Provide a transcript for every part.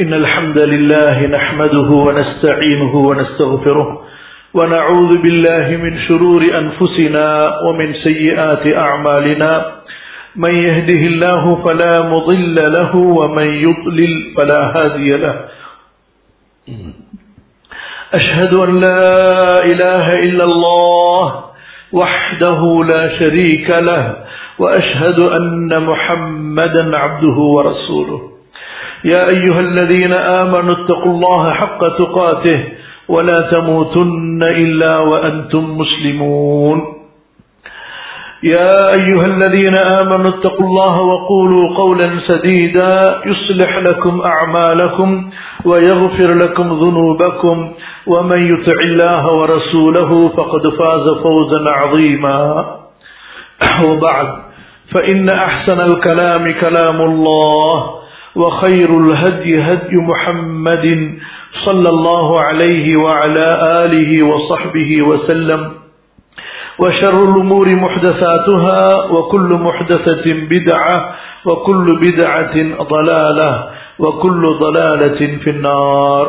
إن الحمد لله نحمده ونستعينه ونستغفره ونعوذ بالله من شرور أنفسنا ومن سيئات أعمالنا من يهده الله فلا مضل له ومن يضلل فلا هادي له أشهد أن لا إله إلا الله وحده لا شريك له وأشهد أن محمدا عبده ورسوله يا أيها الذين آمنوا اتقوا الله حق تقاته ولا تموتن إلا وأنتم مسلمون يا أيها الذين آمنوا اتقوا الله وقولوا قولا سديدا يصلح لكم أعمالكم ويغفر لكم ذنوبكم ومن يطع الله ورسوله فقد فاز فوزا عظيما وبعد فإن أحسن الكلام كلام الله وخير الهدي هدي محمد صلى الله عليه وعلى آله وصحبه وسلم وشر الأمور محدثاتها وكل محدثة بدعة وكل بدعة ضلالة وكل ضلالة في النار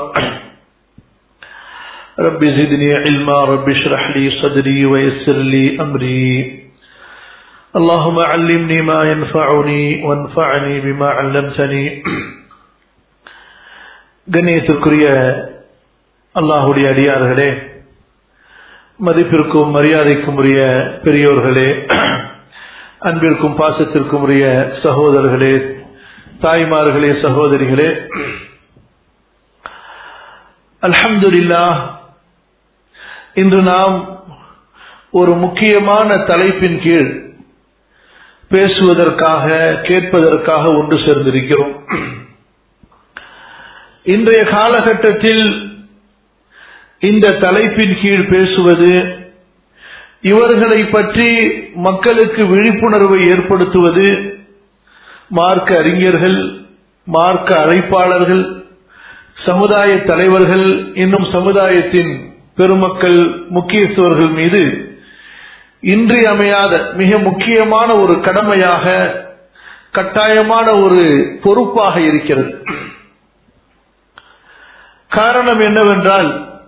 رب زدني علما رب اشرح لي صدري ويسر لي أمري اللهم علمني ما ينفعني وانفعني بما علمتني கண்ணியத்திற்குரிய அல்லாஹுடைய அடியார்களே மதிப்பிற்கும் மரியாதைக்கும் உரிய பெரியோர்களே அன்பிற்கும் பாசத்திற்கும் உரிய சகோதரர்களே தாய்மார்களே சகோதரிகளே அல்ஹம்துலில்லா இன்று நாம் ஒரு முக்கியமான தலைப்பின் கீழ் பேசுவதற்காக கேட்பதற்காக ஒன்று சேர்ந்திருக்கிறோம் இன்றைய காலகட்டத்தில் இந்த தலைப்பின் கீழ் பேசுவது இவர்களை பற்றி மக்களுக்கு விழிப்புணர்வை ஏற்படுத்துவது மார்க்க அறிஞர்கள் மார்க்க அழைப்பாளர்கள் சமுதாய தலைவர்கள் இன்னும் சமுதாயத்தின் பெருமக்கள் முக்கியத்துவர்கள் மீது இன்றியமையாத மிக முக்கியமான ஒரு கடமையாக கட்டாயமான ஒரு பொறுப்பாக இருக்கிறது காரணம் என்னவென்றால்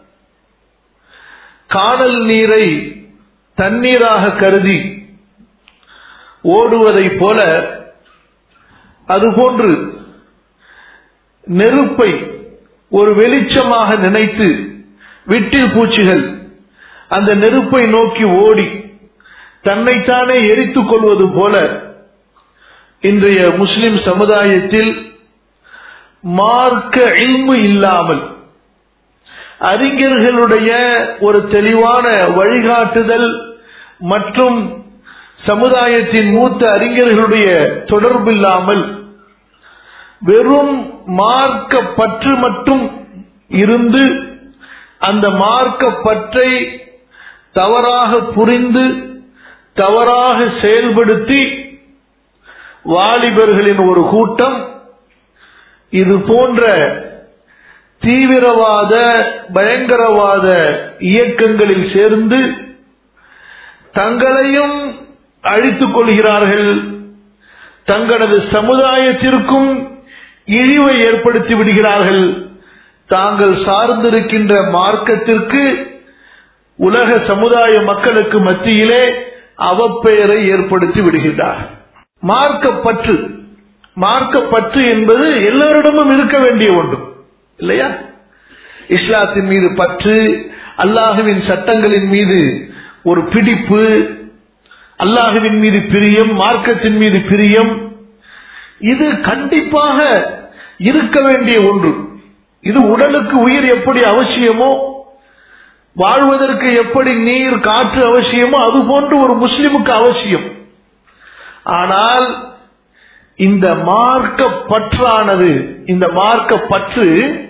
காணல் நீரை தண்ணீராக கருதி ஓடுவதைப் போல அதுபோன்று நெருப்பை ஒரு வெளிச்சமாக நினைத்து விட்டில் பூச்சிகள் அந்த நெருப்பை நோக்கி ஓடி தன்னைத்தானே எரித்துக் கொள்வது போல இன்றைய முஸ்லிம் சமுதாயத்தில் மார்க்க இல்மு இல்லாமல் அறிஞர்களுடைய ஒரு தெளிவான வழிகாட்டுதல் மற்றும் சமுதாயத்தின் மூத்த அறிஞர்களுடைய தொடர்பில்லாமல் வெறும் மார்க்க பற்று மட்டும் இருந்து அந்த மார்க்க பற்றை தவறாக புரிந்து தவறாக செயல்படுத்தி வாலிபர்களின் ஒரு கூட்டம் இது போன்ற தீவிரவாத பயங்கரவாத இயக்கங்களில் சேர்ந்து தங்களையும் அழித்துக் கொள்கிறார்கள் தங்களது சமுதாயத்திற்கும் இழிவை ஏற்படுத்தி விடுகிறார்கள் தாங்கள் சார்ந்திருக்கின்ற மார்க்கத்திற்கு உலக சமுதாய மக்களுக்கு மத்தியிலே அவப்பெயரை ஏற்படுத்தி விடுகின்றார் மார்க்க பற்று மார்க்க பற்று என்பது எல்லோரிடமும் இருக்க வேண்டிய ஒன்று இல்லையா இஸ்லாத்தின் மீது பற்று அல்லாஹுவின் சட்டங்களின் மீது ஒரு பிடிப்பு அல்லாஹுவின் மீது பிரியம் மார்க்கத்தின் மீது பிரியம் இது கண்டிப்பாக இருக்க வேண்டிய ஒன்று இது உடலுக்கு உயிர் எப்படி அவசியமோ வாழ்வதற்கு எப்படி நீர் காற்று அவசியமோ அது போன்று ஒரு முஸ்லிமுக்கு அவசியம் ஆனால் இந்த மார்க்க பற்றானது இந்த மார்க்க பற்று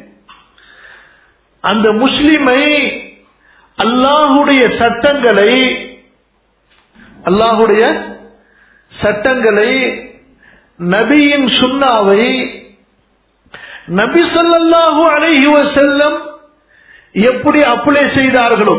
அந்த முஸ்லிமை அல்லாஹுடைய சட்டங்களை அல்லாஹுடைய சட்டங்களை நபியின் சுண்ணாவை நபி சொல்லல்லாஹு அலைஹி வஸல்லம் எப்படி அப்ளை செய்தார்களோ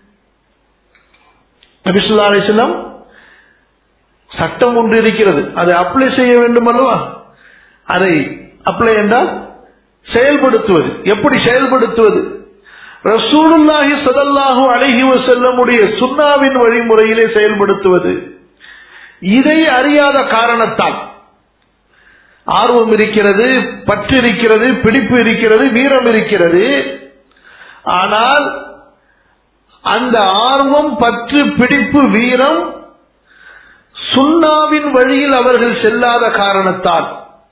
நபி சொல்லா அலிஸ்லாம் சட்டம் ஒன்று இருக்கிறது அதை அப்ளை செய்ய வேண்டும் அல்லவா அதை அப்ளை என்றால் செயல்படுத்துவது எப்படி செயல்படுத்துவது ரசூலுல்லாஹி ஸல்லல்லாஹு அலைஹி வஸல்லமுடைய சுன்னாவின் வழிமுறையிலே செயல்படுத்துவது இதை அறியாத காரணத்தால் ஆர்வம் இருக்கிறது பற்று இருக்கிறது பிடிப்பு இருக்கிறது வீரம் இருக்கிறது ஆனால் அந்த ஆர்வம் பற்று பிடிப்பு வீரம் சுண்ணாவின் வழியில் அவர்கள் செல்லாத காரணத்தால்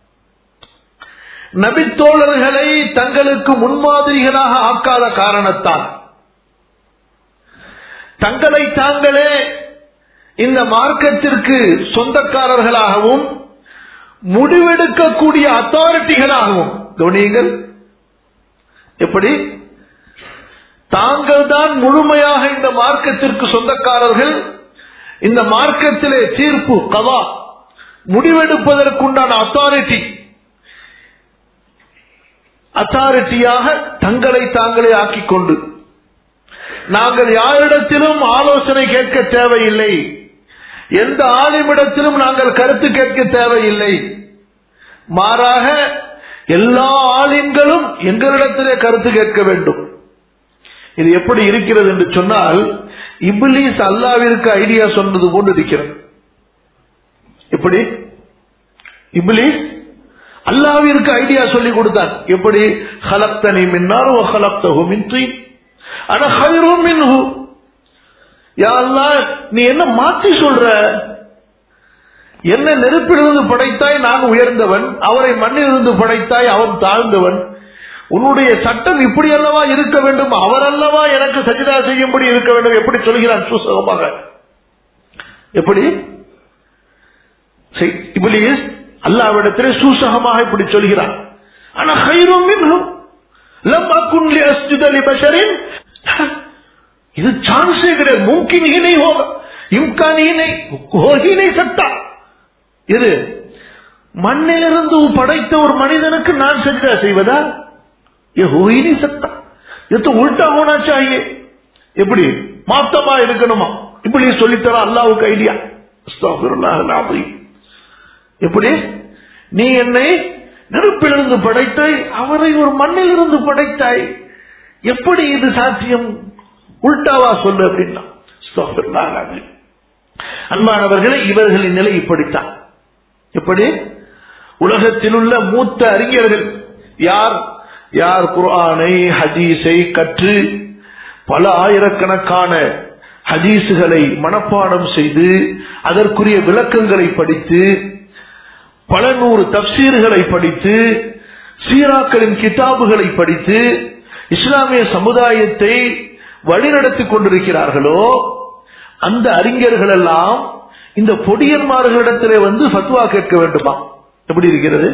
நபித்தோழர்களை தங்களுக்கு முன்மாதிரிகளாக ஆக்காத காரணத்தால் தங்களை தாங்களே இந்த மார்க்கத்திற்கு சொந்தக்காரர்களாகவும் முடிவெடுக்கக்கூடிய அத்தாரிட்டிகளாகவும் கவனியுங்கள் எப்படி தாங்கள் தான் முழுமையாக இந்த மார்க்கத்திற்கு சொந்தக்காரர்கள் இந்த மார்க்கத்திலே தீர்ப்பு கவா முடிவெடுப்பதற்குண்டான அத்தாரிட்டி அத்தாரிட்டியாக தங்களை தாங்களே ஆக்கிக் கொண்டு நாங்கள் யாரிடத்திலும் ஆலோசனை கேட்க தேவையில்லை எந்த ஆலிமிடத்திலும் நாங்கள் கருத்து கேட்க தேவையில்லை மாறாக எல்லா ஆலிம்களும் எங்களிடத்திலே கருத்து கேட்க வேண்டும் இது எப்படி இருக்கிறது என்று சொன்னால் இப்லீஸ் அல்லாவிற்கு ஐடியா சொன்னது போன்று இருக்கிறது எப்படி இப்லீஸ் அல்லாவிற்கு ஐடியா சொல்லி கொடுத்தான் எப்படி ஹலப்தனி மின்னார் ஓ ஹலப்தஹு மின் தீன் ஆனா ஹைரும் மின்ஹு யா அல்லாஹ் நீ என்ன மாத்தி சொல்ற என்ன நெருப்பிலிருந்து படைத்தாய் நான் உயர்ந்தவன் அவரை மண்ணிலிருந்து படைத்தாய் அவன் தாழ்ந்தவன் உன்னுடைய சட்டம் இப்படி அல்லவா இருக்க வேண்டும் அவர் அல்லவா எனக்கு சஜிதா செய்யும்படி இருக்க வேண்டும் எப்படி சொல்கிறான் சூசகமாக எப்படி இப்லீஸ் அல்லாவிடத்திலே சூசகமாக இப்படி சொல்கிறான் ஆனா ஹைரும் மின்ஹும் லம் அக்குன் லி அஸ்ஜுத லி பஷரின் இது சான்ஸே கிடையாது மும்கின் ही नहीं होगा इम्कान ही नहीं हो ही नहीं सकता இது மண்ணிலிருந்து படைத்த ஒரு மனிதனுக்கு நான் சஜிதா செய்வதா ये हो ही नहीं सकता ये तो उल्टा होना चाहिए எப்படி மாத்தமா இருக்கணுமா இப்படி சொல்லித்தர அல்லாவுக்கு ஐடியா எப்படி நீ என்னை நெருப்பிலிருந்து படைத்தாய் அவரை ஒரு மண்ணிலிருந்து படைத்தாய் எப்படி இது சாத்தியம் உல்டாவா சொல்லு அப்படின்னா அன்பானவர்களே இவர்களின் நிலை இப்படித்தான் எப்படி உலகத்தில் உள்ள மூத்த அறிஞர்கள் யார் யார் குர்ஆனை ஹதீஸை கற்று பல ஆயிரக்கணக்கான ஹதீஸுகளை மனப்பாடம் செய்து அதற்குரிய விளக்கங்களை படித்து பல நூறு தப்சீர்களை படித்து சீராக்களின் கிதாபுகளை படித்து இஸ்லாமிய சமுதாயத்தை வழிநடத்தி கொண்டிருக்கிறார்களோ அந்த அறிஞர்கள் எல்லாம் இந்த பொடியன்மார்களிடத்திலே வந்து ஃபத்வா கேட்க வேண்டுமா எப்படி இருக்கிறது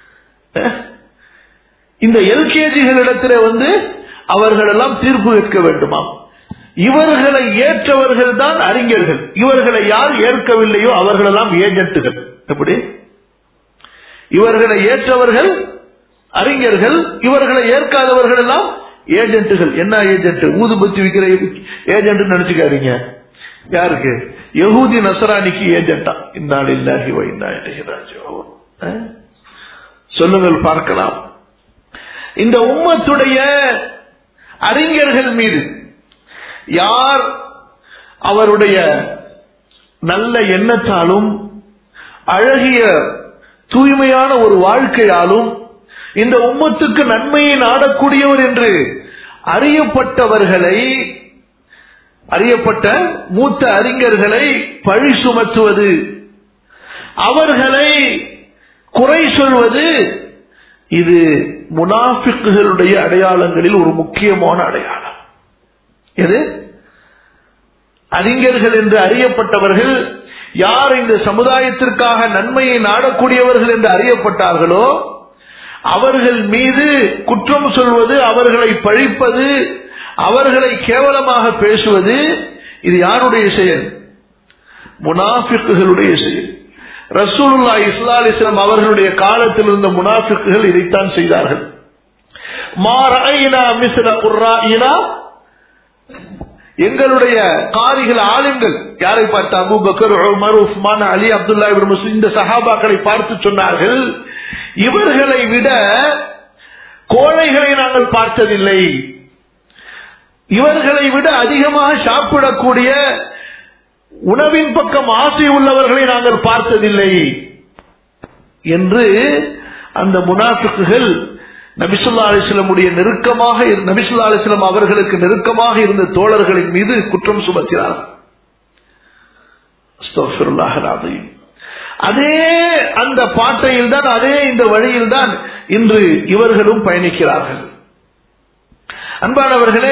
இந்த எல்கேஜிகளிடத்திலே வந்து அவர்கள் எல்லாம் தீர்ப்பு கேட்க வேண்டுமா இவர்களை ஏற்றவர்கள் தான் அறிஞர்கள் இவர்களை யார் ஏற்கவில்லையோ அவர்கள் எல்லாம் ஏஜென்ட்டுகள் எப்படி இவர்களை ஏற்றவர்கள் அறிஞர்கள் இவர்களை ஏற்காதவர்கள் எல்லாம் ஏஜென்ட்டுகள் என்ன ஏஜென்ட் ஊதுபத்தி விற்கிற ஏஜென்ட் நினைச்சுக்காதீங்க யாருக்கு யகூதி நசராணிக்கு ஏஜென்டா இந்நாள் இல்லாஹி வைந்தா சொல்லுங்கள் பார்க்கலாம் இந்த உம்மத்துடைய அறிஞர்கள் மீது யார் அவருடைய நல்ல எண்ணத்தாலும் அழகிய தூய்மையான ஒரு வாழ்க்கையாலும் இந்த உம்மத்துக்கு நன்மையை நாடக்கூடியவர் என்று அறியப்பட்டவர்களை அறியப்பட்ட மூத்த அறிஞர்களை பழி சுமத்துவது அவர்களை குறை சொல்வது இது முனாஃபிக்குகளுடைய அடையாளங்களில் ஒரு முக்கியமான அடையாளம் எது அறிஞர்கள் என்று அறியப்பட்டவர்கள் யார் இந்த சமுதாயத்திற்காக நன்மையை நாடக்கூடியவர்கள் என்று அறியப்பட்டார்களோ அவர்கள் மீது குற்றம் சொல்வது அவர்களை பழிப்பது அவர்களை கேவலமாக பேசுவது இது யாருடைய செயல் முனாஃபிக்குகளுடைய செயல் ரசூலுல்லா இஸ்லா அலிஸ்லாம் அவர்களுடைய காலத்தில் இருந்த முனாஃபிக்குகள் இதைத்தான் செய்தார்கள் மாராயினா மிஸ்ர உர்ராயினா எங்களுடைய காரிகள் ஆளுங்கள் யாரை பார்த்து Abu Bakr Umar Uthman Ali Abdullah இவர் முஸ்லிம் இந்த சஹாபாக்களை பார்த்து சொன்னார்கள் இவர்களை விட நாங்கள் பார்த்ததில்லை இவர்களை விட அதிகமாக சாப்பிடக்கூடிய உணவின் பக்கம் ஆசை உள்ளவர்களை நாங்கள் பார்த்ததில்லை என்று அந்த முனாஃபிக்குகள் நபிசுல்லா அலிஸ்லமுடைய நெருக்கமாக இரு- நபிசுல்லா அலிஸ்லம் அவர்களுக்கு நெருக்கமாக இருந்த தோழர்களின் மீது குற்றம் சுமத்தினார் அஸ்தக்ஃபிருல்லாஹ் அல்-அஸீம். அதே அந்த பாட்டையில் தான் அதே இந்த வழியில் தான் இன்று இவர்களும் பயணிக்கிறார்கள் அன்பானவர்களே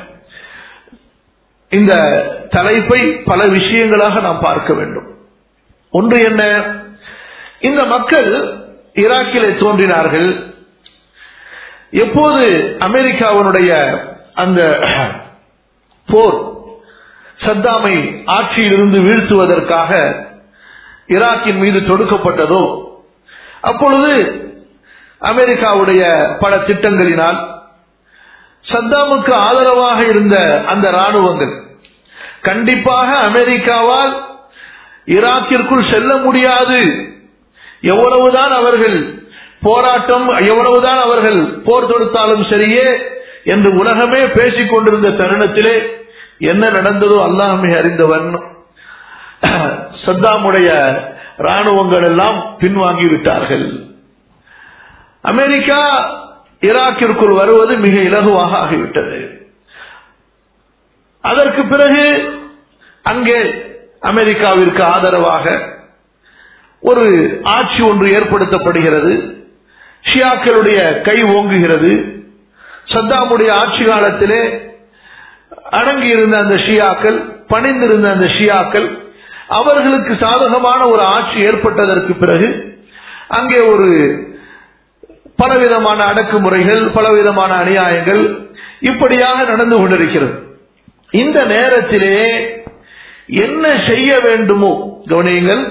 இந்த தலைப்பை பல விஷயங்களாக நாம் பார்க்க வேண்டும் ஒன்று என்ன இந்த மக்கள் ஈராக்கிலே தோன்றினார்கள் எப்போது அமெரிக்காவினுடைய அந்த போர் சத்தாமை ஆட்சியிலிருந்து வீழ்த்துவதற்காக ஈராக்கின் மீது தொடுக்கப்பட்டதோ அப்பொழுது அமெரிக்காவுடைய பல திட்டங்களினால் சத்தாமுக்கு ஆதரவாக இருந்த அந்த ராணுவங்கள் கண்டிப்பாக அமெரிக்காவால் ஈராக்கிற்குள் செல்ல முடியாது எவ்வளவுதான் அவர்கள் போராட்டம் எவ்வளவுதான் அவர்கள் போர் தொடுத்தாலும் சரியே என்று உலகமே பேசிக் கொண்டிருந்த தருணத்திலே என்ன நடந்ததோ அல்லாஹ்மே அறிந்தவன் சத்தாமுடைய ராணுவங்கள் எல்லாம் பின்வாங்கி விட்டார்கள் அமெரிக்கா ஈராக்கிற்குள் வருவது மிக இலகுவாக ஆகிவிட்டது அதற்கு பிறகு அங்கே அமெரிக்காவிற்கு ஆதரவாக ஒரு ஆட்சி ஒன்று ஏற்படுத்தப்படுகிறது ஷியாக்களுடைய கை ஓங்குகிறது சத்தாமுடைய ஆட்சி காலத்திலே அடங்கியிருந்த அந்த ஷியாக்கள் பணிந்திருந்த அந்த ஷியாக்கள் அவர்களுக்கு சாதகமான ஒரு ஆட்சி ஏற்பட்டதற்கு பிறகு அங்கே ஒரு பலவிதமான அடக்குமுறைகள் பலவிதமான அநியாயங்கள் இப்படியாக நடந்து கொண்டிருக்கிறது இந்த நேரத்திலே என்ன செய்ய வேண்டுமோ கவனியுங்கள்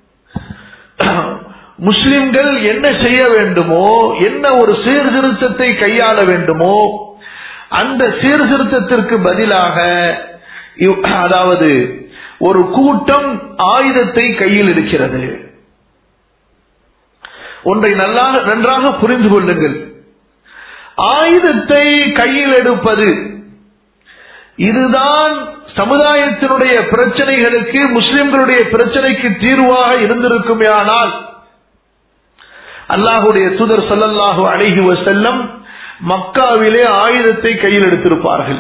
முஸ்லிம்கள் என்ன செய்ய வேண்டுமோ என்ன ஒரு சீர்திருத்தத்தை கையாள வேண்டுமோ அந்த சீர்திருத்தத்திற்கு பதிலாக இவ்- அதாவது ஒரு கூட்டம் ஆயுதத்தை கையில் இருக்கிறது ஒன்றை நல்லா நன்றாக புரிந்து கொள்ளுங்கள் ஆயுதத்தை கையில் எடுப்பது இதுதான் சமுதாயத்தினுடைய பிரச்சனைகளுக்கு முஸ்லிம்களுடைய பிரச்சனைக்கு தீர்வாக இருந்திருக்குமே ஆனால் அல்லாஹுடைய தூதர் ஸல்லல்லாஹு அலைஹி வஸல்லம் மக்காவிலே ஆயுதத்தை கையில் எடுத்திருப்பார்கள்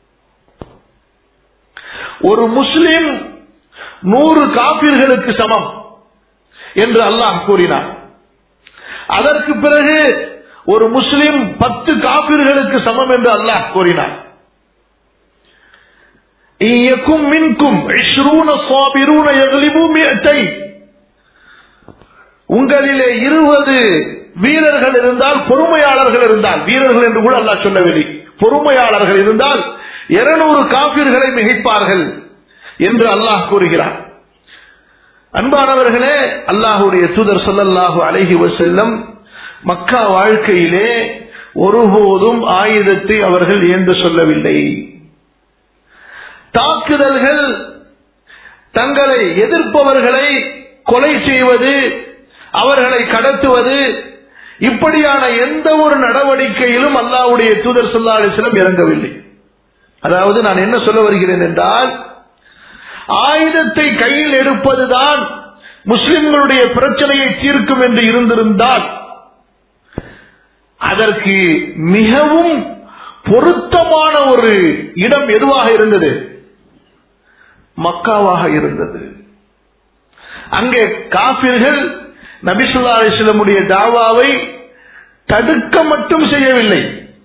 ஒரு முஸ்லிம் நூறு காபிர்களுக்கு சமம் என்று அல்லாஹ் கூறினார் அதற்கு பிறகு ஒரு முஸ்லிம் பத்து காபிர்களுக்கு சமம் என்று அல்லாஹ் கூறினார் இயக்கும் மின்கும் இஷ்ரூன சாபிரூன யக்லிபு மியத்தை உங்களிலே இருபது வீரர்கள் இருந்தால் பொறுமையாளர்கள் இருந்தால் வீரர்கள் என்று கூட அல்லாஹ் சொல்லவில்லை பொறுமையாளர்கள் இருந்தால் இருநூறு காப்பீர்களை மிகைப்பார்கள் என்று அல்லாஹ் கூறுகிறார் அன்பானவர்களே அல்லாஹுடைய தூதர் சொல்லல்லாஹு அலைஹி வஸல்லம் மக்கா வாழ்க்கையிலே ஒருபோதும் ஆயுதத்தை அவர்கள் ஏந்து சொல்லவில்லை தாக்குதல்கள் தங்களை எதிர்ப்பவர்களை கொலை செய்வது அவர்களை கடத்துவது இப்படியான எந்த ஒரு நடவடிக்கையிலும் அல்லாஹ்வுடைய தூதர் சொல்லா அலிஸ்லம் இறங்கவில்லை அதாவது நான் என்ன சொல்ல வருகிறேன் என்றால் ஆயுதத்தை கையில் எடுப்பதுதான் முஸ்லிம்களுடைய பிரச்சனையை தீர்க்கும் என்று இருந்திருந்தால் அதற்கு மிகவும் பொருத்தமான ஒரு இடம் எதுவாக இருந்தது மக்காவாக இருந்தது அங்கே காபிர்கள் நபிசுல்லா அலிஸ்லமுடைய தாவாவை தடுக்க மட்டும் செய்யவில்லை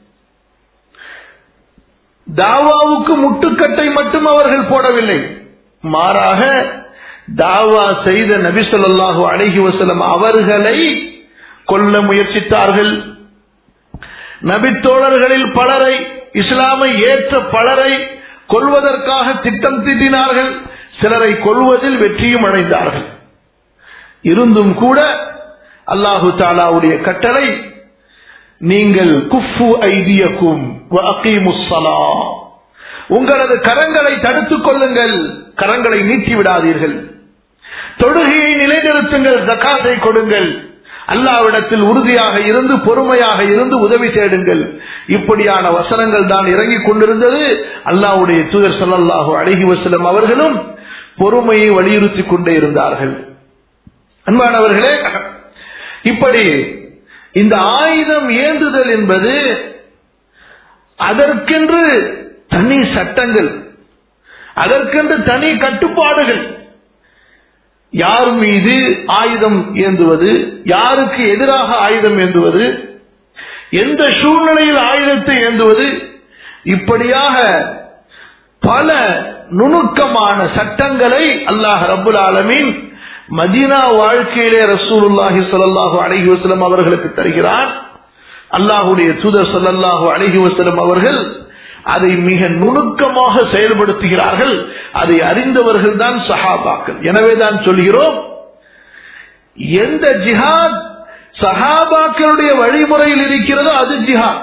தாவாவுக்கு முட்டுக்கட்டை மட்டும் அவர்கள் போடவில்லை மாறாக தாவா செய்த நபி ஸல்லல்லாஹு அலைஹி வஸல்லம் அவர்களை கொல்ல முயற்சித்தார்கள் நபித்தோழர்களில் பலரை இஸ்லாமை ஏற்ற பலரை கொல்வதற்காக திட்டம் தீட்டினார்கள் சிலரை கொல்வதில் வெற்றியும் அடைந்தார்கள் இருந்தும் கூட அல்லாஹு தாலாவுடைய கட்டளை நீங்கள் குஃபு ஐதியக்கும் அகீமுஸ்ஸலா உங்களது கரங்களை தடுத்துக் கொள்ளுங்கள் கரங்களை நீட்டி விடாதீர்கள் தொழுகையை நிலைநிறுத்துங்கள் ஜக்காத்தை கொடுங்கள் அல்லாவிடத்தில் உறுதியாக இருந்து பொறுமையாக இருந்து உதவி தேடுங்கள் இப்படியான வசனங்கள் தான் இறங்கிக் கொண்டிருந்தது அல்லாஹ்வுடைய தூதர் ஸல்லல்லாஹு அலைஹி வஸல்லம் அவர்களும் பொறுமையை வலியுறுத்திக் கொண்டே இருந்தார்கள் அன்பானவர்களே இப்படி இந்த ஆயுதம் ஏந்துதல் என்பது அதற்கென்று தனி சட்டங்கள் அதற்கென்று தனி கட்டுப்பாடுகள் யார் மீது ஆயுதம் ஏந்துவது யாருக்கு எதிராக ஆயுதம் ஏந்துவது எந்த சூழ்நிலையில் ஆயுதத்தை ஏந்துவது இப்படியாக பல நுணுக்கமான சட்டங்களை அல்லாஹ் ரபுல் ஆலமீன் மதீனா வாழ்க்கையிலே ரசூலுல்லாஹி ஸல்லல்லாஹு அலைஹி வஸல்லம் அவர்களுக்கு தருகிறார் அல்லாஹ்வுடைய தூதர் ஸல்லல்லாஹு அலைஹி வஸல்லம் அவர்கள் அதை மிக நுணுக்கமாக செயல்படுத்துகிறார்கள் அதை அறிந்தவர்கள் தான் சஹாபாக்கள் எனவே தான் சொல்கிறோம் எந்த ஜிஹாத் சஹாபாக்களுடைய வழிமுறையில் இருக்கிறதோ அது ஜிஹாத்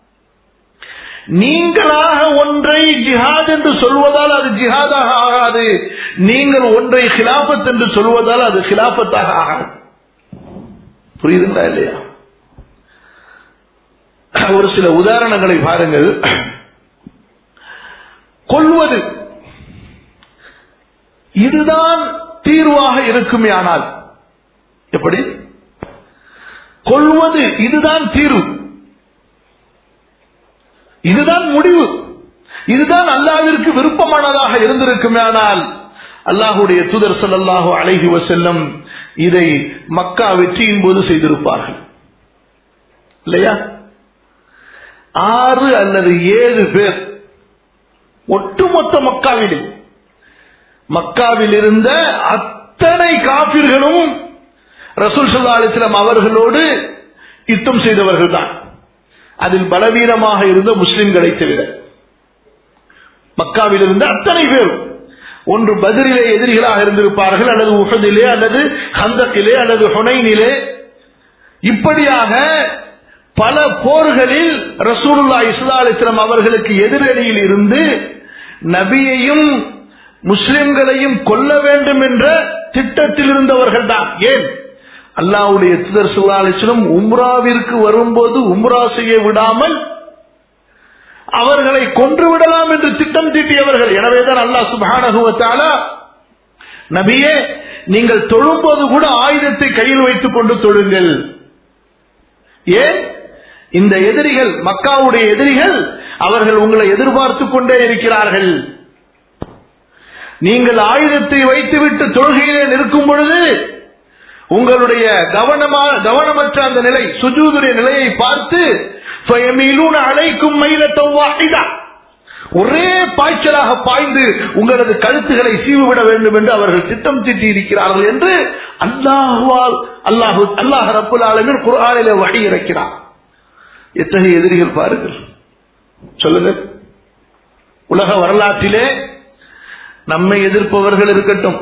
நீங்களாக ஒன்றை ஜிஹாத் என்று சொல்வதால் அது ஜிஹாதாக ஆகாது நீங்கள் ஒன்றை ஹிலாபத் என்று சொல்வதால் அது ஹிலாபத்தாக ஆகாது புரியுதுங்களா இல்லையா ஒரு சில உதாரணங்களை பாருங்கள் கொள்வது இதுதான் தீர்வாக இருக்குமே ஆனால் எப்படி கொள்வது இதுதான் தீர்வு இதுதான் முடிவு இதுதான் அல்லாவிற்கு விருப்பமானதாக இருந்திருக்குமே ஆனால் அல்லாஹுடைய தூதர் ஸல்லல்லாஹு அலைஹி வஸல்லம் இதை மக்கா வெற்றியின் போது செய்திருப்பார்கள் இல்லையா ஆறு அல்லது ஏழு பேர் ஒட்டுமொத்த மக்காவிலே மக்காவில் இருந்த அத்தனை காபிர்களும் ரசூல் சல்லா அலிஸ்லாம் அவர்களோடு யுத்தம் செய்தவர்கள் தான் அதில் பலவீனமாக இருந்த முஸ்லிம்களை தவிர மக்காவில் இருந்த அத்தனை பேரும் ஒன்று பதிரிலே எதிரிகளாக இருந்திருப்பார்கள் அல்லது உஹதிலே அல்லது ஹந்தக்கிலே அல்லது ஹொனைனிலே இப்படியாக பல போர்களில் ரசூலுல்லா இஸ்லா அலிஸ்லாம் அவர்களுக்கு எதிரணியில் இருந்து நபியையும் முஸ்லிம்களையும் கொல்ல வேண்டும் என்ற திட்டத்தில் இருந்தவர்கள் தான் ஏன் அல்லாவுடைய துதர் சுல்லா அலிஸ்லம் உம்ராவிற்கு வரும்போது உம்ரா செய்ய விடாமல் அவர்களை கொன்று விடலாம் என்று திட்டம் தீட்டியவர்கள் எனவேதான் அல்லாஹ் சுபானகுவத்தால நபியே நீங்கள் தொழும்போது கூட ஆயுதத்தை கையில் வைத்துக் கொண்டு தொழுங்கள் ஏன் இந்த எதிரிகள் மக்காவுடைய எதிரிகள் அவர்கள் உங்களை எதிர்பார்த்து கொண்டே இருக்கிறார்கள் நீங்கள் ஆயுதத்தை வைத்துவிட்டு தொழுகையிலே நிற்கும் பொழுது உங்களுடைய கவனமா கவனமற்ற அந்த நிலை சுஜூதுடைய நிலையை பார்த்து அழைக்கும் மயிலத்தவாகிதா ஒரே பாய்ச்சலாக பாய்ந்து உங்களது கழுத்துகளை சீவுவிட வேண்டும் என்று அவர்கள் திட்டம் தீட்டி இருக்கிறார்கள் என்று அல்லாஹுவால் அல்லாஹு அல்லாஹ் ரப்புல் ஆலமின் குரானில வழி இறக்கிறார் எத்தகைய எதிரிகள் பாருங்கள் சொல்லுங்க உலக வரலாற்றிலே நம்மை எதிர்ப்பவர்கள் இருக்கட்டும்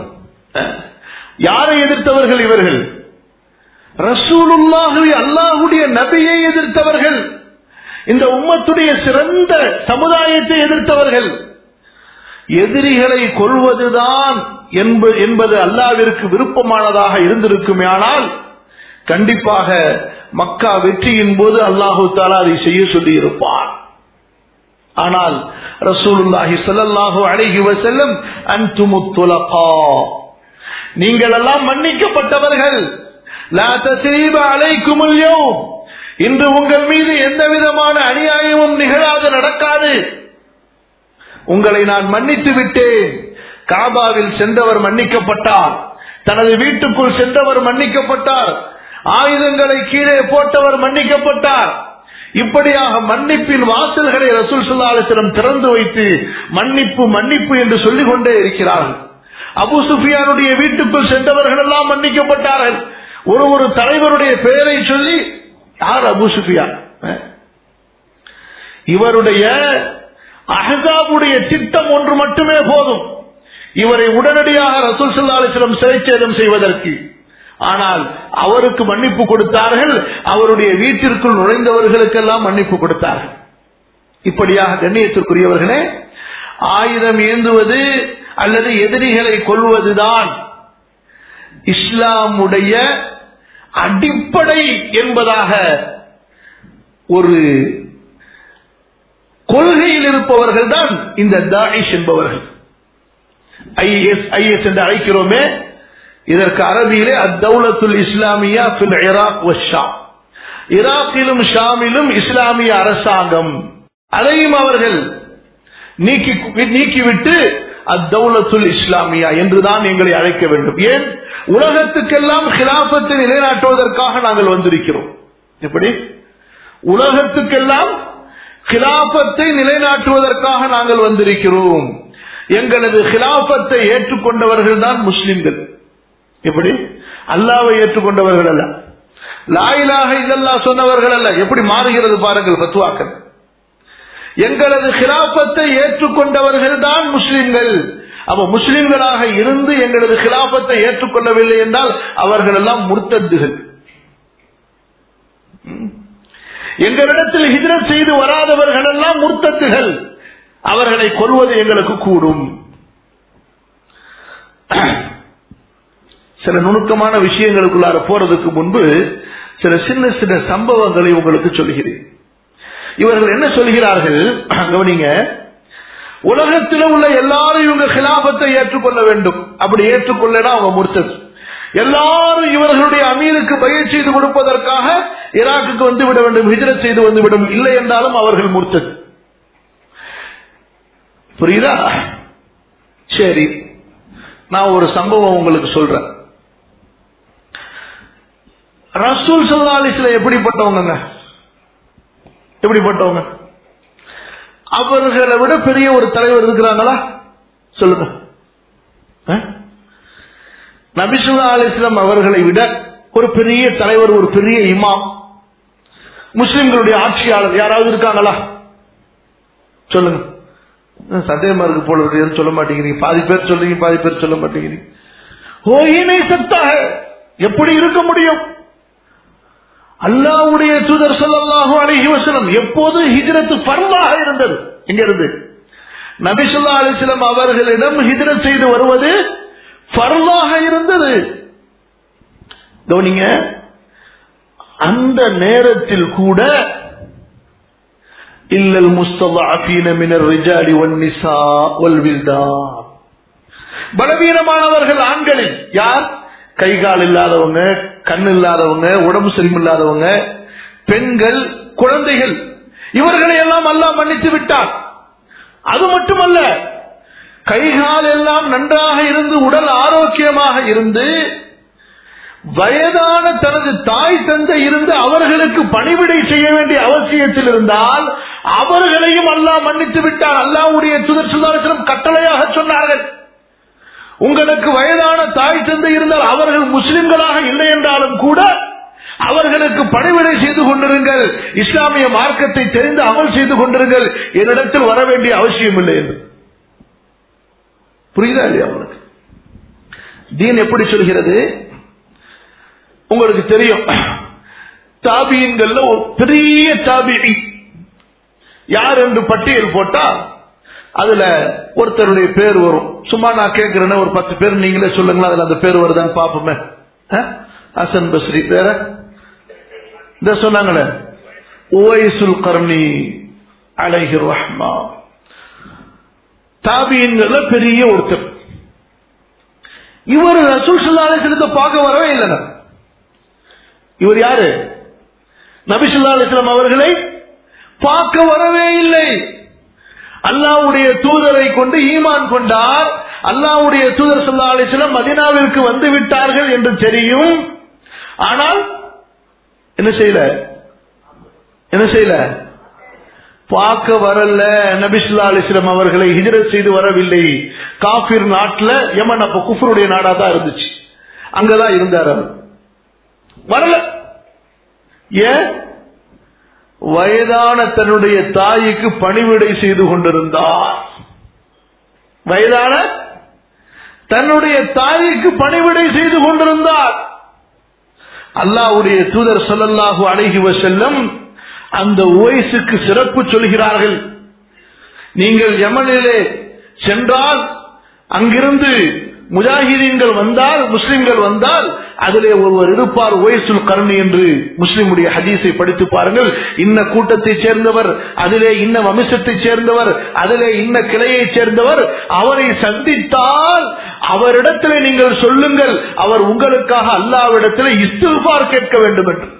யாரை எதிர்த்தவர்கள் இவர்கள் ரசூலுல்லாஹுவை அல்லாஹுடைய நபியை எதிர்த்தவர்கள் இந்த உம்மத்துடைய சிறந்த சமுதாயத்தை எதிர்த்தவர்கள் எதிரிகளை கொள்வதுதான் என்பது அல்லாவிற்கு விருப்பமானதாக இருந்திருக்குமே ஆனால் கண்டிப்பாக மக்கா வெற்றியின் போது அல்லாஹு தாலா அதை செய்ய சொல்லி இருப்பார் ஆனால் ரசூலுல்லாஹி ஸல்லல்லாஹு அலைஹி வஸல்லம் அன்துமுத் துலகா நீங்கள் எல்லாம் மன்னிக்கப்பட்டவர்கள் லா தஸ்ரீப அலைக்குமுல் யௌம் இன்று உங்கள் மீது எந்த விதமான அநியாயமும் நிகழாது நடக்காது உங்களை நான் மன்னித்து விட்டேன் காபாவில் சென்றவர் மன்னிக்கப்பட்டார் தனது வீட்டுக்குள் சென்றவர் மன்னிக்கப்பட்டார் ஆயுதங்களை கீழே போட்டவர் மன்னிக்கப்பட்டார் இப்படியாக மன்னிப்பின் வாசல்களை ரசூல் சுல்லாலிசிடம் திறந்து வைத்து மன்னிப்பு மன்னிப்பு என்று சொல்லிக் கொண்டே இருக்கிறார்கள் அபு சுஃபியானுடைய வீட்டுக்குள் சென்றவர்கள் எல்லாம் மன்னிக்கப்பட்டார்கள் ஒரு ஒரு தலைவருடைய பெயரை சொல்லி யார் அபு சுஃபியான் இவருடைய அஹாபுடைய திட்டம் ஒன்று மட்டுமே போதும் இவரை உடனடியாக ரசூல் சல்லாஹிடம் சிறைச்சேதம் செய்வதற்கு ஆனால் அவருக்கு மன்னிப்பு கொடுத்தார்கள் அவருடைய வீட்டிற்குள் நுழைந்தவர்களுக்கெல்லாம் மன்னிப்பு கொடுத்தார்கள் இப்படியாக கண்ணியத்திற்குரியவர்களே ஆயுதம் ஏந்துவது அல்லது எதிரிகளை கொள்வதுதான் இஸ்லாமுடைய அடிப்படை என்பதாக ஒரு கொள்கையில் இருப்பவர்கள் தான் இந்த தாயிஷ் என்பவர்கள் ஐஎஸ் ஐஎஸ் என்று அழைக்கிறோமே இதற்கு அரபியிலே அத்தௌலத்துல் இஸ்லாமியா ஃபில் இராக் ஷாம் ஈராக்கிலும் ஷாமிலும் இஸ்லாமிய அரசாங்கம் அதையும் அவர்கள் நீக்கி நீக்கிவிட்டு அத்தௌலத்துல் இஸ்லாமியா என்றுதான் எங்களை அழைக்க வேண்டும் ஏன் உலகத்துக்கெல்லாம் ஹிலாபத்தை நிலைநாட்டுவதற்காக நாங்கள் வந்திருக்கிறோம் எப்படி உலகத்துக்கெல்லாம் ஹிலாபத்தை நிலைநாட்டுவதற்காக நாங்கள் வந்திருக்கிறோம் எங்களது ஹிலாபத்தை ஏற்றுக்கொண்டவர்கள் தான் முஸ்லிம்கள் எப்படி அல்லாவை ஏற்றுக்கொண்டவர்கள் அல்ல லாயிலாக இல்லல்லா சொன்னவர்கள் அல்ல எப்படி மாறுகிறது பாருங்கள் பத்துவாக்கள் எங்களது ஹிலாபத்தை ஏற்றுக்கொண்டவர்கள் தான் முஸ்லிம்கள் அப்ப முஸ்லிம்களாக இருந்து எங்களது ஹிலாபத்தை ஏற்றுக்கொள்ளவில்லை என்றால் அவர்கள் எல்லாம் முர்த்தத்துகள் எங்களிடத்தில் ஹிஜரத் செய்து வராதவர்கள் எல்லாம் முர்த்தத்துகள் அவர்களை கொல்வது எங்களுக்கு கூடும் சில நுணுக்கமான விஷயங்களுக்குள்ளார போறதுக்கு முன்பு சில சின்ன சின்ன சம்பவங்களை உங்களுக்கு சொல்கிறேன் இவர்கள் என்ன சொல்கிறார்கள் கவனிங்க உலகத்தில் உள்ள எல்லாரும் இவங்க கிலாபத்தை ஏற்றுக்கொள்ள வேண்டும் அப்படி ஏற்றுக்கொள்ளனா அவங்க முர்த்தது எல்லாரும் இவர்களுடைய அமீருக்கு பயிர் செய்து கொடுப்பதற்காக ஈராக்குக்கு வந்து விட வேண்டும் ஹிஜரத் செய்து வந்து விடும் இல்லை என்றாலும் அவர்கள் முர்த்தது புரியுதா சரி நான் ஒரு சம்பவம் உங்களுக்கு சொல்றேன் ரசூல் சல்லாலிஸ்ல எப்படிப்பட்டவங்க எப்படிப்பட்டவங்க அவர்களை விட பெரிய ஒரு தலைவர் இருக்கிறாங்களா சொல்லுங்க நபிசுல்லா அலிஸ்லாம் அவர்களை விட ஒரு பெரிய தலைவர் ஒரு பெரிய இமாம் முஸ்லிம்களுடைய ஆட்சியாளர் யாராவது இருக்காங்களா சொல்லுங்க சந்தேகமா இருக்கு போல இருக்கு சொல்ல மாட்டேங்கிறீங்க பாதி பேர் சொல்றீங்க பாதி பேர் சொல்ல மாட்டேங்கிறீங்க ஓயினை சத்தாக எப்படி இருக்க முடியும் அல்லாவுடைய தூதர் சொல்லல்லாஹு அலைஹி வஸல்லம் எப்போது ஹிஜ்ரத் ஃபர்லாக இருந்தது இங்க இருந்து நபி சொல்லா அலிஸ்லம் அவர்களிடம் ஹிஜ்ரத் செய்து வருவது ஃபர்லாக இருந்தது கவனிங்க அந்த நேரத்தில் கூட இல்லல் முஸ்தபீன மினர் ரிஜாலி ஒன் நிசா ஒல் பலவீனமானவர்கள் ஆண்களில் யார் கை கால் இல்லாதவங்க கண் இல்லாதவங்க உடம்பு சரியில்லாதவங்க பெண்கள் குழந்தைகள் இவர்களை எல்லாம் அல்லாஹ் மன்னித்து விட்டார் அது மட்டுமல்ல கைகால் எல்லாம் நன்றாக இருந்து உடல் ஆரோக்கியமாக இருந்து வயதான தனது தாய் தந்தை இருந்து அவர்களுக்கு பணிவிடை செய்ய வேண்டிய அவசியத்தில் இருந்தால் அவர்களையும் அல்லாஹ் மன்னித்து விட்டார் அல்லாவுடைய சுதர் சுதாரிசனம் கட்டளையாக சொன்னார்கள் உங்களுக்கு வயதான தாய் தந்தை இருந்தால் அவர்கள் முஸ்லிம்களாக இல்லை என்றாலும் கூட அவர்களுக்கு பணிவிடை செய்து கொண்டிருங்கள் இஸ்லாமிய மார்க்கத்தை தெரிந்து அமல் செய்து கொண்டிருங்கள் என்னிடத்தில் வர வேண்டிய அவசியம் இல்லை என்று புரியுதா இல்லையா உங்களுக்கு தீன் எப்படி சொல்கிறது உங்களுக்கு தெரியும் தாபியங்கள்ல ஒரு பெரிய தாபியை யார் என்று பட்டியல் போட்டா அதுல ஒருத்தருடைய பேர் வரும் சும்மா நான் கேட்கிறேன்னு ஒரு பத்து பேர் நீங்களே சொல்லுங்களா அதுல அந்த பேர் வருதான்னு பாப்போமே ஹசன் பஸ்ரி வேற இந்த சொன்னாங்களே ஓய்சுல் கர்ணி அலைஹிர் ரஹ்மா தாபியன்கள்ல பெரிய ஒருத்தர் இவர் ரசூல் சுல்லாலிசலத்தை பார்க்க வரவே இல்லைங்க இவர் யாரு நபிசுல்லா அலிஸ்லாம் அவர்களை பார்க்க வரவே இல்லை அல்லாவுடைய தூதரை கொண்டு ஈமான் கொண்டார் அல்லாவுடைய தூதர் சொல்லா அலிஸ்லாம் மதினாவிற்கு வந்து விட்டார்கள் என்று தெரியும் ஆனால் என்ன செய்யல என்ன செய்யல பார்க்க வரல நபிசுல்லா அலிஸ்லாம் அவர்களை ஹிஜரத் செய்து வரவில்லை காபிர் நாட்டில் யமன் அப்ப குஃபருடைய நாடா தான் இருந்துச்சு அங்கதான் இருந்தார் அவர் வரல ஏன் வயதான தன்னுடைய தாய்க்கு பணிவிடை செய்து கொண்டிருந்தார் வயதான தன்னுடைய தாய்க்கு பணிவிடை செய்து கொண்டிருந்தார் அல்லாவுடைய தூதர் சொல்லல்லாஹு அழகி செல்லம் அந்த ஓய்ஸுக்கு சிறப்பு சொல்கிறார்கள் நீங்கள் யமனிலே சென்றால் அங்கிருந்து முஜாஹிதீன்கள் வந்தால் முஸ்லிம்கள் வந்தால் அதிலே ஒருவர் இருப்பார் ஒய்சுல் கருணி என்று முஸ்லிமுடைய ஹதீஸை படித்து பாருங்கள் இன்ன கூட்டத்தை சேர்ந்தவர் அதிலே இன்ன வம்சத்தை சேர்ந்தவர் அதிலே இன்ன கிளையை சேர்ந்தவர் அவரை சந்தித்தால் அவரிடத்திலே நீங்கள் சொல்லுங்கள் அவர் உங்களுக்காக அல்லாவிடத்திலே இஸ்தில்பார் கேட்க வேண்டும் என்று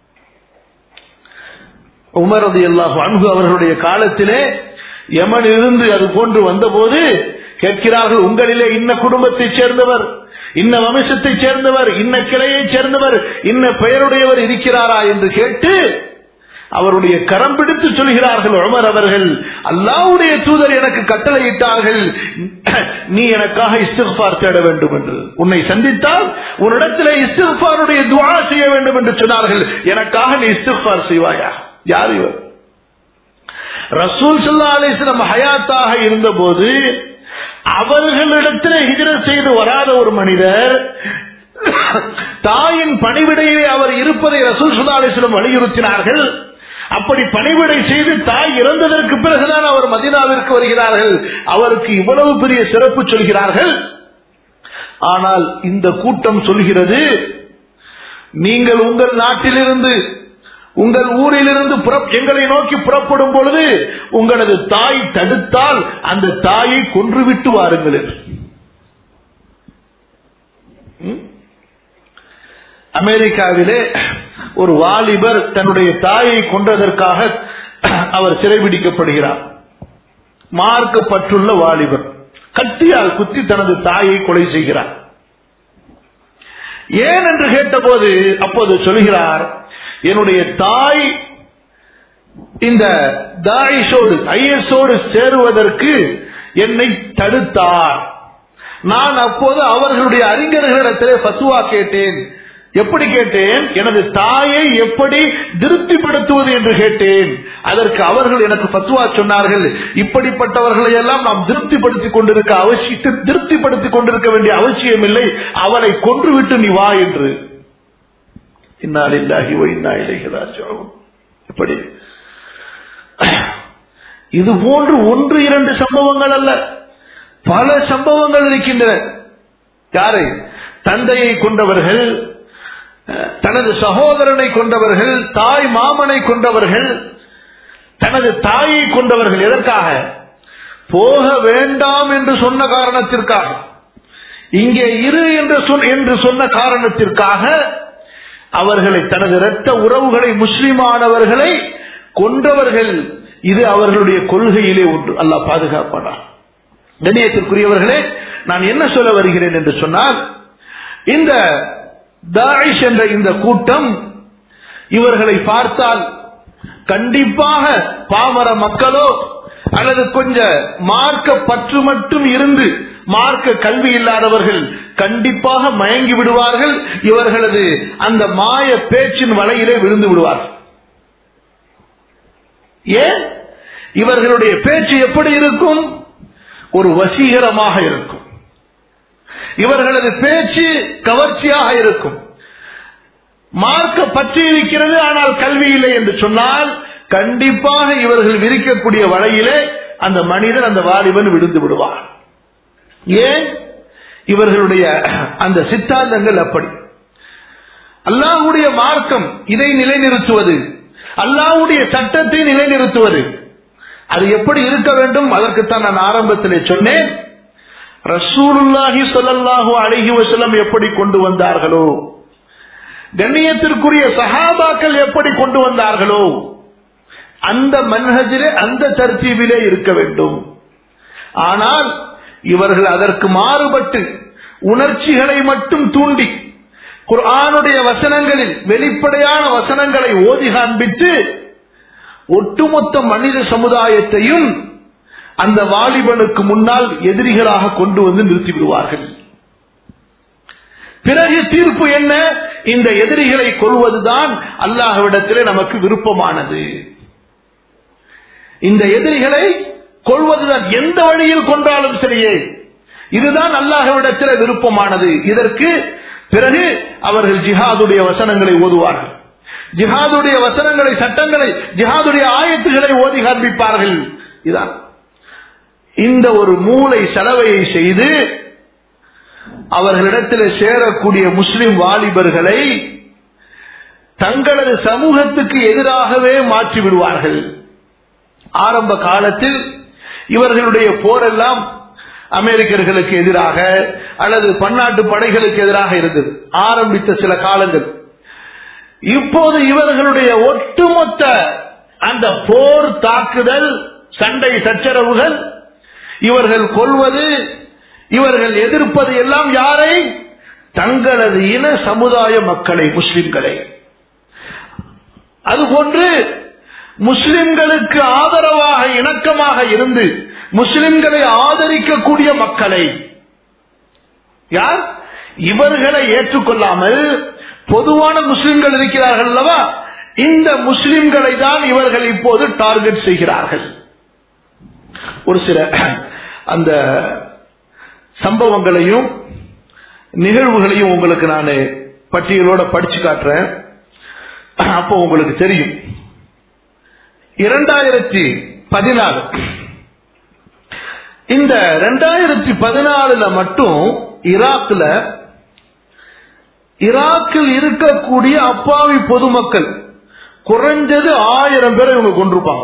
உமரது அல்லாஹ் அன்பு அவர்களுடைய காலத்திலே யமனிலிருந்து அது போன்று வந்தபோது கேட்கிறார்கள் உங்களிலே இன்ன குடும்பத்தைச் சேர்ந்தவர் இன்ன வம்சத்தைச் சேர்ந்தவர் இன்ன கிளையைச் சேர்ந்தவர் இன்ன பெயருடையவர் இருக்கிறாரா என்று கேட்டு அவருடைய கரம் பிடித்து சொல்கிறார்கள் உமர் அவர்கள் அல்லாவுடைய தூதர் எனக்கு கட்டளையிட்டார்கள் நீ எனக்காக இஸ்திஃபார் தேட வேண்டும் என்று உன்னை சந்தித்தால் உன்னிடத்திலே இஸ்திஃபாருடைய துவா செய்ய வேண்டும் என்று சொன்னார்கள் எனக்காக நீ இஸ்திஃபார் செய்வாயா யார் இவர் ரசூல் சல்லா அலிஸ்லம் ஹயாத்தாக இருந்தபோது அவர்களிடத்தில் ஹிஜரத் செய்து வராத ஒரு மனிதர் தாயின் பணிவிடையிலே அவர் இருப்பதை ரசூல் சுல்லா அலிஸ்லம் வலியுறுத்தினார்கள் அப்படி பணிவிடை செய்து தாய் இறந்ததற்கு பிறகுதான் அவர் மதினாவிற்கு வருகிறார்கள் அவருக்கு இவ்வளவு பெரிய சிறப்பு சொல்கிறார்கள் ஆனால் இந்த கூட்டம் சொல்கிறது நீங்கள் உங்கள் நாட்டிலிருந்து உங்கள் ஊரிலிருந்து எங்களை நோக்கி புறப்படும் பொழுது உங்களது தாய் தடுத்தால் அந்த தாயை கொன்றுவிட்டு வாருங்கள் அமெரிக்காவிலே ஒரு வாலிபர் தன்னுடைய தாயை கொன்றதற்காக அவர் சிறைபிடிக்கப்படுகிறார் மார்க்கப்பட்டுள்ள வாலிபர் கத்தியால் குத்தி தனது தாயை கொலை செய்கிறார் ஏன் என்று கேட்டபோது அப்போது சொல்கிறார் என்னுடைய தாய் இந்த தாயிஷோடு ஐஎஸ்ஓடு சேருவதற்கு என்னை தடுத்தார் நான் அப்போது அவர்களுடைய அறிஞர்களிடத்திலே பத்துவா கேட்டேன் எப்படி கேட்டேன் எனது தாயை எப்படி திருப்திப்படுத்துவது என்று கேட்டேன் அதற்கு அவர்கள் எனக்கு பத்துவா சொன்னார்கள் இப்படிப்பட்டவர்களை எல்லாம் நாம் திருப்திப்படுத்திக் கொண்டிருக்க அவசியம் திருப்திப்படுத்திக் கொண்டிருக்க வேண்டிய அவசியம் இல்லை அவளை கொன்றுவிட்டு நீ வா என்று இன்னாலில்லாஹி இன்னா இலைகிறாஜோம் எப்படி இது போன்று ஒன்று இரண்டு சம்பவங்கள் அல்ல பல சம்பவங்கள் இருக்கின்றன யாரை தந்தையை கொண்டவர்கள் தனது சகோதரனை கொண்டவர்கள் தாய் மாமனை கொண்டவர்கள் தனது தாயை கொண்டவர்கள் எதற்காக போக வேண்டாம் என்று சொன்ன காரணத்திற்காக இங்கே இரு என்று சொன்ன காரணத்திற்காக அவர்களை தனது இரத்த உறவுகளை முஸ்லிமானவர்களை கொன்றவர்கள் இது அவர்களுடைய கொள்கையிலே ஒன்று அல்லாஹ் பாதுகாப்பானா கண்ணியத்திற்குரியவர்களே நான் என்ன சொல்ல வருகிறேன் என்று சொன்னால் இந்த தாயிஷ் என்ற இந்த கூட்டம் இவர்களை பார்த்தால் கண்டிப்பாக பாமர மக்களோ அல்லது கொஞ்ச மார்க்க பற்று மட்டும் இருந்து மார்க்க கல்வி இல்லாதவர்கள் கண்டிப்பாக மயங்கி விடுவார்கள் இவர்களது அந்த மாய பேச்சின் வலையிலே விழுந்து விடுவார்கள் ஏன் இவர்களுடைய பேச்சு எப்படி இருக்கும் ஒரு வசீகரமாக இருக்கும் இவர்களது பேச்சு கவர்ச்சியாக இருக்கும் மார்க்க பற்றி இருக்கிறது ஆனால் கல்வி இல்லை என்று சொன்னால் கண்டிப்பாக இவர்கள் விரிக்கக்கூடிய வலையிலே அந்த மனிதன் அந்த வாலிபன் விழுந்து விடுவார் ஏன் இவர்களுடைய அந்த சித்தாந்தங்கள் அப்படி அல்லாஹுடைய மார்க்கம் இதை நிலைநிறுத்துவது அல்லாஹுடைய சட்டத்தை நிலைநிறுத்துவது அது எப்படி இருக்க வேண்டும் அதற்குத்தான் நான் ஆரம்பத்தில் சொன்னேன் ரசூலுல்லாஹி சொல்லல்லாஹு அழகி வசலம் எப்படி கொண்டு வந்தார்களோ கண்ணியத்திற்குரிய சஹாபாக்கள் எப்படி கொண்டு வந்தார்களோ அந்த மன்ஹஜிலே அந்த தர்த்தீவிலே இருக்க வேண்டும் ஆனால் இவர்கள் அதற்கு மாறுபட்டு உணர்ச்சிகளை மட்டும் தூண்டி குர்ஆனுடைய வசனங்களில் வெளிப்படையான வசனங்களை ஓதி காண்பித்து ஒட்டுமொத்த மனித சமுதாயத்தையும் அந்த வாலிபனுக்கு முன்னால் எதிரிகளாக கொண்டு வந்து நிறுத்தி விடுவார்கள் பிறகு தீர்ப்பு என்ன இந்த எதிரிகளை கொள்வதுதான் அல்லாஹ்விடத்திலே நமக்கு விருப்பமானது இந்த எதிரிகளை கொள்வதுதான் எந்த வழியில் கொன்றாலும் சரியே இதுதான் அல்லாஹ்விடத்தில் விருப்பமானது இதற்கு பிறகு அவர்கள் ஜிஹாதுடைய வசனங்களை ஓதுவார்கள் ஜிஹாதுடைய வசனங்களை சட்டங்களை ஜிஹாதுடைய ஆயத்துகளை ஓதி காண்பிப்பார்கள் இதான் இந்த ஒரு மூளை செலவையை செய்து அவர்களிடத்தில் சேரக்கூடிய முஸ்லிம் வாலிபர்களை தங்களது சமூகத்துக்கு எதிராகவே மாற்றி விடுவார்கள் ஆரம்ப காலத்தில் இவர்களுடைய போரெல்லாம் அமெரிக்கர்களுக்கு எதிராக அல்லது பன்னாட்டு படைகளுக்கு எதிராக இருந்தது ஆரம்பித்த சில காலங்கள் இப்போது இவர்களுடைய ஒட்டுமொத்த அந்த போர் தாக்குதல் சண்டை சச்சரவுகள் இவர்கள் கொள்வது இவர்கள் எதிர்ப்பது எல்லாம் யாரை தங்களது இன சமுதாய மக்களை முஸ்லிம்களை அதுபோன்று முஸ்லிம்களுக்கு ஆதரவாக இணக்கமாக இருந்து முஸ்லிம்களை ஆதரிக்கக்கூடிய மக்களை யார் இவர்களை ஏற்றுக்கொள்ளாமல் பொதுவான முஸ்லிம்கள் இருக்கிறார்கள் அல்லவா இந்த முஸ்லிம்களை தான் இவர்கள் இப்போது டார்கெட் செய்கிறார்கள் ஒரு சில அந்த சம்பவங்களையும் நிகழ்வுகளையும் உங்களுக்கு நான் பட்டியலோட படிச்சு காட்டுறேன் அப்போ உங்களுக்கு தெரியும் இரண்டாயிரத்தி பதினாலு இந்த ரெண்டாயிரத்தி பதினாலுல மட்டும் ஈராக்ல ஈராக்கில் இருக்கக்கூடிய அப்பாவி பொதுமக்கள் குறைஞ்சது ஆயிரம் பேரை இவங்க கொண்டிருப்பாங்க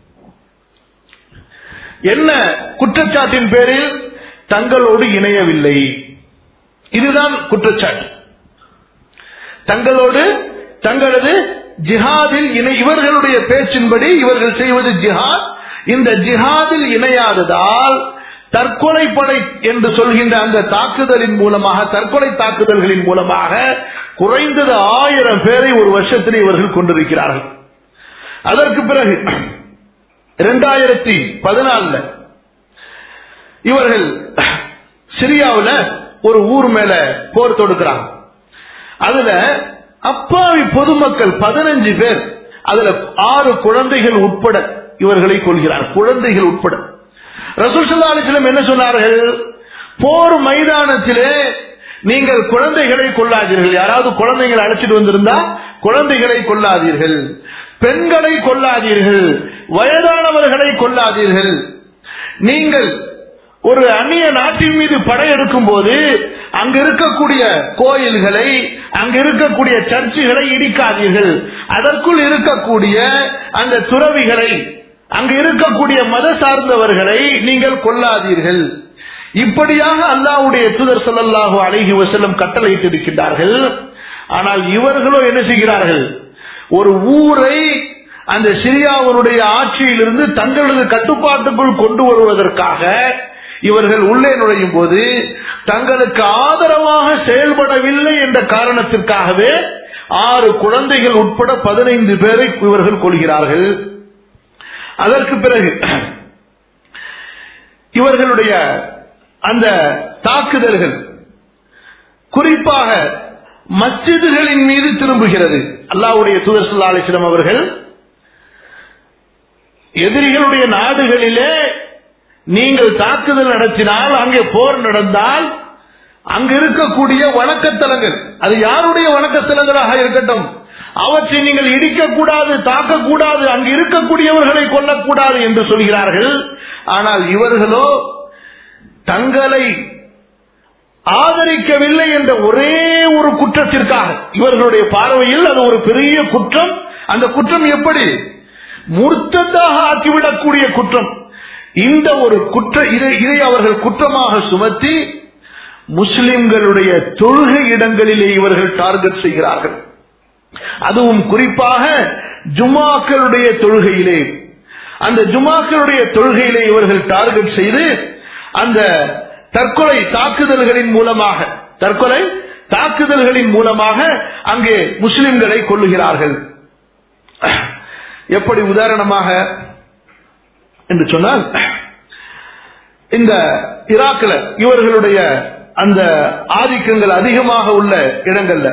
என்ன குற்றச்சாட்டின் பேரில் தங்களோடு இணையவில்லை இதுதான் குற்றச்சாட்டு தங்களோடு தங்களது ஜிஹாதில் இணை இவர்களுடைய பேச்சின்படி இவர்கள் செய்வது ஜிஹாத் இந்த ஜிஹாதில் இணையாததால் தற்கொலை படை என்று சொல்கின்ற அந்த தாக்குதலின் மூலமாக தற்கொலை தாக்குதல்களின் மூலமாக குறைந்தது ஆயிரம் பேரை ஒரு வருஷத்தில் இவர்கள் கொண்டிருக்கிறார்கள் அதற்கு பிறகு இரண்டாயிரத்தி பதினாலுல இவர்கள் சிரியாவில் ஒரு ஊர் மேல போர் தொடுக்கிறாங்க அதுல அப்பாவி பொதுமக்கள் பதினஞ்சு பேர் அதுல ஆறு குழந்தைகள் உட்பட இவர்களை கொள்கிறார் குழந்தைகள் உட்பட ரசூசல்லா அலிஸ்லம் என்ன சொன்னார்கள் போர் மைதானத்திலே நீங்கள் குழந்தைகளை கொள்ளாதீர்கள் யாராவது குழந்தைகளை அழைச்சிட்டு வந்திருந்தா குழந்தைகளை கொள்ளாதீர்கள் பெண்களை கொள்ளாதீர்கள் வயதானவர்களை கொள்ளாதீர்கள் நீங்கள் ஒரு அந்நிய நாட்டின் மீது படையெடுக்கும் போது அங்க இருக்கக்கூடிய கோயில்களை அங்க இருக்கக்கூடிய சர்ச்சுகளை இடிக்காதீர்கள் அதற்குள் இருக்கக்கூடிய அந்த துறவிகளை அங்கு இருக்கக்கூடிய மத சார்ந்தவர்களை நீங்கள் கொள்ளாதீர்கள் இப்படியாக அல்லாவுடைய தூதர் சொல்லல்லாஹு அழகி வசலம் கட்டளையிட்டிருக்கின்றார்கள் ஆனால் இவர்களோ என்ன செய்கிறார்கள் ஒரு ஊரை அந்த சிரியாவனுடைய ஆட்சியிலிருந்து தங்களது கட்டுப்பாட்டுக்குள் கொண்டு வருவதற்காக இவர்கள் உள்ளே நுழையும் போது தங்களுக்கு ஆதரவாக செயல்படவில்லை என்ற காரணத்திற்காகவே ஆறு குழந்தைகள் உட்பட பதினைந்து பேரை இவர்கள் கொள்கிறார்கள் அதற்கு பிறகு இவர்களுடைய அந்த தாக்குதல்கள் குறிப்பாக மஸ்ஜிதுகளின் மீது திரும்புகிறது அல்லாவுடைய தூதர் சுல்லா அலிஸ்லம் அவர்கள் எதிரிகளுடைய நாடுகளிலே நீங்கள் தாக்குதல் நடத்தினால் அங்கே போர் நடந்தால் அங்கு இருக்கக்கூடிய வணக்கத்தலங்கள் அது யாருடைய வணக்கத்தலங்களாக இருக்கட்டும் அவற்றை நீங்கள் இடிக்கக்கூடாது தாக்கக்கூடாது அங்கு இருக்கக்கூடியவர்களை கொல்லக்கூடாது என்று சொல்கிறார்கள் ஆனால் இவர்களோ தங்களை ஆதரிக்கவில்லை என்ற ஒரே ஒரு குற்றத்திற்காக இவர்களுடைய பார்வையில் அது ஒரு பெரிய குற்றம் அந்த குற்றம் எப்படி முர்த்ததாக ஆக்கிவிடக்கூடிய குற்றம் இந்த ஒரு குற்ற இதை இதை அவர்கள் குற்றமாக சுமத்தி முஸ்லிம்களுடைய தொழுகை இடங்களிலே இவர்கள் டார்கெட் செய்கிறார்கள் அதுவும் குறிப்பாக ஜுமாக்களுடைய தொழுகையிலே அந்த ஜுமாக்களுடைய தொழுகையிலே இவர்கள் டார்கெட் செய்து அந்த தற்கொலை தாக்குதல்களின் மூலமாக தற்கொலை தாக்குதல்களின் மூலமாக அங்கே முஸ்லிம்களை கொள்ளுகிறார்கள் எப்படி உதாரணமாக என்று சொன்னால் இந்த ஈராக்ல இவர்களுடைய அந்த ஆதிக்கங்கள் அதிகமாக உள்ள இடங்கள்ல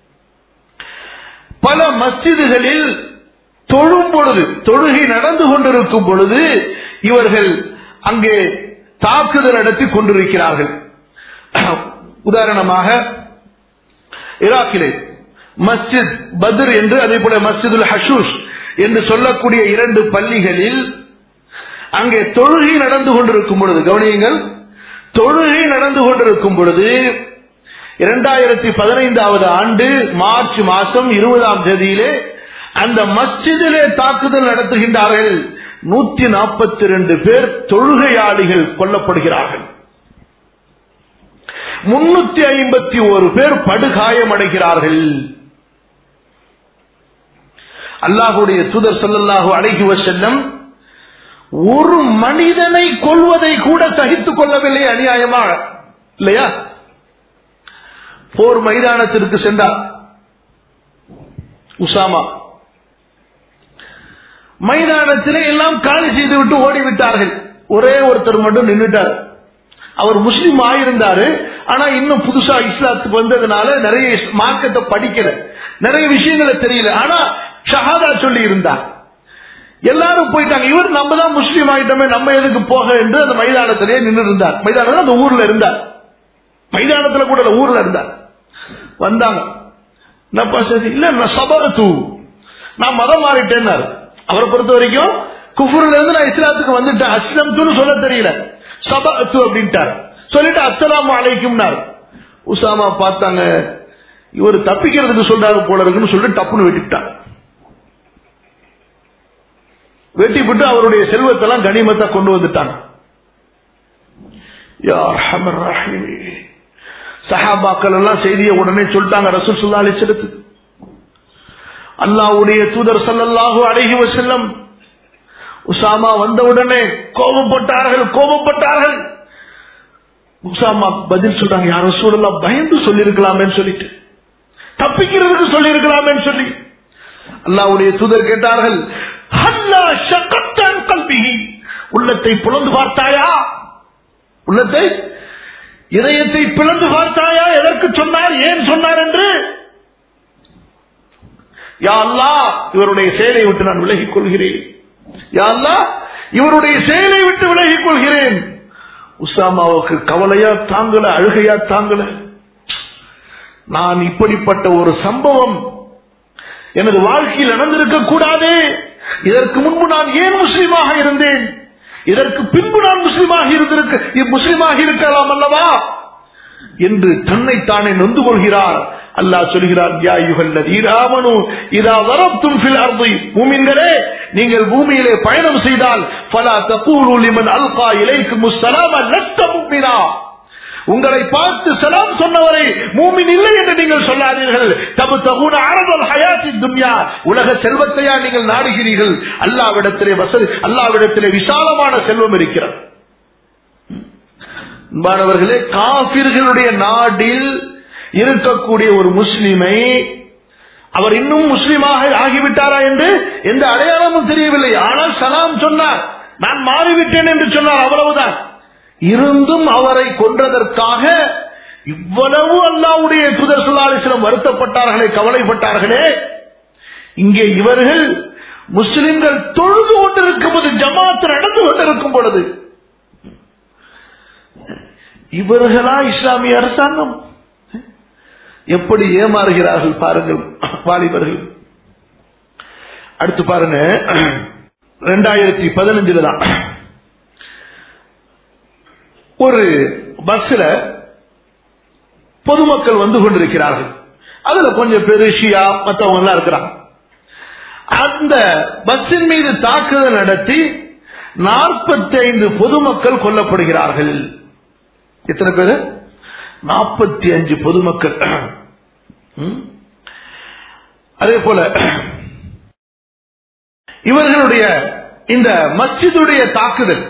பல மஸ்ஜிதுகளில் தொழும் பொழுது தொழுகை நடந்து கொண்டிருக்கும் பொழுது இவர்கள் அங்கே தாக்குதல் நடத்தி கொண்டிருக்கிறார்கள் உதாரணமாக ஈராக்கிலே மஸ்ஜித் பத்ர் என்று அதே போல மஸ்ஜிதுல் ஹஷூஷ் என்று சொல்லக்கூடிய இரண்டு பள்ளிகளில் அங்கே தொழுகை நடந்து கொண்டிருக்கும் பொழுது கவனியுங்கள் தொழுகை நடந்து கொண்டிருக்கும் பொழுது இரண்டாயிரத்தி பதினைந்தாவது ஆண்டு மார்ச் மாசம் இருபதாம் தேதியிலே அந்த மஸ்ஜிதிலே தாக்குதல் நடத்துகின்றார்கள் நூற்றி நாற்பத்தி ரெண்டு பேர் தொழுகையாளிகள் கொல்லப்படுகிறார்கள் முன்னூத்தி ஐம்பத்தி ஒரு பேர் படுகாயமடைகிறார்கள் அல்லாஹுடைய தூதர் சொல்லல்லாஹு அழகி செல்லம் ஒரு மனிதனை கொள்வதை கூட சகித்துக் கொள்ளவில்லை அநியாயமாக இல்லையா போர் மைதானத்திற்கு சென்றார் உசாமா மைதானத்திலே எல்லாம் காலி செய்து விட்டு ஓடிவிட்டார்கள் ஒரே ஒருத்தர் மட்டும் நின்றுட்டார் அவர் முஸ்லீம் ஆயிருந்தாரு ஆனா இன்னும் புதுசா இஸ்லாத்துக்கு வந்ததுனால நிறைய மார்க்கத்தை படிக்கல நிறைய விஷயங்களை தெரியல ஆனா ஷஹாதா சொல்லி இருந்தார் எல்லாரும் போயிட்டாங்க இவர் நம்ம தான் முஸ்லீம் ஆயிட்டோமே நம்ம எதுக்கு போக என்று அந்த மைதானத்திலே நின்று இருந்தார் மைதானம் அந்த ஊர்ல இருந்தார் மைதானத்துல கூட இல்ல, ஊர்ல இருந்தார் வந்தாங்க என்னப்பா சரி இல்ல நான் சபரத்து நான் மதம் மாறிட்டேன்னாரு அவரை பொறுத்த வரைக்கும் குஃபுர்ல இருந்து நான் இஸ்லாத்துக்கு வந்துட்டேன் அஸ்லம்துன்னு சொல்ல தெரியல சபரத்து அப்படின்ட்டார் சொல்லிட்டு அஸ்ஸலாமு அலைக்கும்னார் உசாமா பார்த்தாங்க இவர் தப்பிக்கிறதுக்கு சொல்றாரு போல இருக்குன்னு சொல்லிட்டு டப்புன்னு வெட்டிட்டார் வெட்டி விட்டு அவருடைய செல்வத்தெல்லாம் கனிமத்தா கொண்டு வந்துட்டாங்க யா அர்ஹமர் ரஹீம். சஹாபாக்கள் எல்லாம் செய்தியை உடனே சொல்லிட்டாங்க ரசூல் சுல்லா அலிசலத்து அல்லாவுடைய தூதர் ஸல்லல்லாஹு அலைஹி வஸல்லம் உசாமா வந்தவுடனே கோபப்பட்டார்கள் கோபப்பட்டார்கள் உசாமா பதில் சொல்றாங்க யார் ரசூலுல்லாஹ் பயந்து சொல்லியிருக்கலாமேன்னு சொல்லிட்டு தப்பிக்கிறதுக்கு சொல்லியிருக்கலாமேன்னு சொல்லி அல்லாவுடைய தூதர் கேட்டார்கள் ஹல்லா ஷக்கத்தன் கல்பிஹி உள்ளத்தை புலந்து பார்த்தாயா உள்ளத்தை இதயத்தை பிளந்து பார்த்தாயா எதற்கு சொன்னார் ஏன் சொன்னார் என்று யா அல்லாஹ் இவருடைய செயலை விட்டு நான் விலகிக் கொள்கிறேன் யா அல்லாஹ் இவருடைய செயலை விட்டு விலகிக் கொள்கிறேன் உசாமாவுக்கு கவலையா தாங்கல அழுகையா தாங்கல நான் இப்படிப்பட்ட ஒரு சம்பவம் எனது வாழ்க்கையில் நடந்திருக்க கூடாதே இதற்கு முன்பு நான் ஏன் முஸ்லீமாக இருந்தேன் இதற்கு பின்பு நான் முஸ்லீமாக இருந்திருக்க முஸ்லீமாக இருக்கலாம் அல்லவா என்று தன்னைத்தானே நொந்து கொள்கிறார் அல்லாஹ் சொல்கிறார் யா யுகல்லதீர் ஆமனு இதா வரப்தும் ஃபில் அர்தி மூமின்களே நீங்கள் பூமியிலே பயணம் செய்தால் ஃபலா தகூலு லிமன் அல்கா இலைக்கும் முஸ்ஸலாம லஸ்த முஃமினா உங்களை பார்த்து சலாம் சொன்னவரை மூமின் இல்லை என்று நீங்கள் சொல்லாதீர்கள் தபு தகுன அரபல் ஹயாத்தி துன்யா உலக செல்வத்தையா நீங்கள் நாடுகிறீர்கள் அல்லாவிடத்திலே வசதி அல்லாவிடத்திலே விசாலமான செல்வம் இருக்கிறது அன்பானவர்களே காபிர்களுடைய நாடில் இருக்கக்கூடிய ஒரு முஸ்லிமை அவர் இன்னும் முஸ்லிமாக ஆகிவிட்டாரா என்று எந்த அடையாளமும் தெரியவில்லை ஆனால் சலாம் சொன்னார் நான் மாறிவிட்டேன் என்று சொன்னார் அவ்வளவுதான் இருந்தும் அவரை கொன்றதற்காக இவ்வளவு அல்லாவுடைய தூதர் சுல்லாலிசிலம் வருத்தப்பட்டார்களே கவலைப்பட்டார்களே இங்கே இவர்கள் முஸ்லிம்கள் தொழுது கொண்டிருக்கும் போது ஜமாத் நடந்து கொண்டிருக்கும் பொழுது இவர்களா இஸ்லாமிய அரசாங்கம் எப்படி ஏமாறுகிறார்கள் பாருங்கள் வாலிபர்கள் அடுத்து பாருங்க ரெண்டாயிரத்தி பதினஞ்சுல தான் ஒரு பஸ்ல பொதுமக்கள் வந்து கொண்டிருக்கிறார்கள் அதுல கொஞ்சம் பேரு ஷியா மற்றவங்க எல்லாம் இருக்கிறாங்க அந்த பஸ்ஸின் மீது தாக்குதல் நடத்தி நாற்பத்தி ஐந்து பொதுமக்கள் கொல்லப்படுகிறார்கள் எத்தனை பேரு நாற்பத்தி அஞ்சு பொதுமக்கள் ம்? அதே போல இவர்களுடைய இந்த மஸ்ஜிதுடைய தாக்குதல்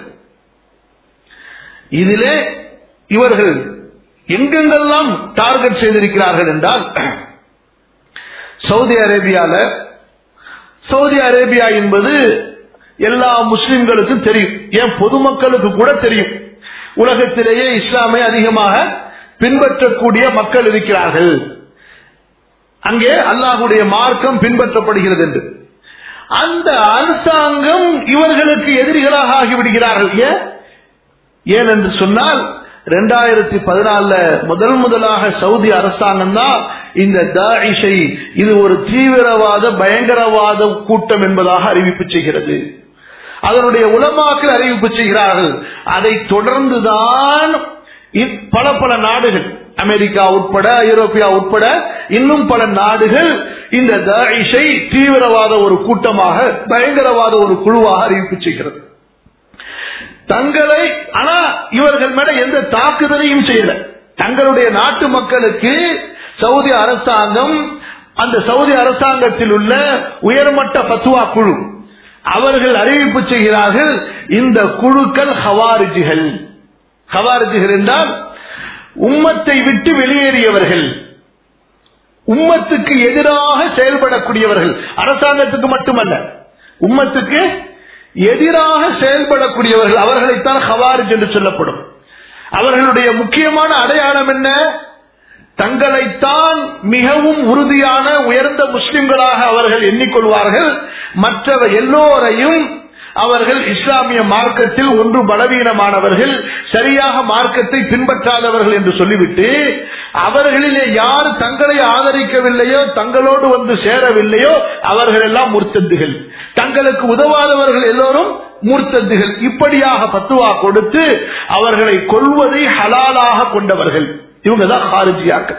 இதிலே இவர்கள் எங்கெங்கெல்லாம் டார்கெட் செய்திருக்கிறார்கள் என்றால் சவுதி அரேபியால சவுதி அரேபியா என்பது எல்லா முஸ்லிம்களுக்கும் தெரியும் ஏன் பொதுமக்களுக்கு கூட தெரியும் உலகத்திலேயே இஸ்லாமை அதிகமாக பின்பற்றக்கூடிய மக்கள் இருக்கிறார்கள் அங்கே அல்லாஹுடைய மார்க்கம் பின்பற்றப்படுகிறது என்று அந்த அரசாங்கம் இவர்களுக்கு எதிரிகளாக ஆகிவிடுகிறார்கள் ஏன் ஏன் என்று சொன்னால் ரெண்டாயிரத்தி பதினாலுல முதல் முதலாக சவுதி அரசாங்கம் தான் இந்த தாயிஷை இது ஒரு தீவிரவாத பயங்கரவாத கூட்டம் என்பதாக அறிவிப்பு செய்கிறது அதனுடைய உலமாக்கள் அறிவிப்பு செய்கிறார்கள் அதை தொடர்ந்துதான் இ- பல பல நாடுகள் அமெரிக்கா உட்பட ஐரோப்பியா உட்பட இன்னும் பல நாடுகள் இந்த தாயிஷை தீவிரவாத ஒரு கூட்டமாக பயங்கரவாத ஒரு குழுவாக அறிவிப்பு செய்கிறது தங்களை ஆனா இவர்கள் மேல எந்த தாக்குதலையும் செய்யல தங்களுடைய நாட்டு மக்களுக்கு சவுதி அரசாங்கம் அந்த சவுதி அரசாங்கத்தில் உள்ள உயர்மட்ட பத்துவா குழு அவர்கள் அறிவிப்பு செய்கிறார்கள் இந்த குழுக்கள் ஹவாரிஜிகள் ஹவாரிஜிகள் என்றால் உம்மத்தை விட்டு வெளியேறியவர்கள் உம்மத்துக்கு எதிராக செயல்படக்கூடியவர்கள் அரசாங்கத்துக்கு மட்டுமல்ல உம்மத்துக்கு எதிராக செயல்படக்கூடியவர்கள் அவர்களைத்தான் ஹவாரிஜ் என்று சொல்லப்படும் அவர்களுடைய முக்கியமான அடையாளம் என்ன தங்களைத்தான் மிகவும் உறுதியான உயர்ந்த முஸ்லிம்களாக அவர்கள் எண்ணிக்கொள்வார்கள் மற்றவ எல்லோரையும் அவர்கள் இஸ்லாமிய மார்க்கத்தில் ஒன்று பலவீனமானவர்கள் சரியாக மார்க்கத்தை பின்பற்றாதவர்கள் என்று சொல்லிவிட்டு அவர்களிலே யார் தங்களை ஆதரிக்கவில்லையோ தங்களோடு வந்து சேரவில்லையோ அவர்கள் எல்லாம் முர்த்தத்துகள் தங்களுக்கு உதவாதவர்கள் எல்லோரும் மூர்த்தத்துகள் இப்படியாக பத்துவா கொடுத்து அவர்களை கொள்வதை ஹலாலாக கொண்டவர்கள் இவங்க தான் ஹாரிஜியாக்கள்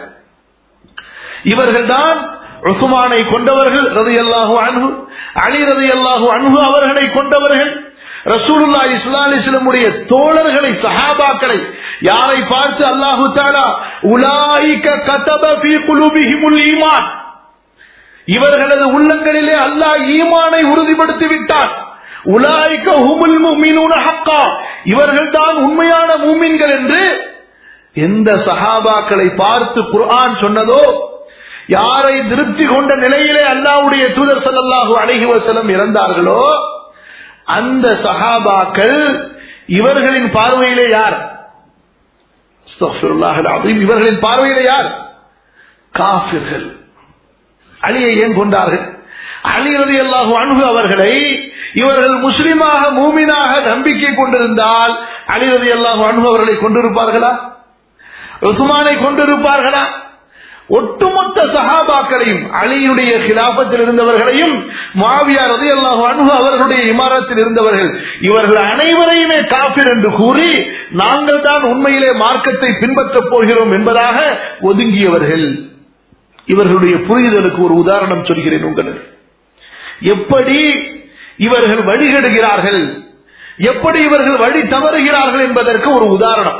இவர்கள் தான் உஸ்மானை கொண்டவர்கள் ரதியல்லாஹு அன்ஹு அலி ரதியல்லாஹு அன்ஹு அவர்களை கொண்டவர்கள் ரசூலுல்லா இஸ்லாலிஸ்லமுடைய தோழர்களை சஹாபாக்களை யாரை பார்த்து அல்லாஹு தாலா உலாயிக கதப ஃபீ குலூபிஹிமுல் ஈமான் இவர்களது உள்ளங்களிலே அல்லாஹ் ஈமானை உறுதிப்படுத்தி விட்டான் உலாய்க்க ஹுமுல் முஃமினூன ஹக்கா இவர்கள் தான் உண்மையான மூமின்கள் என்று எந்த சஹாபாக்களை பார்த்து குர்ஆன் சொன்னதோ யாரை திருப்தி கொண்ட நிலையிலே அல்லாஹ்வுடைய தூதர் ஸல்லல்லாஹு அலைஹி வஸல்லம் இறந்தார்களோ அந்த சஹாபாக்கள் இவர்களின் பார்வையிலே யார் அஸ்தக்ஃபிருல்லாஹ் அல்-அஸீம் இவர்களின் பார்வையிலே யார் காஃபிர்கள் அலியை ஏன் கொண்டார்கள் அலி ரலியல்லாஹு அன்ஹு அவர்களை இவர்கள் முஸ்லிமாக மூமினாக நம்பிக்கை கொண்டிருந்தால் அலி ரலியல்லாஹு அன்ஹு அவர்களை கொண்டிருப்பார்களா உஸ்மானை கொண்டிருப்பார்களா ஒட்டுமொத்த சஹாபாக்களையும் அலியுடைய கிலாபத்தில் இருந்தவர்களையும் மாவியா ரதியல்லாஹு அன்ஹு அவர்களுடைய இமாரத்தில் இருந்தவர்கள் இவர்கள் அனைவரையுமே காபிர் என்று கூறி நாங்கள் தான் உண்மையிலே மார்க்கத்தை பின்பற்றப் போகிறோம் என்பதாக ஒதுங்கியவர்கள் இவர்களுடைய புரிதலுக்கு ஒரு உதாரணம் சொல்கிறேன் உங்களுக்கு எப்படி இவர்கள் வழிகெடுகிறார்கள் எப்படி இவர்கள் வழி தவறுகிறார்கள் என்பதற்கு ஒரு உதாரணம்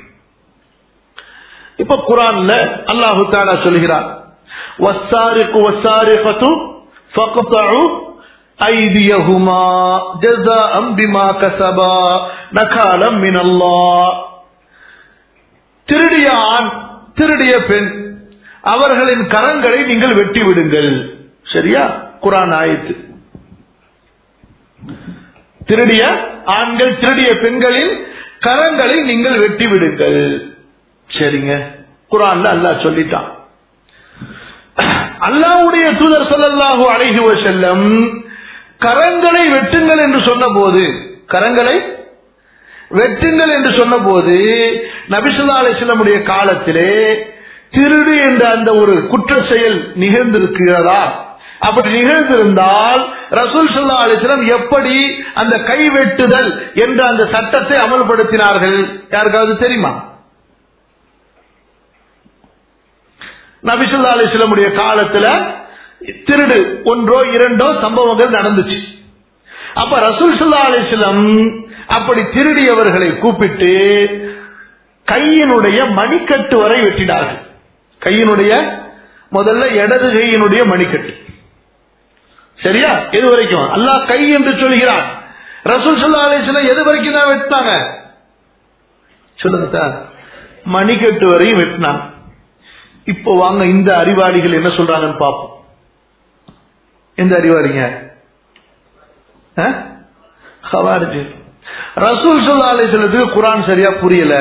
இப்ப குரான்ல அல்லாஹு தாலா சொல்கிறார் வஸ்ஸாரிக்கு வஸ்ஸாரிகத்து ஃபக்தஉ ஐதியஹுமா ஜஸாஅம் பிமா கஸபா நகாலம் மினல்லாஹ் திருடிய ஆண் திருடிய பெண் அவர்களின் கரங்களை நீங்கள் வெட்டி விடுங்கள் சரியா குரான் ஆயத்து திருடிய ஆண்கள் திருடிய பெண்களின் கரங்களை நீங்கள் வெட்டி விடுங்கள் சரிங்க குரான்ல அல்லாஹ் சொல்லிட்டான் அல்லாஹ்வுடைய தூதர் ஸல்லல்லாஹு அலைஹி வஸல்லம் கரங்களை வெட்டுங்கள் என்று சொன்னபோது கரங்களை வெட்டுங்கள் என்று சொன்னபோது நபிசுல்லா அலிஸ்லமுடைய காலத்திலே திருடு என்ற அந்த ஒரு குற்ற செயல் நிகழ்ந்திருக்கிறதா அப்படி நிகழ்ந்திருந்தால் ரசூல் சல்லா அலிஸ்லம் எப்படி அந்த கைவெட்டுதல் என்ற அந்த சட்டத்தை அமல்படுத்தினார்கள் யாருக்காவது தெரியுமா நபிசுல்லா அலிஸ்லமுடைய காலத்துல திருடு ஒன்றோ இரண்டோ சம்பவங்கள் நடந்துச்சு அப்ப ரசூல் சல்லா அலிஸ்லம் அப்படி திருடியவர்களை கூப்பிட்டு கையினுடைய மணிக்கட்டு வரை வெட்டினார்கள் கையினுடைய முதல்ல இடது கையினுடைய மணிக்கட்டு சரியா எது வரைக்கும் அல்லாஹ் கை என்று சொல்கிறான் ரசூல் சல்லா அலிஸ்லம் எது வரைக்கும் தான் வெட்டினாங்க சொல்லுங்க சார் மணிக்கட்டு வரையும் வெட்டினாங்க இப்போ வாங்க இந்த அறிவாளிகள் என்ன சொல்றாங்கன்னு பார்ப்போம் எந்த அறிவாளிங்க ஹவாரிஜி ரசூல் சொல்லா அலிஸ்லத்துக்கு குரான் சரியா புரியல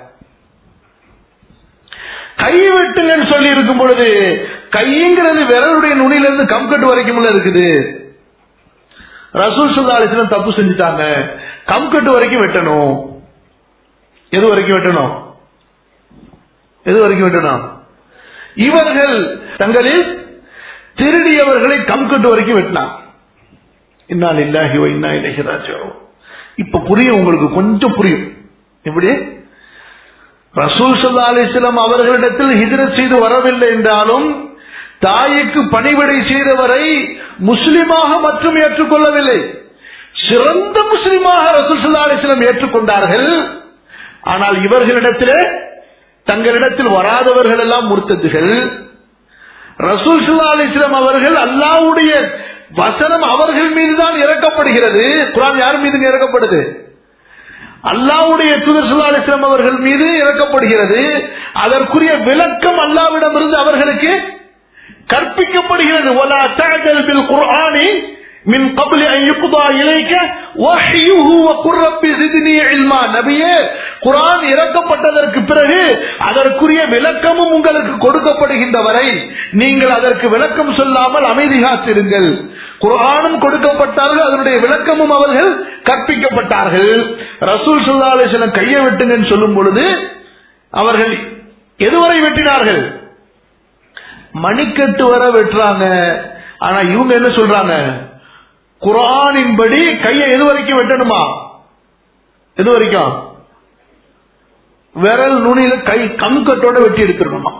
கை வெட்டுங்கன்னு சொல்லி இருக்கும் பொழுது கைங்கிறது விரலுடைய நுனியிலிருந்து கம்கட்டு வரைக்கும் இருக்குது ரசூல் சொல்லா அலிஸ்லம் தப்பு செஞ்சுட்டாங்க கம்கட்டு வரைக்கும் வெட்டணும் எது வரைக்கும் வெட்டணும் எது வரைக்கும் வெட்டணும் இவர்கள் தங்களில் திருடியவர்களை கம்கட்டு வரைக்கும் வெட்டினான் இன்னா இல்லாஹி இன்னா இலஹி 'இலைஹி 'ராஜிஊன். இப்ப புரியும் உங்களுக்கு கொஞ்சம் புரியும் எப்படி ரசூல் ஸல்லல்லாஹு அலைஹி வஸல்லம் எது வரைக்கும் தான் வெட்டினாங்க கம்கட்டு வரைக்கும் வெட்டணும் எது வரைக்கும் வெட்டணும் இவர்கள் திருடியவர்களை கம்கட்டு வரைக்கும் வெட்டினான் இன்னா லில்லாஹி வ இன்னா இலைஹி ராஜிஊன். இப்ப புரியும் உங்களுக்கு கொஞ்சம் புரியும் ரசூல் சல்லா அலிஸ்லாம் அவர்களிடத்தில் ஹிஜ்ரத் செய்து வரவில்லை என்றாலும் தாய்க்கு பணிவிடை செய்தவரை முஸ்லிமாக மட்டும் ஏற்றுக்கொள்ளவில்லை சிறந்த முஸ்லிமாக ரசூல் சல்லா அலிஸ்லாம் ஏற்றுக்கொண்டார்கள் ஆனால் இவர்களிடத்திலே தங்களிடத்தில் வராதவர்கள் எல்லாம் முர்த்ததுகள் ரசூல் சுல்லா அலிஸ்லாம் அவர்கள் அல்லாவுடைய வசனம் அவர்கள் மீதுதான் இறக்கப்படுகிறது குரான் யார் மீது இறக்கப்படுது அல்லாவுடைய தூதர் சுல்லா அலிஸ்லாம் அவர்கள் மீது இறக்கப்படுகிறது அதற்குரிய விளக்கம் அல்லாவிடமிருந்து அவர்களுக்கு கற்பிக்கப்படுகிறது ولا تعجل بالقرآن من قبل أن يقضى إليك وحيه وقل رب زدني علما நபியே குர்ஆன் இறக்கப்பட்டதற்கு பிறகு அதற்குரிய விளக்கமும் உங்களுக்கு கொடுக்கப்படுகின்ற வரை நீங்கள் அதற்கு விளக்கம் சொல்லாமல் அமைதி காத்திருங்கள் குர்ஆனும் கொடுக்கப்பட்டார்கள் அதனுடைய விளக்கமும் அவர்கள் கற்பிக்கப்பட்டார்கள் ரசூல் ஸல்லல்லாஹு அலைஹி வஸல்லம் கையை வெட்டுங்கன்னு சொல்லும் பொழுது அவர்கள் எதுவரை வெட்டினார்கள் மணிக்கட்டு வர வெட்டுறாங்க ஆனா இவங்க என்ன சொல்றாங்க குரானின்படி கையை எது வரைக்கும் வெட்டணுமா எது வரைக்கும் விரல் நுனியில கை கம்கட்டோட வெட்டி எடுத்துடணுமா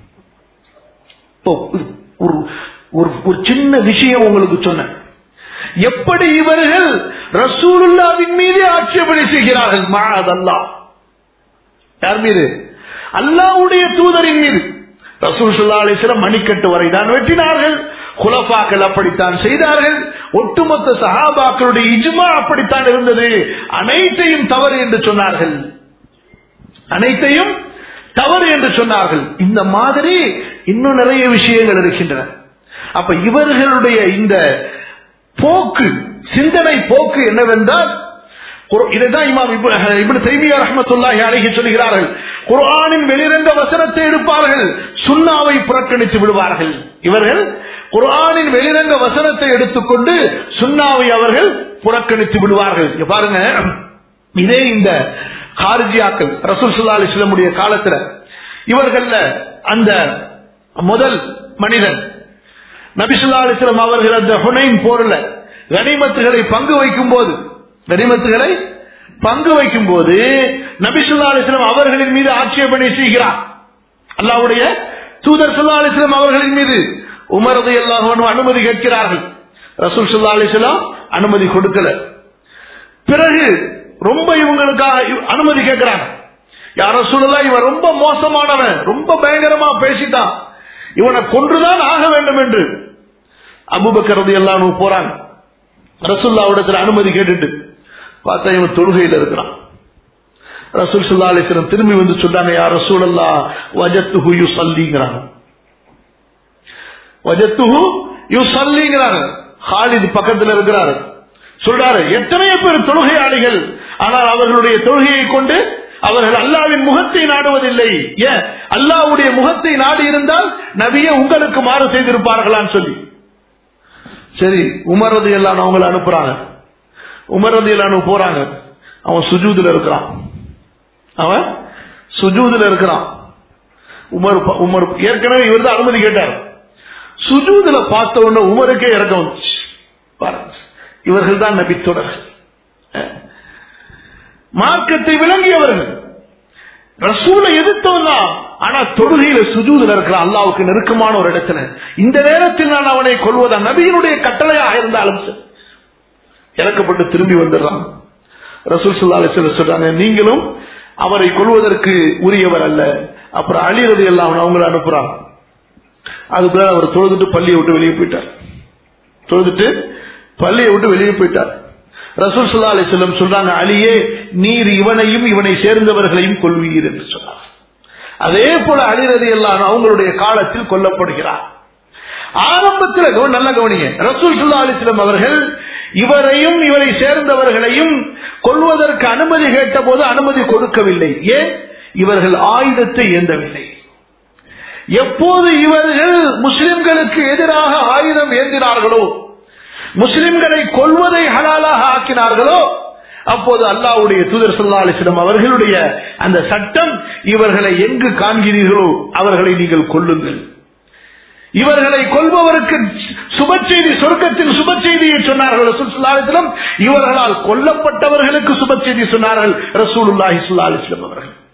இப்போ ஒரு ஒரு ஒரு சின்ன விஷயம் உங்களுக்கு சொன்னேன் எப்படி இவர்கள் ரசூலுல்லாவின் மீது ஆட்சேபனை செய்கிறார்கள் மாதல்லா யார் மீது அல்லாவுடைய தூதரின் மீது ரசூல் சுல்லா அலிஸ்லம் மணிக்கட்டு வரை தான் வெட்டினார்கள் குலபாக்கள் அப்படித்தான் செய்தார்கள் ஒட்டுமொத்த சஹாபாக்களுடைய இஜ்மா அப்படித்தான் இருந்தது அனைத்தையும் தவறு என்று சொன்னார்கள் அனைத்தையும் தவறு என்று சொன்னார்கள் இந்த மாதிரி இன்னும் நிறைய விஷயங்கள் இருக்கின்றன அப்ப இவர்களுடைய இந்த போக்கு சிந்தனை போக்கு என்னவென்றால் இதைதான் இமாம் இப்னு தைமியா ரஹ்மத்துல்லாஹி அலைஹி சொல்கிறார்கள் குர்ஆனின் வெளிரங்க வசனத்தை எடுப்பார்கள் சுன்னாவை புறக்கணித்து விடுவார்கள் இவர்கள் குர்ஆனின் வெளிரங்க வசனத்தை எடுத்துக்கொண்டு சுன்னாவை அவர்கள் புறக்கணித்து விடுவார்கள் இங்க பாருங்க இதே இந்த ஹார்ஜியாக்கள் ரசூல் சுல்லா அலிஸ்லமுடைய காலத்துல இவர்கள்ல அந்த முதல் மனிதன் நபிசுல்லா அலிஸ்லாம் அவர்கள் அந்த ஹுனைன் போர்ல கனிமத்துகளை பங்கு வைக்கும் போது கனிமத்துகளை பங்கு வைக்கும் போது நபிசுல்லா அலிஸ்லாம் அவர்களின் மீது ஆட்சேபனை செய்கிறார் அல்லாவுடைய தூதர் சுல்லா அலிஸ்லாம் அவர்களின் மீது உமரது எல்லாம் அனுமதி கேட்கிறார்கள் ரசூல் சுல்லா அலிஸ்லாம் அனுமதி கொடுக்கல பிறகு ரொம்ப இவங்களுக்காக அனுமதி கேட்கிறாங்க யார சொல்லலாம் இவன் ரொம்ப மோசமானவன் ரொம்ப பயங்கரமா பேசிட்டான் இவனை கொன்றுதான் ஆக வேண்டும் என்று அபுபக்கரது எல்லாம் போறாங்க ரசுல்லாவிடத்தில் அனுமதி கேட்டுட்டு பார்த்தா இவன் தொழுகையில் இருக்கிறான் ரசூல் சுல்லா அலிஸ்லம் திரும்பி வந்து சொல்றாங்க யார் ரசூல் அல்லா வஜத்துஹு யூ சல்லிங்கிறாங்க வஜத்துஹு யூ சல்லிங்கிறாங்க ஹாலித் பக்கத்தில் இருக்கிறாரு சொல்றாரு எத்தனையோ பேர் தொழுகையாளிகள் ஆனால் அவர்களுடைய தொழுகையை கொண்டு அவர்கள் அல்லாவின் முகத்தை நாடுவதில்லை ஏன் அல்லாவுடைய முகத்தை நாடி இருந்தால் நபிய உங்களுக்கு மாறு செய்திருப்பார்களான்னு சொல்லி சரி உமரது எல்லாம் அவங்களை அனுப்புறாங்க உமரது எல்லாம் போறாங்க அவன் சுஜூதுல இருக்கிறான் அவன் சுஜூதுல இருக்கிறான் உமர் உமர் ஏற்கனவே இவர் தான் அனுமதி கேட்டார் சுஜூதுல பார்த்த உடனே உமருக்கே இறக்கம் வந்துச்சு பாருங்க இவர்கள் தான் நபி தொடர்கள் மார்க்கத்தை விளங்கியவர்கள் ரசூலை எதிர்த்தவன் தான் ஆனா தொழுகையில சுஜூதுல இருக்கிற அல்லாவுக்கு நெருக்கமான ஒரு இடத்துல இந்த நேரத்தில் நான் அவனை கொள்வதா நபியினுடைய கட்டளையாக இருந்தாலும் இறக்கப்பட்டு திரும்பி வந்துடுறான் ரசூல் சுல்லா அலிஸ்வல் சொல்றாங்க நீங்களும் அவரை கொள்வதற்கு உரியவர் அல்ல அப்புறம் அழிறது எல்லாம் அவங்களை அனுப்புறாங்க அதுக்குள்ள அவர் தொழுதுட்டு பள்ளியை விட்டு வெளியே போயிட்டார் தொழுதுட்டு பள்ளியை விட்டு வெளியே போயிட்டார் ரசூல் சுல்லா அலி செல்லம் சொல்றாங்க அலியே நீர் இவனையும் இவனை சேர்ந்தவர்களையும் கொள்வீர் என்று சொன்னார் அதே போல அலிரதி எல்லாம் அவங்களுடைய காலத்தில் கொல்லப்படுகிறார் ஆரம்பத்தில் நல்ல கவனிங்க ரசூல் சுல்லா அலிஸ்லம் அவர்கள் இவரையும் இவரை சேர்ந்தவர்களையும் கொள்வதற்கு அனுமதி கேட்ட போது அனுமதி கொடுக்கவில்லை ஏன் இவர்கள் ஆயுதத்தை ஏந்தவில்லை எப்போது இவர்கள் முஸ்லிம்களுக்கு எதிராக ஆயுதம் ஏந்தினார்களோ முஸ்லிம்களை கொள்வதை ஹலாலாக ஆக்கினார்களோ அப்போது அல்லாவுடைய தூதர் சொல்லா அலிஸ்லம் அவர்களுடைய அந்த சட்டம் இவர்களை எங்கு காண்கிறீர்களோ அவர்களை நீங்கள் கொள்ளுங்கள் இவர்களை கொள்பவருக்கு சுப செய்தி சொர்க்கத்தின் சுப செய்தியை சொன்னார்கள் ரசூல் இவர்களால் கொல்லப்பட்டவர்களுக்கு சுப செய்தி சொன்னார்கள் ரசூலுல்லாஹி சுல்லா அலிஸ்லம் அவர்கள்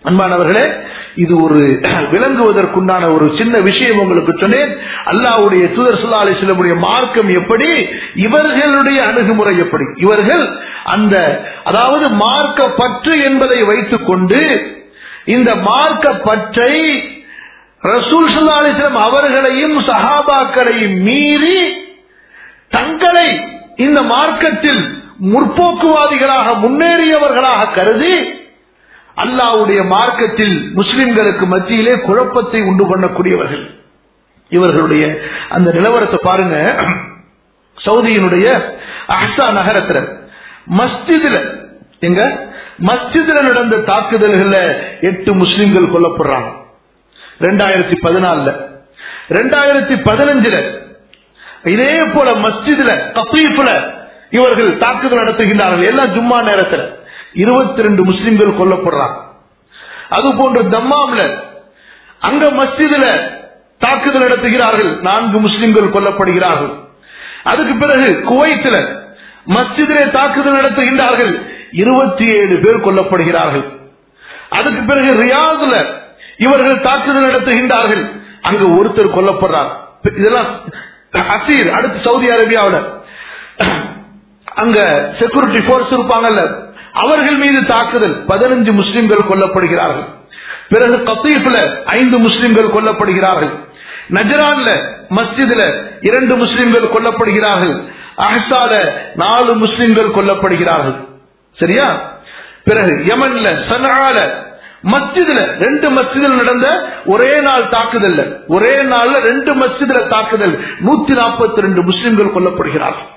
அன்பானவர்களே இது ஒரு விளங்குவதற்குண்டான ஒரு சின்ன விஷயம் உங்களுக்கு சொன்னேன் அல்லாவுடைய தூதர் சுல்லா அலிஸ்லமுடைய மார்க்கம் எப்படி இவர்களுடைய அணுகுமுறை எப்படி இவர்கள் அந்த அதாவது மார்க்க பற்று என்பதை வைத்துக் கொண்டு இந்த மார்க்க பற்றை ரசூல் சுல்லா அலிஸ்லம் அவர்களையும் சஹாபாக்களையும் மீறி தங்களை இந்த மார்க்கத்தில் முற்போக்குவாதிகளாக முன்னேறியவர்களாக கருதி அல்லாவுடைய மார்க்கத்தில் முஸ்லிம்களுக்கு மத்தியிலே குழப்பத்தை உண்டு பண்ணக்கூடியவர்கள் இவர்களுடைய அந்த நிலவரத்தை பாருங்க சவுதியினுடைய அஹ்சா நகரத்துல மஸ்ஜிதுல எங்க மஸ்ஜிதுல நடந்த தாக்குதல்கள்ல எட்டு முஸ்லிம்கள் கொல்லப்படுறாங்க ரெண்டாயிரத்தி பதினாலுல ரெண்டாயிரத்தி பதினஞ்சுல இதே போல மஸ்ஜிதுல கத்தீஃப்ல இவர்கள் தாக்குதல் நடத்துகின்றார்கள் எல்லாம் ஜும்மா நேரத்தில் இருபத்தி ரெண்டு முஸ்லிம்கள் கொல்லப்படுறாங்க அது போன்று தம்மாம்ல அங்க மஸ்ஜிதுல தாக்குதல் நடத்துகிறார்கள் நான்கு முஸ்லிம்கள் கொல்லப்படுகிறார்கள் அதுக்கு பிறகு குவைத்தில் மஸ்ஜிதிலே தாக்குதல் நடத்துகின்றார்கள் இருபத்தி ஏழு பேர் கொல்லப்படுகிறார்கள் அதுக்கு பிறகு ரியாதுல இவர்கள் தாக்குதல் நடத்துகின்றார்கள் அங்க ஒருத்தர் கொல்லப்படுறார் இதெல்லாம் அசீர் அடுத்து சவுதி அரேபியாவில் அங்க செக்யூரிட்டி போர்ஸ் இருப்பாங்கல்ல அவர்கள் மீது தாக்குதல் பதினஞ்சு முஸ்லிம்கள் கொல்லப்படுகிறார்கள் பிறகு கத்தீஃப்ல ஐந்து முஸ்லிம்கள் கொல்லப்படுகிறார்கள் நஜரான்ல மஸ்ஜித்ல இரண்டு முஸ்லிம்கள் கொல்லப்படுகிறார்கள் அஹ்சால நாலு முஸ்லிம்கள் கொல்லப்படுகிறார்கள் சரியா பிறகு யமன்ல சனால மஸ்ஜிதுல ரெண்டு மஸ்ஜிதில் நடந்த ஒரே நாள் தாக்குதல் ஒரே நாள்ல ரெண்டு மஸ்ஜிதுல தாக்குதல் நூத்தி நாற்பத்தி ரெண்டு முஸ்லிம்கள் கொல்லப்படுகிறார்கள்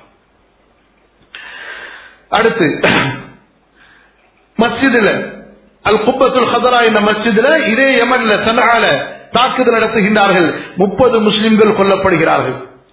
அடுத்து மஸ்ஜிதுல அல் குப்பத்துல் ஹதரா என்ற மஸ்ஜிதுல இதே யமன்ல சனால தாக்குதல் நடத்துகின்றார்கள் முப்பது முஸ்லிம்கள் கொல்லப்படுகிறார்கள்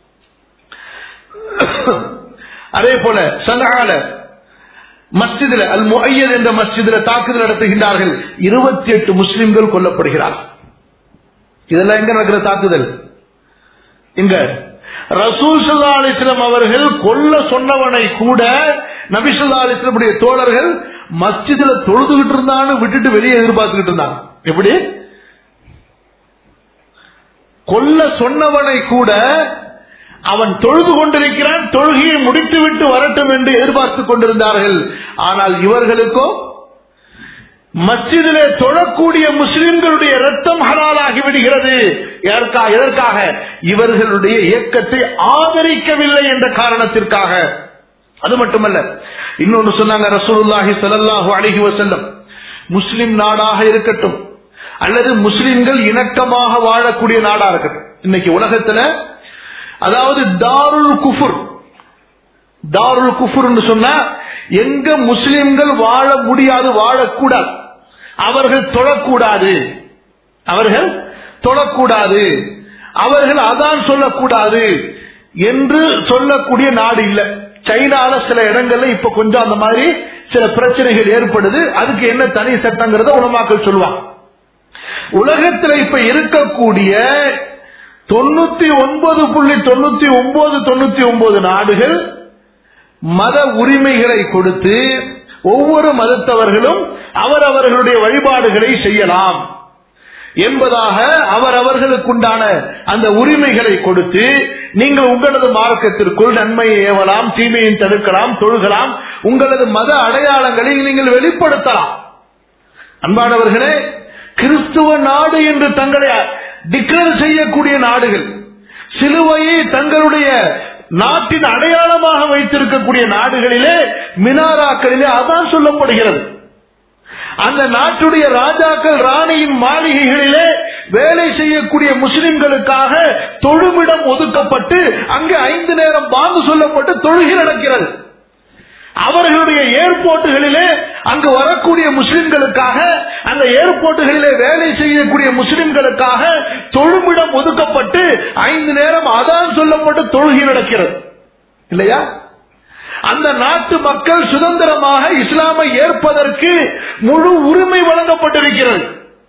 அதே போல சனால மஸ்ஜிதுல அல் முஐயத் என்ற மஸ்ஜிதுல தாக்குதல் நடத்துகின்றார்கள் இருபத்தி எட்டு முஸ்லிம்கள் கொல்லப்படுகிறார்கள் இதெல்லாம் எங்க நடக்கிற தாக்குதல் இங்க ரசூல் சல்லா அலிஸ்லாம் அவர்கள் கொல்ல சொன்னவனை கூட நபிசுல்லா அலிஸ்லமுடைய தோழர்கள் மஸ்ஜிதுல தொழுதுகிட்டு இருந்தான்னு விட்டுட்டு வெளியே எதிர்பார்த்துக்கிட்டு இருந்தாங்க எப்படி கொல்ல சொன்னவனை கூட அவன் தொழுது கொண்டிருக்கிறான் தொழுகையை முடித்துவிட்டு வரட்டும் என்று எதிர்பார்த்துக் கொண்டிருந்தார்கள் ஆனால் இவர்களுக்கோ மஸ்ஜிதிலே தொழக்கூடிய முஸ்லிம்களுடைய ரத்தம் ஹலாலாகி விடுகிறது எதற்காக இவர்களுடைய இயக்கத்தை ஆதரிக்கவில்லை என்ற காரணத்திற்காக அது மட்டுமல்ல இன்னொன்னு சொன்னாங்க ரசூலுல்லாஹி ஸல்லல்லாஹு அலைஹி வஸல்லம் முஸ்லிம் நாடாக இருக்கட்டும் அல்லது முஸ்லிம்கள் இணக்கமாக வாழக்கூடிய நாடா இருக்கட்டும் இன்னைக்கு உலகத்துல அதாவது தாருல் குஃபுர் தாருல் குஃபுர்னு சொன்னா எங்க முஸ்லிம்கள் வாழ முடியாது வாழக்கூடாது அவர்கள் தொழக்கூடாது அவர்கள் தொழக்கூடாது அவர்கள் அதான் சொல்லக்கூடாது என்று சொல்லக்கூடிய நாடு இல்லை சைனால சில இடங்கள்ல இப்ப கொஞ்சம் அந்த மாதிரி சில பிரச்சனைகள் ஏற்படுது அதுக்கு என்ன தனி சட்டங்கிறத உலமாக்கள் சொல்லுவாங்க உலகத்தில் இப்ப இருக்கக்கூடிய தொண்ணூத்தி ஒன்பது புள்ளி தொண்ணூத்தி ஒன்பது தொண்ணூத்தி ஒன்பது நாடுகள் மத உரிமைகளை கொடுத்து ஒவ்வொரு மதத்தவர்களும் அவரவர்களுடைய வழிபாடுகளை செய்யலாம் என்பதாக அவரவர்களுக்குண்டான அந்த உரிமைகளை கொடுத்து நீங்கள் உங்களது மார்க்கத்திற்குள் நன்மையை ஏவலாம் தீமையை தடுக்கலாம் தொழுகலாம் உங்களது மத அடையாளங்களை நீங்கள் வெளிப்படுத்தலாம் அன்பானவர்களே கிறிஸ்துவ நாடு என்று தங்களை டிக்ளேர் செய்யக்கூடிய நாடுகள் சிலுவையை தங்களுடைய நாட்டின் அடையாளமாக வைத்திருக்கக்கூடிய நாடுகளிலே மினாராக்களிலே அதான் சொல்லப்படுகிறது அந்த நாட்டுடைய ராஜாக்கள் ராணியின் மாளிகைகளிலே வேலை செய்யக்கூடிய முஸ்லிம்களுக்காக தொழுமிடம் ஒதுக்கப்பட்டு அங்கு ஐந்து நேரம் பாங்கு சொல்லப்பட்டு தொழுகை நடக்கிறது அவர்களுடைய ஏர்போர்ட்டுகளிலே அங்கு வரக்கூடிய முஸ்லிம்களுக்காக அந்த ஏர்போர்ட்டுகளிலே வேலை செய்யக்கூடிய முஸ்லிம்களுக்காக தொழுமிடம் ஒதுக்கப்பட்டு ஐந்து நேரம் அதான் சொல்லப்பட்டு தொழுகை நடக்கிறது இல்லையா அந்த நாட்டு மக்கள் சுதந்திரமாக இஸ்லாமை ஏற்பதற்கு முழு உரிமை வழங்கப்பட்டிருக்கிறது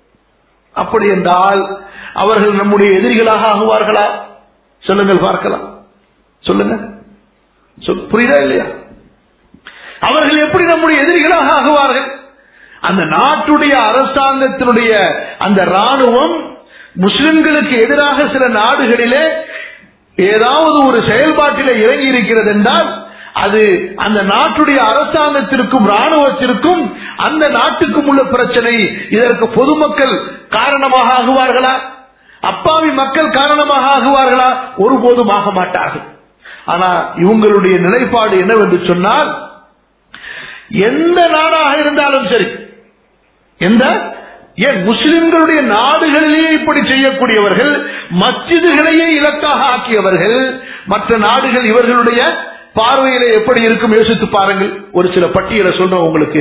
அப்படி என்றால் அவர்கள் நம்முடைய எதிரிகளாக ஆகுவார்களா சொல்லுங்கள் பார்க்கலாம் சொல்லுங்க புரியுதா இல்லையா அவர்கள் எப்படி நம்முடைய எதிரிகளாக ஆகுவார்கள் அந்த நாட்டுடைய அரசாங்கத்தினுடைய அந்த ராணுவம் முஸ்லிம்களுக்கு எதிராக சில நாடுகளிலே ஏதாவது ஒரு செயல்பாட்டில இறங்கி இருக்கிறது என்றால் அது அந்த நாட்டுடைய அரசாங்கத்திற்கும் ராணுவத்திற்கும் அந்த நாட்டுக்கும் உள்ள பிரச்சனை இதற்கு பொதுமக்கள் காரணமாக ஆகுவார்களா அப்பாவி மக்கள் காரணமாக ஆகுவார்களா ஒருபோதும் ஆக மாட்டார்கள் ஆனா இவங்களுடைய நிலைப்பாடு என்னவென்று சொன்னால் எந்த நாடாக இருந்தாலும் சரி எந்த ஏன் முஸ்லிம்களுடைய நாடுகளிலேயே இப்படி செய்யக்கூடியவர்கள் மச்சிதுகளையே இலக்காக ஆக்கியவர்கள் மற்ற நாடுகள் இவர்களுடைய பார்வையில எப்படி இருக்கும் யோசித்து பாருங்கள் ஒரு சில பட்டியலை சொல்றோம் உங்களுக்கு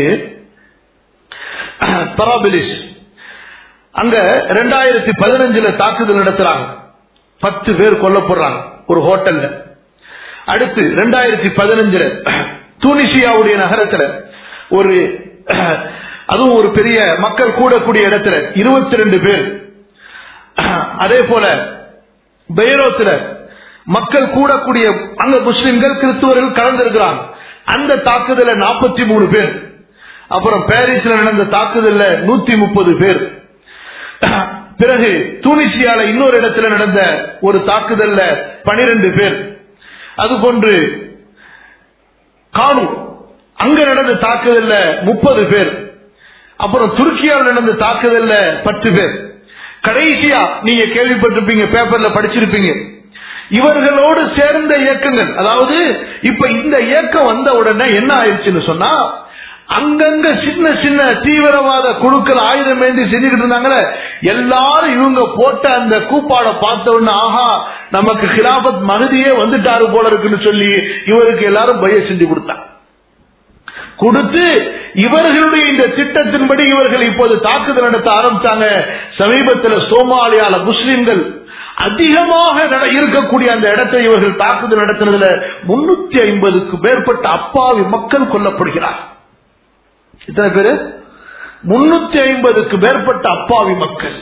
தராபிலிஸ் அங்க ரெண்டாயிரத்தி பதினஞ்சுல தாக்குதல் நடத்துறாங்க பத்து பேர் கொல்லப்படுறாங்க ஒரு ஹோட்டல்ல அடுத்து ரெண்டாயிரத்தி பதினஞ்சுல தூனிசியாவுடைய நகரத்துல ஒரு அதுவும் ஒரு பெரிய மக்கள் கூடக்கூடிய இடத்துல இருபத்தி ரெண்டு பேர் அதே போல பெயரோத்துல மக்கள் கூடக்கூடிய அங்க முஸ்லிம்கள் கிறிஸ்துவர்கள் கலந்திருக்கிறாங்க அந்த தாக்குதல நாற்பத்தி மூணு பேர் அப்புறம் பாரிஸ்ல நடந்த தாக்குதல்ல நூத்தி முப்பது பேர் பிறகு தூனிசியால இன்னொரு இடத்துல நடந்த ஒரு தாக்குதல்ல பனிரெண்டு பேர் அதுபோன்று கானூர் அங்க நடந்த தாக்குதல்ல முப்பது பேர் அப்புறம் துருக்கியாவில் நடந்த தாக்குதல்ல பத்து பேர் கடைசியா நீங்க கேள்விப்பட்டிருப்பீங்க பேப்பர்ல படிச்சிருப்பீங்க இவர்களோடு சேர்ந்த இயக்கங்கள் அதாவது இப்ப இந்த இயக்கம் வந்த உடனே என்ன ஆயிடுச்சுன்னு சொன்னா அங்கங்க சின்ன சின்ன தீவிரவாத குழுக்கள் ஆயுதம் ஏந்தி செஞ்சுக்கிட்டு இருந்தாங்களே எல்லாரும் இவங்க போட்ட அந்த கூப்பாட பார்த்த உடனே ஆஹா நமக்கு ஹிலாபத் மகதியே வந்துட்டாரு போல இருக்குன்னு சொல்லி இவருக்கு எல்லாரும் பய செஞ்சு கொடுத்தாங்க கொடுத்து இவர்களுடைய இந்த திட்டத்தின்படி இவர்கள் இப்போது தாக்குதல் நடத்த ஆரம்பிச்சாங்க சமீபத்தில் சோமாலியால முஸ்லிம்கள் அதிகமாக இருக்கக்கூடிய அந்த இடத்தை இவர்கள் தாக்குதல் நடத்தினதுல முன்னூத்தி ஐம்பதுக்கு மேற்பட்ட அப்பாவி மக்கள் கொல்லப்படுகிறார் இத்தனை பேரு முன்னூத்தி ஐம்பதுக்கு மேற்பட்ட அப்பாவி மக்கள்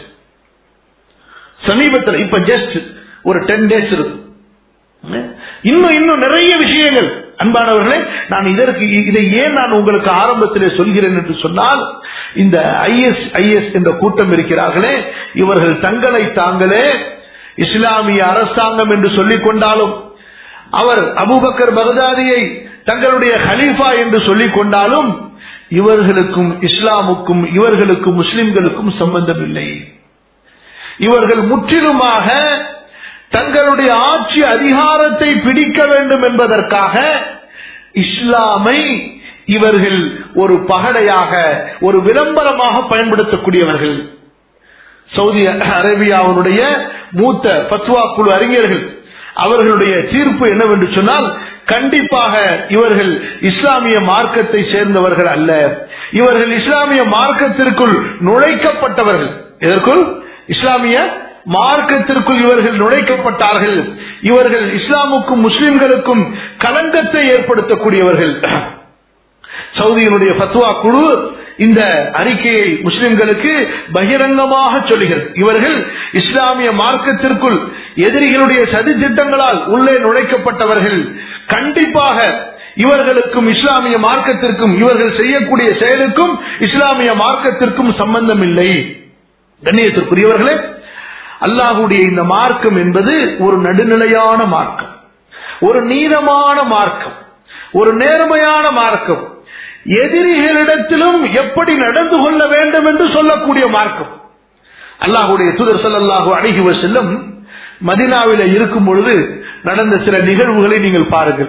சமீபத்தில் இப்ப ஜஸ்ட் ஒரு டென் டேஸ் இருக்கு இன்னும் இன்னும் நிறைய விஷயங்கள் அன்பானவர்களே நான் இதற்கு இதை ஏன் நான் உங்களுக்கு ஆரம்பத்திலே சொல்கிறேன் என்று சொன்னால் இந்த ஐஎஸ் ஐஎஸ் என்ற கூட்டம் இருக்கிறார்களே இவர்கள் தங்களை தாங்களே இஸ்லாமிய அரசாங்கம் என்று சொல்லிக் கொண்டாலும் அவர் அபுபக்கர் பகதாதியை தங்களுடைய ஹலீஃபா என்று சொல்லிக் கொண்டாலும் இவர்களுக்கும் இஸ்லாமுக்கும் இவர்களுக்கும் முஸ்லிம்களுக்கும் சம்பந்தம் இல்லை இவர்கள் முற்றிலுமாக தங்களுடைய ஆட்சி அதிகாரத்தை பிடிக்க வேண்டும் என்பதற்காக இஸ்லாமை இவர்கள் ஒரு பகடையாக ஒரு விளம்பரமாக பயன்படுத்தக்கூடியவர்கள் சவுதி அரேபியாவுடைய மூத்த பத்வா குழு அறிஞர்கள் அவர்களுடைய தீர்ப்பு என்னவென்று சொன்னால் கண்டிப்பாக இவர்கள் இஸ்லாமிய மார்க்கத்தை சேர்ந்தவர்கள் அல்ல இவர்கள் இஸ்லாமிய மார்க்கத்திற்குள் நுழைக்கப்பட்டவர்கள் இதற்குள் இஸ்லாமிய மார்க்கத்திற்குள் இவர்கள் நுழைக்கப்பட்டார்கள் இவர்கள் இஸ்லாமுக்கும் முஸ்லிம்களுக்கும் களங்கத்தை ஏற்படுத்தக்கூடியவர்கள் சவுதியினுடைய பத்வா குழு இந்த அறிக்கையை முஸ்லிம்களுக்கு பகிரங்கமாக சொல்லுகிறது இவர்கள் இஸ்லாமிய மார்க்கத்திற்குள் எதிரிகளுடைய சதி திட்டங்களால் உள்ளே நுழைக்கப்பட்டவர்கள் கண்டிப்பாக இவர்களுக்கும் இஸ்லாமிய மார்க்கத்திற்கும் இவர்கள் செய்யக்கூடிய செயலுக்கும் இஸ்லாமிய மார்க்கத்திற்கும் சம்பந்தம் இல்லை கண்ணியத்திற்குரியவர்களே அல்லாஹுடைய இந்த மார்க்கம் என்பது ஒரு நடுநிலையான மார்க்கம் ஒரு நீளமான மார்க்கம் ஒரு நேர்மையான மார்க்கம் எதிரிகளிடத்திலும் எப்படி நடந்து கொள்ள வேண்டும் என்று சொல்லக்கூடிய மார்க்கம் அல்லாஹுடைய தூதர் சல்லாஹு அழகி செல்லும் மதினாவில இருக்கும் பொழுது நடந்த சில நிகழ்வுகளை நீங்கள் பாருங்கள்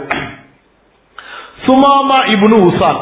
சுமாமா இபுனு உசான்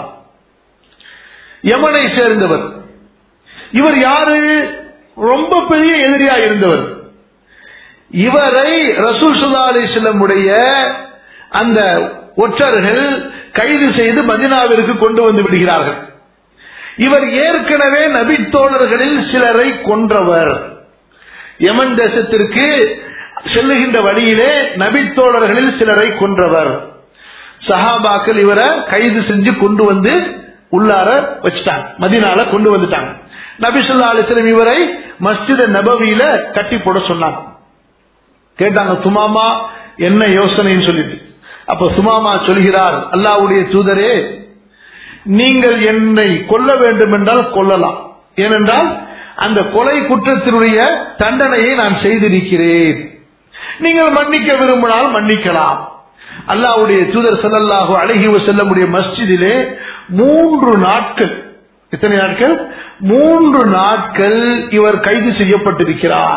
யமனை சேர்ந்தவர் இவர் யாரு ரொம்ப பெரிய எதிரியா இருந்தவர் இவரை ரசூல் சுல்லா அலிஸ்லமுடைய அந்த ஒற்றர்கள் கைது செய்து மதினாவிற்கு கொண்டு வந்து விடுகிறார்கள் இவர் ஏற்கனவே நபித்தோழர்களில் சிலரை கொன்றவர் யமன் தேசத்திற்கு செல்லுகின்ற வழியிலே நபித்தோழர்களில் சிலரை கொன்றவர் சஹாபாக்கள் இவரை கைது செஞ்சு கொண்டு வந்து உள்ளார வச்சுட்டாங்க மதினால கொண்டு வந்துட்டாங்க நபிசுல்லா அலிஸ்லம் இவரை மஸ்ஜித நபவியில கட்டி போட சொன்னாங்க கேட்டாங்க சுமாமா என்ன யோசனைன்னு சொல்லிட்டு அப்ப சுமாமா சொல்கிறார் அல்லாவுடைய தூதரே நீங்கள் என்னை கொல்ல வேண்டும் என்றால் கொல்லலாம் ஏனென்றால் அந்த கொலை குற்றத்தினுடைய தண்டனையை நான் செய்திருக்கிறேன் நீங்கள் மன்னிக்க விரும்பினால் மன்னிக்கலாம் அல்லாஹ்வுடைய தூதர் ஸல்லல்லாஹு அலைஹி வஸல்லமுடைய மஸ்ஜிதிலே மூன்று நாட்கள் எத்தனை நாட்கள் மூன்று நாட்கள் இவர் கைது செய்யப்பட்டிருக்கிறார்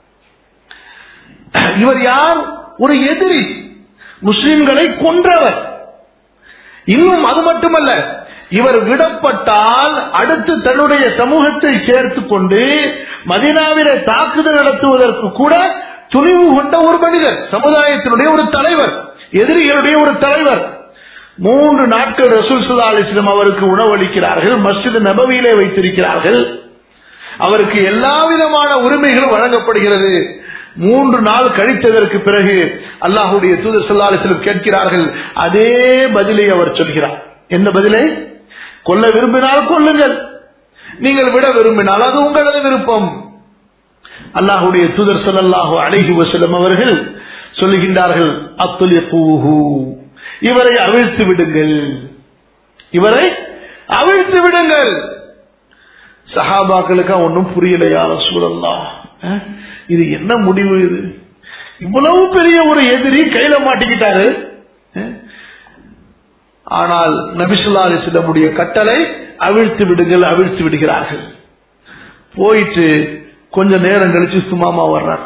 இவர் யார் ஒரு எதிரி முஸ்லிம்களை கொன்றவர் இன்னும் அது மட்டுமல்ல இவர் விடப்பட்டால் அடுத்து தன்னுடைய சமூகத்தை சேர்த்துக் கொண்டு மதினாவிலே தாக்குதல் நடத்துவதற்கு கூட துணிவு கொண்ட ஒரு மனிதர் சமுதாயத்தினுடைய ஒரு தலைவர் எதிரிகளுடைய ஒரு தலைவர் மூன்று நாட்கள் ரசூல் சுல்லா அலிஸ்லம் அவருக்கு உணவளிக்கிறார்கள் மஸ்ஜித் நபவியிலே வைத்திருக்கிறார்கள் அவருக்கு எல்லா விதமான உரிமைகளும் வழங்கப்படுகிறது மூன்று நாள் கழித்ததற்கு பிறகு அல்லாஹுடைய தூதர் சொல்லா அலிஸ்லம் கேட்கிறார்கள் அதே பதிலை அவர் சொல்கிறார் என்ன பதிலை கொல்ல விரும்பினால் கொல்லுங்கள் நீங்கள் விட விரும்பினால் அது உங்களது விருப்பம் அல்லாஹுடைய தூதர் சொல்லல்லாஹு அலைஹி வஸல்லம் அவர்கள் சொல்லுகின்றார்கள் அத்துலி பூஹு இவரை அவிழ்த்து விடுங்கள் இவரை அவிழ்த்து விடுங்கள் சஹாபாக்களுக்கு ஒன்றும் புரியலையா சூழல்லாம் இது என்ன முடிவு இது இவ்வளவு பெரிய ஒரு எதிரி கையில மாட்டிக்கிட்டாரு அஹ்? ஆனால் நபிசுல்லா அலிஸ்லமுடைய கட்டளை அவிழ்த்து விடுங்கள் அவிழ்த்து விடுகிறார்கள் போயிட்டு கொஞ்ச நேரம் கழிச்சு சும்மாமா வர்றார்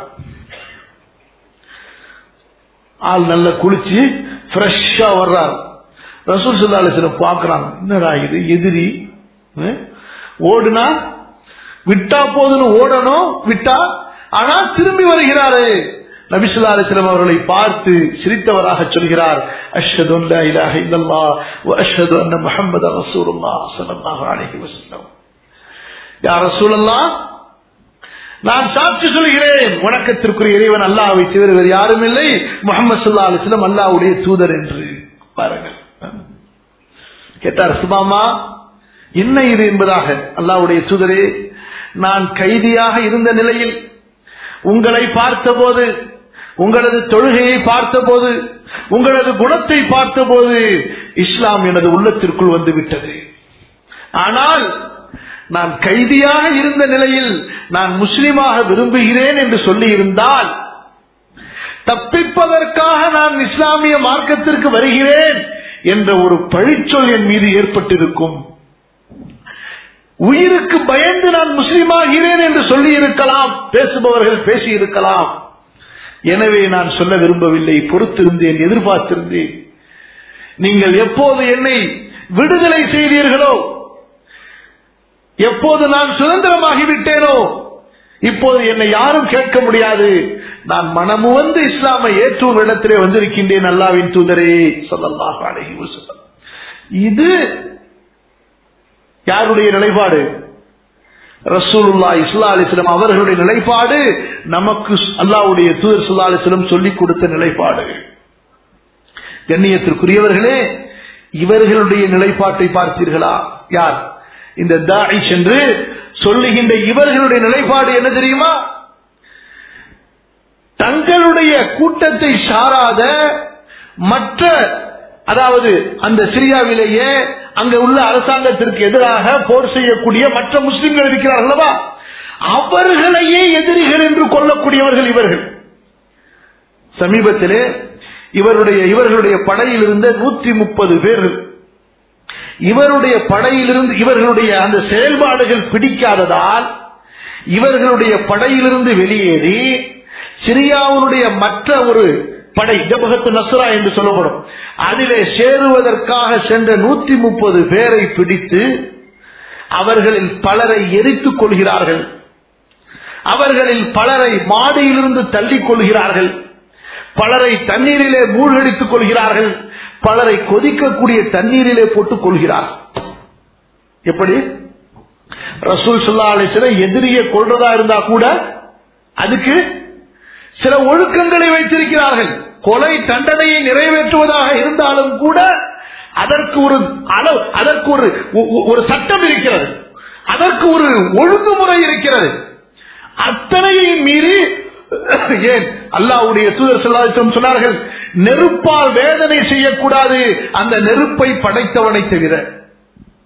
ஆள் நல்லா குளிச்சு ஃப்ரெஷ்ஷா வர்றார் ரசூல் சுல்லா அலிஸ்லம் பாக்குறாங்க என்னடா இது எதிரி அஹ்? ஓடுனா விட்டா போதுன்னு ஓடணும் விட்டா ஆனா திரும்பி வருகிறாரு நபிசுல்லா அலிஸ்லம் அவர்களை பார்த்து சிரித்தவராக சொல்கிறார் அஷ்ஹது அன் லா இலாஹ இல்லல்லாஹ் வ அஷ்ஹது அன்ன முஹம்மத ரசூலுல்லாஹ் ஸல்லல்லாஹு அலைஹி வஸல்லம் யா ரசூலல்லாஹ் நான் சாட்சி சொல்கிறேன் வணக்கத்திற்குரிய இறைவன் அல்லாஹ்வை தவிர வேறு யாரும் இல்லை முகமது சல்லா அலிஸ்லம் அல்லாஹ்வுடைய தூதர் என்று பாருங்கள் கேட்டார் சுபாமா என்ன இது என்பதாக அல்லாஹ்வுடைய தூதரே நான் கைதியாக இருந்த நிலையில் உங்களை பார்த்தபோது உங்களது தொழுகையை பார்த்தபோது உங்களது குணத்தை பார்த்தபோது இஸ்லாம் எனது உள்ளத்திற்குள் வந்து விட்டது ஆனால் நான் கைதியாக இருந்த நிலையில் நான் முஸ்லிமாக விரும்புகிறேன் என்று சொல்லி இருந்தால் தப்பிப்பதற்காக நான் இஸ்லாமிய மார்க்கத்திற்கு வருகிறேன் என்ற ஒரு பழிச்சொல் என் மீது ஏற்பட்டிருக்கும் உயிருக்கு பயந்து நான் முஸ்லிமாகிறேன் என்று சொல்லி இருக்கலாம் பேசுபவர்கள் பேசி இருக்கலாம் எனவே நான் சொல்ல விரும்பவில்லை பொறுத்திருந்தேன் எதிர்பார்த்திருந்தேன் நீங்கள் எப்போது என்னை விடுதலை செய்தீர்களோ எப்போது நான் சுதந்திரமாகிவிட்டேனோ இப்போது என்னை யாரும் கேட்க முடியாது நான் மனமு வந்து இஸ்லாமை ஏற்றும் இடத்திலே வந்திருக்கின்றேன் அல்லாவின் தூதரே சொல்லல்லாஹு அலைஹி வஸல்லம் இது யாருடைய நிலைப்பாடு ரசூலுல்லா இஸ்லா அலிஸ்லம் அவர்களுடைய நிலைப்பாடு நமக்கு அல்லாவுடைய தூதர் சுல்லா அலிஸ்லம் சொல்லிக் கொடுத்த நிலைப்பாடு கண்ணியத்திற்குரியவர்களே இவர்களுடைய நிலைப்பாட்டை பார்த்தீர்களா யார் இந்த தாயிஷ் என்று சொல்லுகின்ற இவர்களுடைய நிலைப்பாடு என்ன தெரியுமா தங்களுடைய கூட்டத்தை சாராத மற்ற அதாவது அந்த சிரியாவிலேயே அங்க உள்ள அரசாங்கத்திற்கு எதிராக போர் செய்யக்கூடிய மற்ற முஸ்லிம்கள் இருக்கிறார்கள் அல்லவா அவர்களையே எதிரிகள் என்று கொள்ளக்கூடியவர்கள் இவர்கள் சமீபத்திலே இவருடைய இவர்களுடைய படையில் இருந்த நூற்றி முப்பது பேர்கள் இவருடைய படையிலிருந்து இவர்களுடைய அந்த செயல்பாடுகள் பிடிக்காததால் இவர்களுடைய படையிலிருந்து வெளியேறி சிரியாவுடைய மற்ற ஒரு படை ஜபகத்து நஸ்ரா என்று சொல்லப்படும் அதிலே சேருவதற்காக சென்ற நூற்றி முப்பது பேரை பிடித்து அவர்களில் பலரை எரித்துக் கொள்கிறார்கள் அவர்களில் பலரை மாடியிலிருந்து தள்ளிக் கொள்கிறார்கள் பலரை தண்ணீரிலே மூழ்கடித்துக் கொள்கிறார்கள் பலரை கொதிக்கக்கூடிய தண்ணீரிலே போட்டுக் கொள்கிறார் எப்படி ரசூல் சுல்லா அலிஸ்ல எதிரியை கொள்றதா இருந்தா கூட அதுக்கு சில ஒழுக்கங்களை வைத்திருக்கிறார்கள் கொலை தண்டனையை நிறைவேற்றுவதாக இருந்தாலும் கூட அதற்கு ஒரு அளவு அதற்கு ஒரு ஒரு சட்டம் இருக்கிறது அதற்கு ஒரு ஒழுங்குமுறை இருக்கிறது அத்தனையை மீறி ஏன் அல்லாவுடைய தூதர் சொல்லாதித்தம் சொன்னார்கள் நெருப்பால் வேதனை செய்யக்கூடாது அந்த நெருப்பை படைத்தவனை தவிர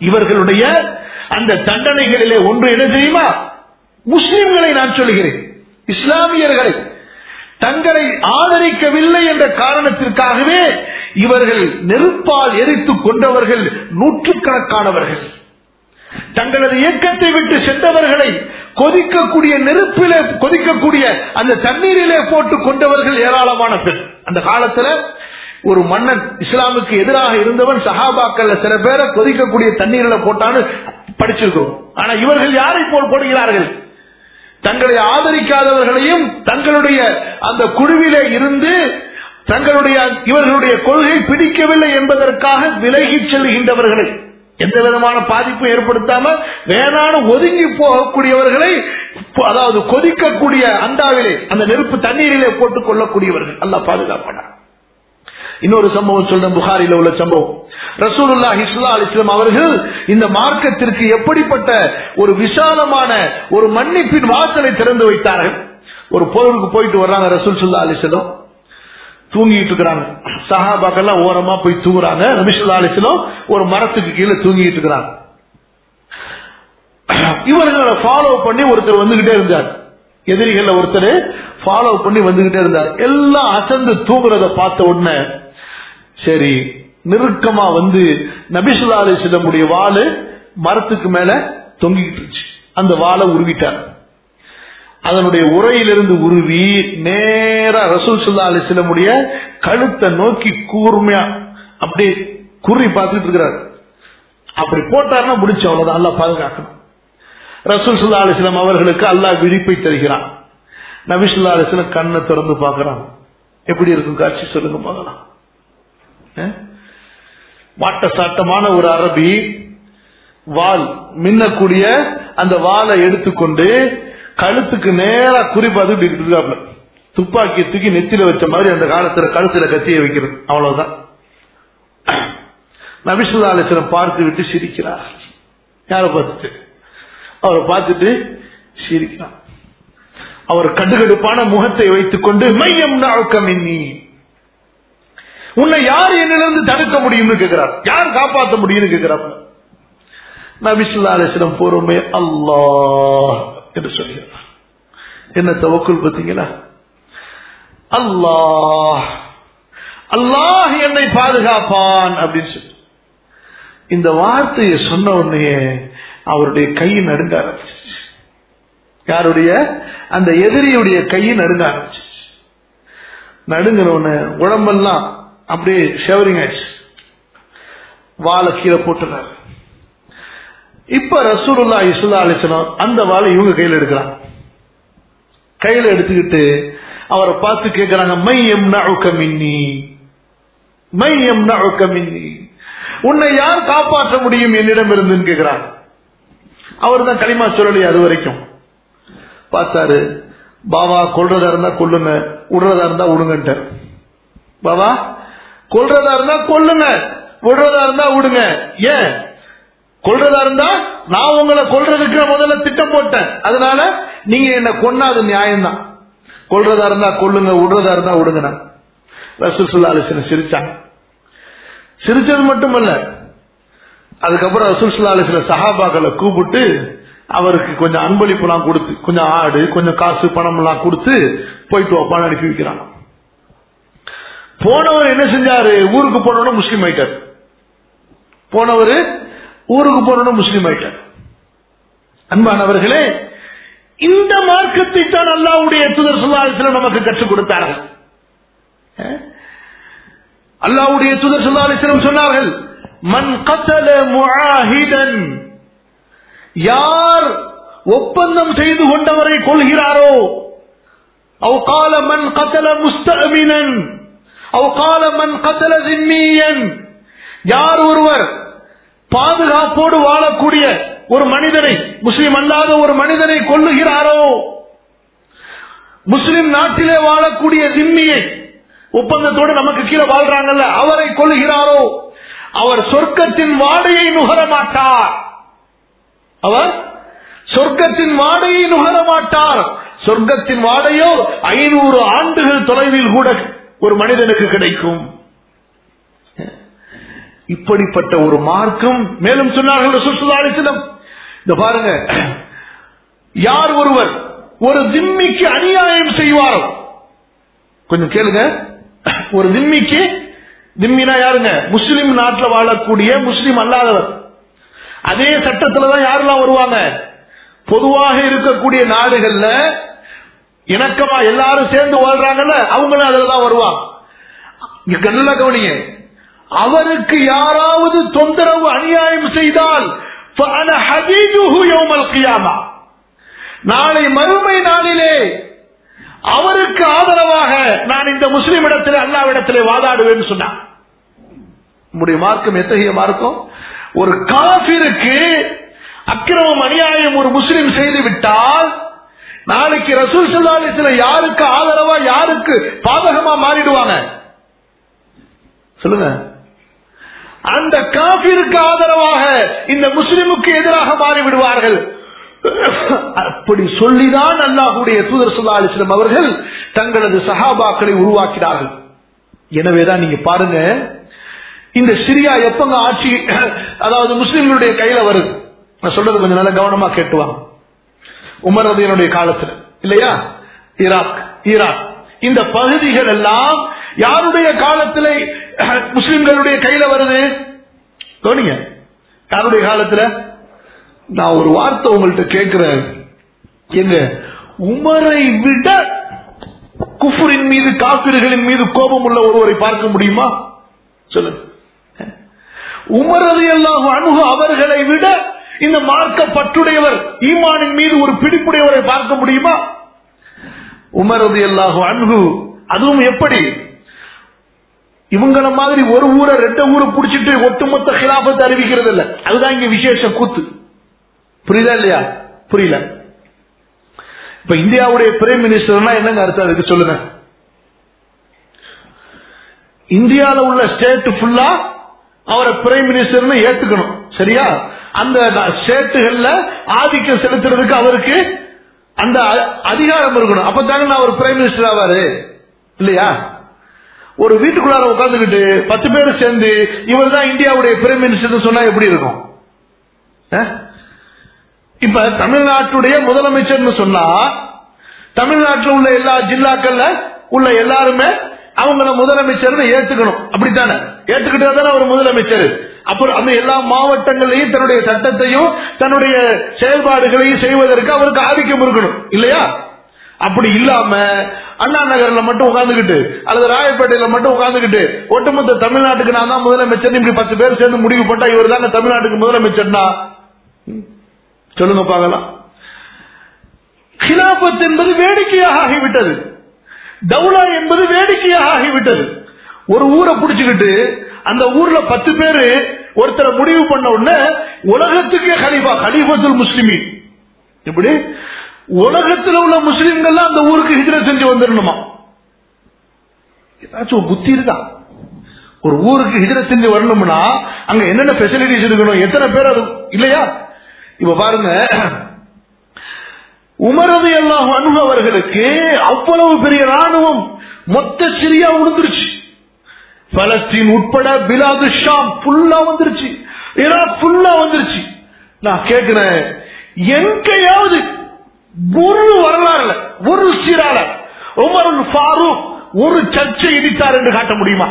இவர்களுடைய அந்த தண்டனைகளிலே ஒன்று என்ன தெரியுமா முஸ்லிம்களை நான் சொல்கிறேன் இஸ்லாமியர்களை தங்களை ஆதரிக்கவில்லை என்ற காரணத்திற்காகவே இவர்கள் நெருப்பால் எரித்துக் கொண்டவர்கள் நூற்றுக்கணக்கானவர்கள் தங்களது இயக்கத்தை விட்டு சென்றவர்களை கொதிக்கக்கூடிய நெருப்பிலே கொதிக்கக்கூடிய அந்த தண்ணீரிலே போட்டு கொண்டவர்கள் ஏராளமான பெண் அந்த காலத்துல ஒரு மன்னன் இஸ்லாமுக்கு எதிராக இருந்தவன் சஹாபாக்கள்ல சில பேரை கொதிக்கக்கூடிய தண்ணீர்ல போட்டான்னு படிச்சிருக்கோம் ஆனா இவர்கள் யாரை போல் போடுகிறார்கள் தங்களை ஆதரிக்காதவர்களையும் தங்களுடைய அந்த குழுவிலே இருந்து தங்களுடைய இவர்களுடைய கொள்கை பிடிக்கவில்லை என்பதற்காக விலகிச் செல்கின்றவர்களை எந்த விதமான பாதிப்பும் ஏற்படுத்தாம வேணான ஒதுங்கி போகக்கூடியவர்களை அதாவது கொதிக்கக்கூடிய அண்டாவிலே அந்த நெருப்பு தண்ணீரிலே போட்டுக் கொள்ளக்கூடியவர்கள் அல்ல பாதுகாப்பான இன்னொரு சம்பவம் சொல்றேன் புகாரில உள்ள சம்பவம் ரசூலுல்லா ஹிஸ்லா அலிஸ்லாம் அவர்கள் இந்த மார்க்கத்திற்கு எப்படிப்பட்ட ஒரு விசாலமான ஒரு மன்னிப்பின் வாசலை திறந்து வைத்தார்கள் ஒரு பொருளுக்கு போயிட்டு வர்றாங்க ரசூல் சுல்லா அலிஸ்லம் தூங்கிட்டு இருக்கிறாங்க சஹாபாக்கெல்லாம் ஓரமா போய் தூங்குறாங்க நபிசுல்லா அலிஸ்லம் ஒரு மரத்துக்கு கீழே தூங்கிட்டு இருக்கிறாங்க இவர்களை ஃபாலோ பண்ணி ஒருத்தர் வந்துகிட்டே இருந்தார் எதிரிகள் ஒருத்தர் ஃபாலோ பண்ணி வந்துகிட்டே இருந்தார் எல்லாம் அசந்து தூங்குறத பார்த்த உடனே சரி நெருக்கமா வந்து நபிசுல்லா அலிஸ்லமுடைய வாளு மரத்துக்கு மேல தொங்கிட்டு இருந்துச்சு அந்த வாளை உருவிட்டார் அதனுடைய உரையிலிருந்து உருவி நேரா ரசூல் சுல்லா அலிஸ்லமுடைய கழுத்தை நோக்கி கூர்மையா அப்படியே குறி பார்த்துட்டு இருக்கிறார் அப்படி போட்டார்னா முடிச்சு அவ்வளவுதான் அல்லா பாதுகாக்கணும் ரசூல் சுல்லா அலிஸ்லாம் அவர்களுக்கு அல்லாஹ் விழிப்பை தருகிறான் நபிசுல்லா அலிஸ்லாம் கண்ணை திறந்து பார்க்கறான் எப்படி இருக்கும் காட்சி சொல்லுங்க பார்க்கலாம் வாட்ட சாட்டமான ஒரு அரபி வால் மின்னக்கூடிய அந்த வாளை எடுத்துக்கொண்டு கழுத்துக்கு நேரா குறிப்பாது இருக்காப்ல துப்பாக்கி தூக்கி நெத்தில வச்ச மாதிரி அந்த காலத்துல கழுத்துல கத்திய வைக்கிறது அவ்வளவுதான் நபிசுல்லா அலிஸ்லம் பார்த்து விட்டு சிரிக்கிறார் யார பார்த்துட்டு அவரை பார்த்துட்டு சிரிக்கிறார் அவர் கடுகடுப்பான முகத்தை வைத்துக் கொண்டு மையம் நாழ்கமின்னி உன்னை யார் என்னிலிருந்து தடுக்க முடியும்னு கேட்கிறார் யார் காப்பாற்ற முடியும்னு கேட்கிறார் நபிசுல்லா அலிஸ்லம் பொறுமை அல்லாஹ் என்று சொல்கிறார் என்ன தவக்குள் பார்த்தீங்களா அல்லாஹ் அல்லாஹ் என்னை பாதுகாப்பான் அப்படின்னு சொல்லி இந்த வார்த்தையை சொன்ன உடனே அவருடைய கை நடுங்க ஆரம்பிச்சு யாருடைய அந்த எதிரியுடைய கை நடுங்க ஆரம்பிச்சு நடுங்கிற உடம்பெல்லாம் அப்படியே ஷெவரிங் ஆயிடுச்சு வாழை கீழே போட்டுறாரு இப்ப ரசூலுல்லா இசுல்லா அலிசனம் அந்த வாழை இவங்க கையில எடுக்கிறாங்க கையில எடுத்துக்கிட்டு அவரை பார்த்து கேட்கிறாங்க மை எம் மின்னி மை எம் மின்னி உன்னை யார் காப்பாற்ற முடியும் என்னிடம் இருந்துன்னு கேட்கிறாங்க அவர் தான் களிமா சொல்லலையே அது வரைக்கும் பார்த்தாரு பாபா கொள்றதா இருந்தா கொல்லுங்க விடுறதா இருந்தா விடுங்கன்ட்டு பாபா கொள்றதா இருந்தா கொல்லுங்க விடுறதா இருந்தா விடுங்க ஏன் கொள்றதா இருந்தா நான் உங்களை கொள்றதுக்கு முதல்ல திட்டம் போட்டேன் அதனால நீங்க என்ன கொன்னா அது நியாயம்தான் கொள்றதா இருந்தா கொள்ளுங்க விடுறதா இருந்தா விடுங்க ரசூல் சுல்லா அலிசன் சிரிச்சாங்க சிரிச்சது மட்டுமல்ல அதுக்கப்புறம் ரசூல் சுல்லா அலிஸ்ல சஹாபாக்களை கூப்பிட்டு அவருக்கு கொஞ்சம் அன்பளிப்புலாம் கொடுத்து கொஞ்சம் ஆடு கொஞ்சம் காசு பணம் எல்லாம் கொடுத்து போயிட்டு வைப்பான்னு அனுப்பி வைக்கிறாங்க போனவர் என்ன செஞ்சாரு ஊருக்கு போனவன முஸ்லீம் ஆயிட்டார் போனவர் ஊருக்கு போனவன முஸ்லீம் ஆயிட்டார் அன்பானவர்களே இந்த மார்க்கத்தை தான் அல்லாவுடைய தூதர் சுல்லாலத்தில் நமக்கு கற்றுக் கொடுத்தார்கள் அல்லாவுடைய தூதர் சுல்லாலிஸ்லம் சொன்னார்கள் மன் கத்தல முஆஹிதன் யார் ஒப்பந்தம் செய்து கொண்டவரை கொள்கிறாரோ أو قال من قتل مستأمنا أو قال من قتل ذميا யார் ஒருவர் பாதுகாப்போடு வாழக்கூடிய ஒரு மனிதனை முஸ்லிம் அல்லாத ஒரு மனிதனை கொல்லுகிறாரோ முஸ்லிம் நாட்டிலே வாழக்கூடிய திம்மியை ஒப்பந்தத்தோடு நமக்கு கீழே வாழ்றாங்கல்ல அவரை கொள்ளுகிறாரோ அவர் சொர்க்கத்தின் வாடையை நுகர மாட்டார் அவர் சொர்க்கத்தின் வாடையை நுகர மாட்டார் சொர்க்கத்தின் வாடையோ ஐநூறு ஆண்டுகள் தொலைவில் கூட ஒரு மனிதனுக்கு கிடைக்கும் இப்படிப்பட்ட ஒரு மார்க்கம் மேலும் சொன்னார்கள் சுற்றுலாளிசிடம் இந்த பாருங்க யார் ஒருவர் ஒரு திம்மிக்கு அநியாயம் செய்வாரோ கொஞ்சம் கேளுங்க ஒரு திம்மிக்கு திம்மினா யாருங்க முஸ்லிம் நாட்டில் வாழக்கூடிய முஸ்லிம் அல்லாதவர் அதே சட்டத்துல தான் யாரெல்லாம் வருவாங்க பொதுவாக இருக்கக்கூடிய நாடுகள்ல இணக்கமா எல்லாரும் சேர்ந்து வாழ்றாங்கல்ல அவங்களும் அதுல தான் வருவாங்க இங்க நல்லா கவனிங்க அவருக்கு யாராவது தொந்தரவு அநியாயம் செய்தால் فأنا حديده يوم القيامة. நாளை மறுமை நாளிலே அவருக்கு ஆதரவாக நான் இந்த முஸ்லிம் இடத்திலே அல்லாவிடத்திலே வாதாடுவேன் சொன்னான் நம்முடைய மார்க்கம் எத்தகைய மார்க்கம் ஒரு காபிருக்கு அக்கிரமம் அநியாயம் ஒரு முஸ்லிம் செய்து விட்டால் நாளைக்கு ரசூல் சல்லாலிசில யாருக்கு ஆதரவா யாருக்கு பாதகமா மாறிடுவாங்க சொல்லுங்க அந்த காபிருக்கு ஆதரவாக இந்த முஸ்லிமுக்கு எதிராக மாறி விடுவார்கள் அப்படி சொல்லிதான் அல்லாஹுடைய தூதர் சொல்லா அலிஸ்லம் அவர்கள் தங்களது சஹாபாக்களை உருவாக்கினார்கள் எனவேதான் நீங்க பாருங்க இந்த சிரியா எப்பங்க ஆட்சி அதாவது முஸ்லிம்களுடைய கையில வருது நான் சொல்றது கொஞ்சம் நல்லா கவனமா கேட்டுவாங்க உமர் ரதியனுடைய காலத்துல இல்லையா ஈராக் ஈராக் இந்த பகுதிகள் எல்லாம் யாருடைய காலத்துல முஸ்லிம்களுடைய கையில வருது கவனிங்க யாருடைய காலத்துல நான் ஒரு வார்த்தை உங்கள்கிட்ட கேட்கிறேன் எங்க உமரை விட குஃபுரின் மீது காப்பிர்களின் மீது கோபம் உள்ள ஒருவரை பார்க்க முடியுமா சொல்லுங்க உமரது எல்லாம் அணுகு அவர்களை விட இந்த மார்க்க பற்றுடையவர் ஈமானின் மீது ஒரு பிடிப்புடையவரை பார்க்க முடியுமா உமரது எல்லாஹு அணுகு அதுவும் எப்படி இவங்கள மாதிரி ஒரு ஊரை ரெண்டு ஊரை புடிச்சிட்டு ஒட்டுமொத்த கிலாபத்தை அறிவிக்கிறது இல்ல அதுதான் இங்க விசேஷ கூத்து புரியுதா இல்லையா புரியல இப்ப இந்தியாவுடைய பிரைம் மினிஸ்டர்னா என்னங்க அர்த்தம் அதுக்கு சொல்லுங்க இந்தியாவில் உள்ள ஸ்டேட் ஃபுல்லா அவரை பிரைம் மினிஸ்டர்னு ஏத்துக்கணும் சரியா அந்த ஸ்டேட்டுகள்ல ஆதிக்கம் செலுத்துறதுக்கு அவருக்கு அந்த அதிகாரம் இருக்கணும் அப்பதாங்க நான் ஒரு பிரைம் மினிஸ்டர் ஆவாரு இல்லையா ஒரு வீட்டுக்குள்ளார உட்காந்துக்கிட்டு பத்து பேர் சேர்ந்து இவர் தான் இந்தியாவுடைய பிரைம் மினிஸ்டர் சொன்னா எப்படி இருக்கும் இப்ப தமிழ்நாட்டுடைய முதலமைச்சர்னு சொன்னா தமிழ்நாட்டில் உள்ள எல்லா ஜில்லாக்கள்ல உள்ள எல்லாருமே அவங்கள முதலமைச்சர் ஏத்துக்கணும் அப்படித்தானே ஏத்துக்கிட்டா தானே அவர் முதலமைச்சர் அப்புறம் அந்த எல்லா மாவட்டங்களையும் தன்னுடைய சட்டத்தையும் தன்னுடைய செயல்பாடுகளையும் செய்வதற்கு அவருக்கு ஆதிக்கம் இருக்கணும் இல்லையா அப்படி இல்லாம அண்ணா நகர்ல மட்டும் உட்காந்துக்கிட்டு அல்லது ராயப்பேட்டையில மட்டும் உட்காந்துக்கிட்டு ஒட்டுமொத்த தமிழ்நாட்டுக்கு நான் தான் முதலமைச்சர் இப்படி பத்து பேர் சேர்ந்து முடிவு பண்ணா இவர் தாங்க தமிழ்நாட்டுக்கு முதலமைச்சர்னா சொல்லுங்க பார்க்கலாம் கிலாபத் என்பது வேடிக்கையாக ஆகிவிட்டது தௌலா என்பது வேடிக்கையாக ஆகிவிட்டது ஒரு ஊரை புடிச்சுக்கிட்டு அந்த ஊர்ல பத்து பேரு ஒருத்தரை முடிவு பண்ண உடனே உலகத்துக்கே ஹலீஃபா ஹலீஃபத்துல் முஸ்லிமின் எப்படி உலகத்தில் உள்ள முஸ்லிம்கள் அந்த ஊருக்கு ஹிஜ்ரத் செஞ்சு வந்துடணுமா ஏதாச்சும் ஒரு புத்தி இருக்கா ஒரு ஊருக்கு ஹிஜ்ரத் செஞ்சு வரணும்னா அங்க என்னென்ன பெசிலிட்டிஸ் இருக்கணும் எத்தனை பேர் அது இல்லையா இப்ப பாருங்க உமரது எல்லாம் அனுபவர்களுக்கு அவ்வளவு பெரிய ராணுவம் மொத்த சிரியா உழுந்துருச்சு பலஸ்தீன் உட்பட பிலாது ஷாம் ஃபுல்லா வந்துருச்சு ஈராக் ஃபுல்லா வந்துருச்சு நான் கேட்கிறேன் எங்கேயாவது ஒரு வரலாறுல ஒரு சீரால உமர் ஃபாரூக் ஒரு சர்ச்சை இடித்தார் என்று காட்ட முடியுமா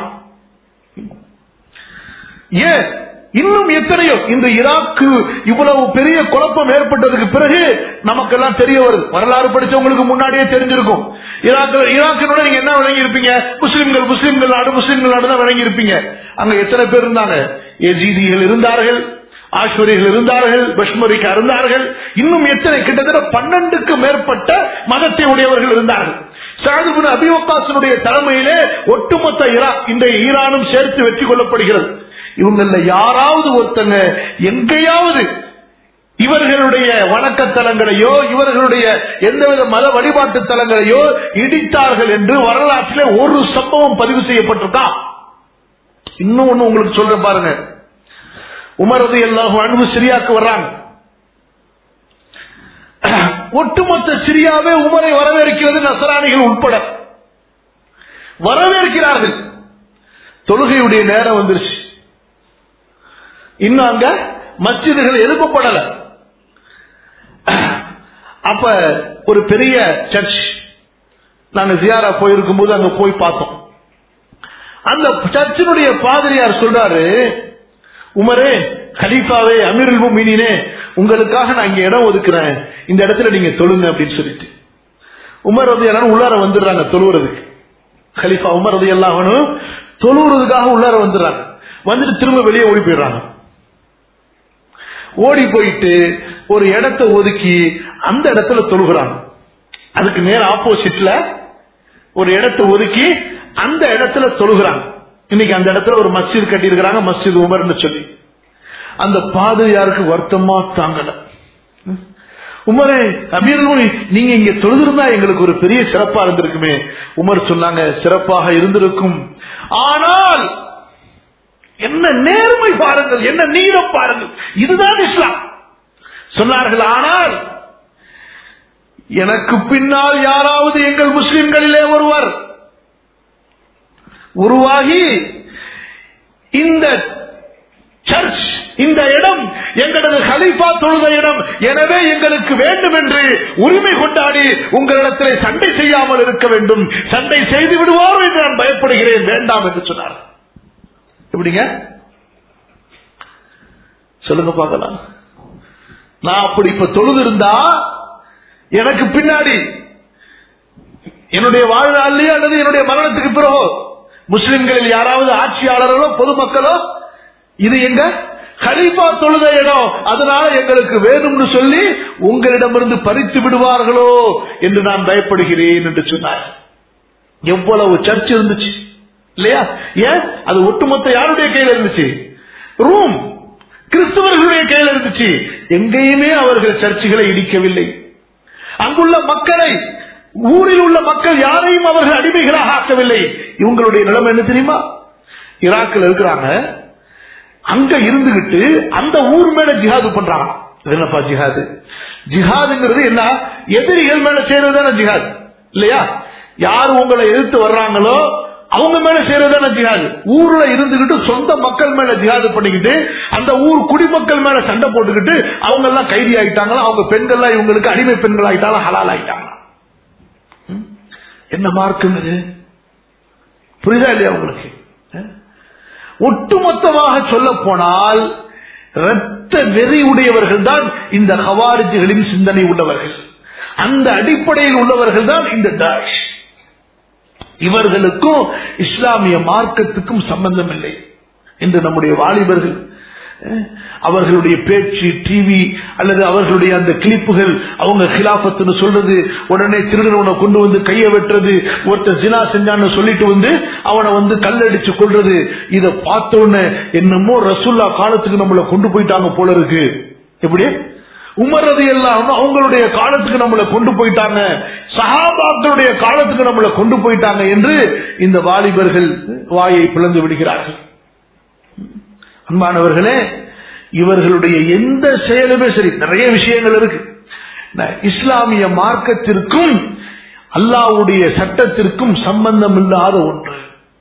ஏன் இன்னும் எத்தனையோ இந்த ஈராக்கு இவ்வளவு பெரிய குழப்பம் ஏற்பட்டதுக்கு பிறகு நமக்கெல்லாம் தெரிய வருது வரலாறு படிச்சவங்களுக்கு முன்னாடியே தெரிஞ்சிருக்கும் ஈராக்கு ஈராக்கினோட நீங்க என்ன வழங்கி இருப்பீங்க முஸ்லிம்கள் முஸ்லிம்கள் நாடு முஸ்லிம்கள் நாடு தான் வழங்கி இருப்பீங்க அங்க எத்தனை பேர் இருந்தாங்க எஜிதிகள் இருந்தார்கள் ஆஷ்வரிகள் இருந்தார்கள் பஷ்மரிக்கா இருந்தார்கள் இன்னும் எத்தனை கிட்டத்தட்ட பன்னெண்டுக்கு மேற்பட்ட மதத்தை உடையவர்கள் இருந்தார்கள் சாதுபின் அபிவகாசனுடைய தலைமையிலே ஒட்டுமொத்த ஈராக் இந்த ஈரானும் சேர்த்து வெற்றி கொள்ளப்படுகிறது இவங்கள யாராவது ஒருத்தங்க எங்கேயாவது இவர்களுடைய வணக்கத்தலங்களையோ இவர்களுடைய எந்தவித மத வழிபாட்டு தலங்களையோ இடித்தார்கள் என்று வரலாற்றிலே ஒரு சம்பவம் பதிவு செய்யப்பட்டிருக்கா இன்னும் ஒண்ணு உங்களுக்கு சொல்றேன் பாருங்க உமரது எல்லாம் அன்பு சிரியாக்கு வர்றாங்க ஒட்டுமொத்த சிரியாவே உமரை வரவேற்கிறது நசராணிகள் உட்பட வரவேற்கிறார்கள் தொழுகையுடைய நேரம் வந்துருச்சு இன்னும் அங்க மஸ்ஜிதுகள் எழுப்பப்படல அப்ப ஒரு பெரிய சர்ச் நாங்க ஜியாரா போயிருக்கும் போது அங்க போய் பார்த்தோம் அந்த சர்ச்சினுடைய பாதிரியார் சொல்றாரு உமரே கலீஃபாவே அமீருல் முமினினே உங்களுக்காக நான் இங்க இடம் ஒதுக்குறேன் இந்த இடத்துல நீங்க தொழுங்க அப்படின்னு சொல்லிட்டு உமர் ரதி எல்லாம் உள்ளார வந்துடுறாங்க தொழுவுறதுக்கு கலீஃபா உமர் ரதி எல்லாம் தொழுவுறதுக்காக உள்ளார வந்துடுறாங்க வந்துட்டு திரும்ப வெளியே ஓடி போயிடுறாங்க ஓடி போயிட்டு ஒரு இடத்தை ஒதுக்கி அந்த இடத்துல தொழுகிறாங்க அதுக்கு நேர் ஆப்போசிட்ல ஒரு இடத்தை ஒதுக்கி அந்த இடத்துல தொழுகிறாங்க இன்னைக்கு அந்த இடத்துல ஒரு மஸ்ஜித் கட்டி இருக்கிறாங்க மஸ்ஜித் உமர்னு சொல்லி அந்த பாதிரியாருக்கு வருத்தமா தாங்கல உமரே அமீர் நீங்க இங்க தொழுதிருந்தா எங்களுக்கு ஒரு பெரிய சிறப்பா இருந்திருக்குமே உமர் சொன்னாங்க சிறப்பாக இருந்திருக்கும் ஆனால் என்ன நேர்மை பாருங்கள் என்ன நீளம் பாருங்கள் இதுதான் இஸ்லாம் சொன்னார்கள் ஆனால் எனக்கு பின்னால் யாராவது எங்கள் முஸ்லிம்களிலே ஒருவர் உருவாகி இந்த சர்ச் இந்த இடம் எங்களது ஹலிஃபா தொழுத இடம் எனவே எங்களுக்கு வேண்டும் என்று உரிமை கொண்டாடி உங்களிடத்திலே சண்டை செய்யாமல் இருக்க வேண்டும் சண்டை செய்து விடுவார் என்று நான் பயப்படுகிறேன் வேண்டாம் என்று சொன்னார் எப்படிங்க சொல்லுங்க பார்க்கலாம் நான் அப்படி இப்ப தொழுது இருந்தா எனக்கு பின்னாடி என்னுடைய வாழ்நாளிலேயோ அல்லது என்னுடைய மரணத்துக்கு பிறகோ முஸ்லிம்களில் யாராவது ஆட்சியாளர்களோ பொதுமக்களோ இது எங்க ஹலீஃபா தொழுத இடம் அதனால எங்களுக்கு வேணும்னு சொல்லி உங்களிடமிருந்து பறித்து விடுவார்களோ என்று நான் பயப்படுகிறேன் என்று சொன்னார் எவ்வளவு சர்ச் இருந்துச்சு இல்லையா ஏன் அது ஒட்டுமொத்த யாருடைய கையில இருந்துச்சு ரூம் கிறிஸ்தவர்களுடைய கையில் இருந்துச்சு எங்கேயுமே அவர்கள் சர்ச்சுகளை இடிக்கவில்லை அங்குள்ள மக்களை ஊரில் உள்ள மக்கள் யாரையும் அவர்கள் அடிமைகளாக ஆக்கவில்லை இவங்களுடைய நிலைமை என்ன தெரியுமா ஈராக்கில் இருக்கிறாங்க அங்க இருந்துகிட்டு அந்த ஊர் மேல ஜிஹாது பண்றாங்க இது என்னப்பா ஜிஹாது ஜிஹாதுங்கிறது என்ன எதிரிகள் மேல செய்யறதுதான ஜிஹாது இல்லையா யார் உங்களை எதிர்த்து வர்றாங்களோ அவங்க மேல செய்யறதான ஜிஹாது ஊர்ல இருந்துகிட்டு சொந்த மக்கள் மேல ஜிஹாது பண்ணிக்கிட்டு அந்த ஊர் குடிமக்கள் மேல சண்டை போட்டுக்கிட்டு அவங்க எல்லாம் கைதி ஆயிட்டாங்களா அவங்க பெண்கள்லாம் இவங்களுக்கு அடிமை பெண்கள் ஆயிட்டாலும் ஹலால் ஆயிட்டாங்களா ம்? என்ன மார்க்கம் இது புரியுதா இல்லையா உங்களுக்கு அஹ்? ஒட்டுமொத்தமாக சொல்ல போனால் இரத்த வெறி உடையவர்கள் தான் இந்த ஹவாரிஜிகளின் சிந்தனை உள்ளவர்கள் அந்த அடிப்படையில் உள்ளவர்கள் தான் இந்த தாஷ் இவர்களுக்கும் இஸ்லாமிய மார்க்கத்துக்கும் சம்பந்தம் இல்லை என்று நம்முடைய வாலிபர்கள் அஹ், அவர்களுடைய பேச்சு டிவி அல்லது அவர்களுடைய அந்த கிளிப்புகள் அவங்க கிலாபத்துன்னு சொல்றது உடனே திருடனை கொண்டு வந்து கையை வெட்டுறது ஒருத்தர் ஜினா செஞ்சான்னு சொல்லிட்டு வந்து அவனை வந்து கல்லடிச்சு கொள்றது இத பார்த்த உடனே என்னமோ ரசுல்லா காலத்துக்கு நம்மளை கொண்டு போயிட்டாங்க போல இருக்கு எப்படி உமரது எல்லாம் அவங்களுடைய காலத்துக்கு நம்மளை கொண்டு போயிட்டாங்க சஹாபாக்களுடைய காலத்துக்கு நம்மளை கொண்டு போயிட்டாங்க என்று இந்த வாலிபர்கள் வாயை பிளந்து விடுகிறார்கள் அன்பானவர்களே இவர்களுடைய எந்த செயலுமே சரி நிறைய விஷயங்கள் இருக்கு ந- இஸ்லாமிய மார்க்கத்திற்கும் அல்லாவுடைய சட்டத்திற்கும் சம்பந்தம் இல்லாத ஒன்று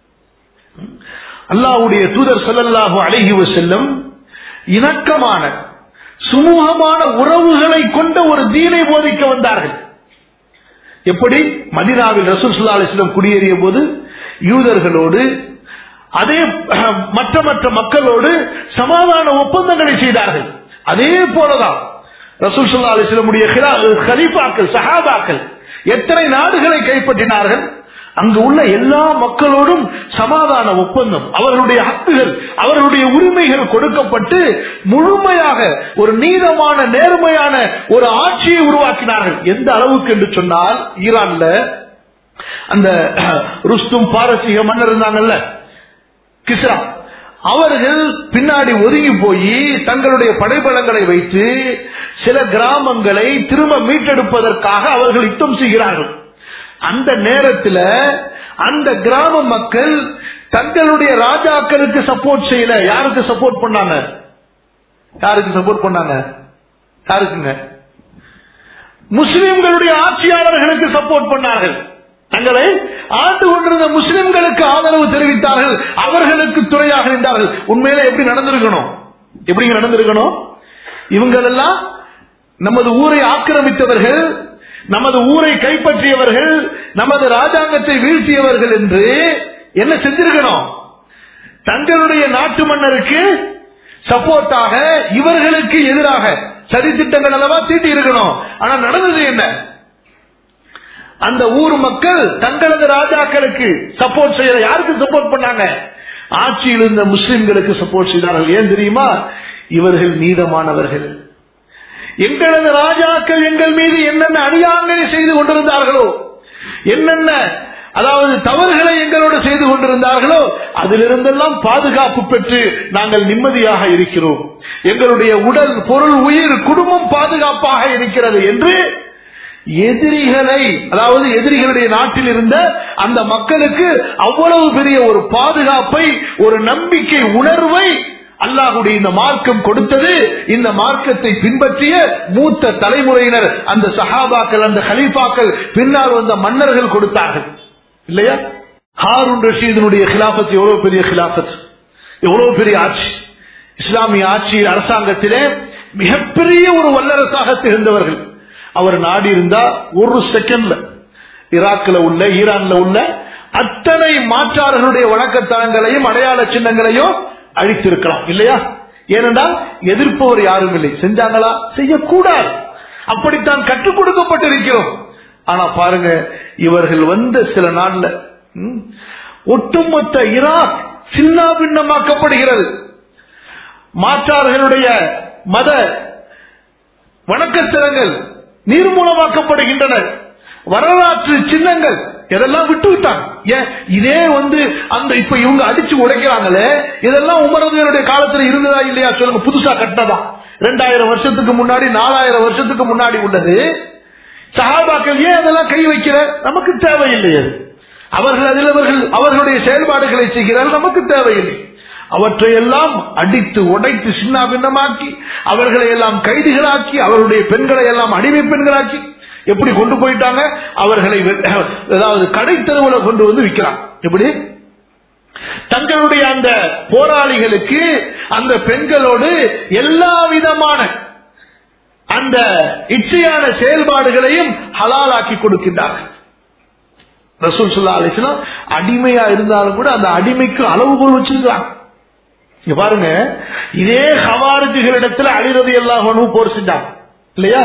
அல்லாவுடைய தூதர் ஸல்லல்லாஹு அலைஹி வஸல்லம் இணக்கமான சுமூகமான உறவுகளை கொண்ட ஒரு தீனை போதிக்க வந்தார்கள் எப்படி மதினாவில் ரசூல் ஸல்லல்லாஹு அலைஹி வஸல்லம் குடியேறிய போது யூதர்களோடு அதே அஹ், மற்ற மற்ற மக்களோடு சமாதான ஒப்பந்தங்களை செய்தார்கள் அதே போலதான் ரசூல் ஸல்லல்லாஹு அலைஹி வஸல்லமுடைய ஹிலா- கலீஃபாக்கள் சஹாபாக்கள் எத்தனை நாடுகளை கைப்பற்றினார்கள் அங்கு உள்ள எல்லா மக்களோடும் சமாதான ஒப்பந்தம் அவர்களுடைய ஹக்குகள் அவர்களுடைய உரிமைகள் கொடுக்கப்பட்டு முழுமையாக ஒரு நீதமான நேர்மையான ஒரு ஆட்சியை உருவாக்கினார்கள் எந்த அளவுக்கு என்று சொன்னால் ஈரான்ல அந்த அஹ், ருஸ்தும் பாரசீக மன்னர் இருந்தாங்கல்ல கிஸ்ரா அவர்கள் பின்னாடி ஒதுங்கி போய் தங்களுடைய படைபலங்களை வைத்து சில கிராமங்களை திரும்ப மீட்டெடுப்பதற்காக அவர்கள் யுத்தம் செய்கிறார்கள் அந்த நேரத்தில் அந்த கிராம மக்கள் தங்களுடைய ராஜாக்களுக்கு சப்போர்ட் செய்யல யாருக்கு சப்போர்ட் பண்ணாங்க யாருக்கு சப்போர்ட் பண்ணாங்க யாருக்குங்க முஸ்லிம்களுடைய ஆட்சியாளர்களுக்கு சப்போர்ட் பண்ணார்கள் தங்களை ஆண்டு கொண்டிருந்த முஸ்லிம்களுக்கு ஆதரவு தெரிவித்தார்கள் அவர்களுக்கு துணையாக நின்றார்கள் உண்மையில எப்படி நடந்திருக்கணும் எப்படிங்க நடந்திருக்கணும் இவங்களெல்லாம் நமது ஊரை ஆக்கிரமித்தவர்கள் நமது ஊரை கைப்பற்றியவர்கள் நமது ராஜாங்கத்தை வீழ்த்தியவர்கள் என்று என்ன செஞ்சிருக்கணும் தங்களுடைய நாட்டு மன்னருக்கு சப்போர்ட்டாக இவர்களுக்கு எதிராக சதி திட்டங்கள் அல்லவா தீட்டி இருக்கணும் ஆனா நடந்தது என்ன அந்த ஊர் மக்கள் தங்களது ராஜாக்களுக்கு சப்போர்ட் செய்யற யாருக்கு சப்போர்ட் பண்ணாங்க ஆட்சியில் இருந்த முஸ்லிம்களுக்கு சப்போர்ட் செய்தார்கள் ஏன் தெரியுமா இவர்கள் நீதமானவர்கள் எங்களது ராஜாக்கள் எங்கள் மீது என்னென்ன அநியாயங்களை செய்து கொண்டிருந்தார்களோ என்னென்ன அதாவது தவறுகளை எங்களோடு செய்து கொண்டிருந்தார்களோ அதிலிருந்தெல்லாம் பாதுகாப்பு பெற்று நாங்கள் நிம்மதியாக இருக்கிறோம் எங்களுடைய உடல் பொருள் உயிர் குடும்பம் பாதுகாப்பாக இருக்கிறது என்று எதிரிகளை அதாவது எதிரிகளுடைய நாட்டில் இருந்த அந்த மக்களுக்கு அவ்வளவு பெரிய ஒரு பாதுகாப்பை ஒரு நம்பிக்கை உணர்வை அல்லாஹுடைய இந்த மார்க்கம் கொடுத்தது இந்த மார்க்கத்தை பின்பற்றிய மூத்த தலைமுறையினர் அந்த சஹாபாக்கள் அந்த ஹலீஃபாக்கள் பின்னால் வந்த மன்னர்கள் கொடுத்தார்கள் இல்லையா ஹாரூன் ரஷீதனுடைய கிலாபத் எவ்வளவு பெரிய கிலாபத் எவ்வளவு பெரிய ஆட்சி இஸ்லாமிய ஆட்சி அரசாங்கத்திலே மிகப்பெரிய ஒரு வல்லரசாக திகழ்ந்தவர்கள் அவர் நாடி இருந்தா ஒரு செகண்ட்ல ஈராக்ல உள்ள ஈரான்ல உள்ள அத்தனை மாற்றார்களுடைய வணக்கத்தலங்களையும் அடையாள சின்னங்களையும் அழித்திருக்கலாம் இல்லையா ஏனென்றால் எதிர்ப்பவர் யாரும் இல்லை செஞ்சாங்களா செய்யக்கூடாது அப்படித்தான் கற்றுக் கொடுக்கப்பட்டிருக்கிறோம் ஆனா பாருங்க இவர்கள் வந்த சில நாள்ல ம், ஒட்டுமொத்த ஈராக் சின்ன பின்னமாக்கப்படுகிறது மாற்றார்களுடைய மத வணக்கத்தலங்கள் நீர்மூலமாக்கப்படுகின்றன வரலாற்று சின்னங்கள் இதெல்லாம் விட்டு விட்டாங்க ஏன் இதே வந்து அந்த இப்ப இவங்க அடிச்சு உடைக்கிறாங்களே இதெல்லாம் உமரதுடைய காலத்துல இருந்ததா இல்லையா சொல்லுங்க புதுசா கட்டினதா ரெண்டாயிரம் வருஷத்துக்கு முன்னாடி நாலாயிரம் வருஷத்துக்கு முன்னாடி உள்ளது சஹாபாக்கள் ஏன் அதெல்லாம் கை வைக்கிற நமக்கு தேவையில்லை அது அவர்கள் அதில் அவர்கள் அவர்களுடைய செயல்பாடுகளை செய்கிறார்கள் நமக்கு தேவையில்லை அவற்றையெல்லாம் அடித்து உடைத்து சின்ன பின்னமாக்கி அவர்களை எல்லாம் கைதிகளாக்கி அவருடைய பெண்களை எல்லாம் அடிமை பெண்களாக்கி எப்படி கொண்டு போயிட்டாங்க அவர்களை வெ- அதாவது கடை தெருவில் கொண்டு வந்து விற்கிறான் எப்படி தங்களுடைய அந்த போராளிகளுக்கு அந்த பெண்களோடு எல்லா விதமான அந்த இச்சையான செயல்பாடுகளையும் ஹலாலாக்கி கொடுக்கின்றார்கள் ரசூல் சுல்லா அலிஸ்லாம் அடிமையா இருந்தாலும் கூட அந்த அடிமைக்கு அளவுகோல் வச்சிருக்காங்க இங்க பாருங்க இதே ஹவாரிஜுகளிடத்துல அழிறது எல்லாம் போர் செஞ்சாங்க இல்லையா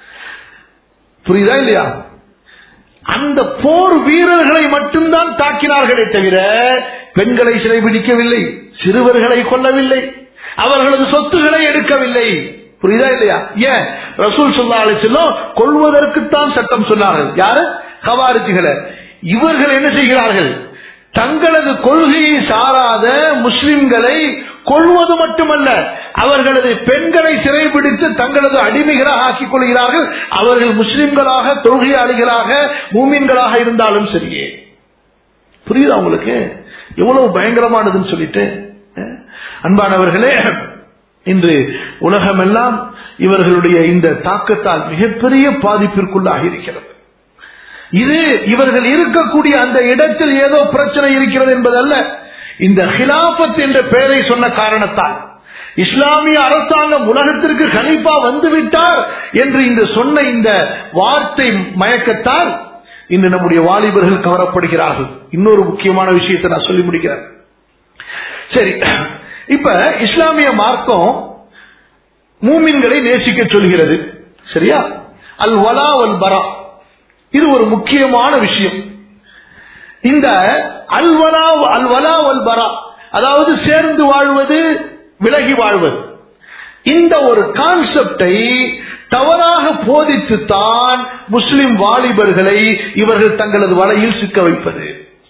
புரியுதா இல்லையா அந்த போர் வீரர்களை மட்டும்தான் தாக்கினார்களே தவிர பெண்களை சிறைபிடிக்கவில்லை சிறுவர்களை கொல்லவில்லை அவர்களது சொத்துக்களை எடுக்கவில்லை புரியுதா இல்லையா ஏன் ரசூல் சொல்லா அலிசல்லம் கொள்வதற்குத்தான் சட்டம் சொன்னார்கள் யாரு கவாரிச்சிகளை இவர்கள் என்ன செய்கிறார்கள் தங்களது கொள்கையை சாராத முஸ்லிம்களை கொள்வது மட்டுமல்ல அவர்களது பெண்களை சிறைபிடித்து தங்களது அடிமைகளாக ஆக்கிக் கொள்கிறார்கள் அவர்கள் முஸ்லிம்களாக தொழுகையாளிகளாக மூமின்களாக இருந்தாலும் சரியே புரியுதா உங்களுக்கு எவ்வளவு பயங்கரமானதுன்னு சொல்லிட்டு அஹ், அன்பானவர்களே இன்று உலகமெல்லாம் இவர்களுடைய இந்த தாக்கத்தால் மிகப்பெரிய பாதிப்பிற்குள்ளாகி இருக்கிறது இது இவர்கள் இருக்கக்கூடிய அந்த இடத்தில் ஏதோ பிரச்சனை இருக்கிறது என்பதல்ல இந்த ஹிலாபத் என்ற பெயரை சொன்ன காரணத்தால் இஸ்லாமிய அரசாங்கம் உலகத்திற்கு கலீஃபா வந்துவிட்டார் என்று இந்த சொன்ன இந்த வார்த்தை மயக்கத்தால் இன்று நம்முடைய வாலிபர்கள் கவரப்படுகிறார்கள் இன்னொரு முக்கியமான விஷயத்தை நான் சொல்லி முடிக்கிறேன் சரி இப்ப இஸ்லாமிய மார்க்கம் மூமின்களை நேசிக்க சொல்கிறது சரியா அல் வலா வல் பரா இது ஒரு முக்கியமான விஷயம் இந்த அல்வலா அல்வலா வல் பரா அதாவது சேர்ந்து வாழ்வது விலகி வாழ்வது இந்த ஒரு கான்செப்டை தவறாக போதித்துத்தான் முஸ்லிம் வாலிபர்களை இவர்கள் தங்களது வலையில் சிக்க வைப்பது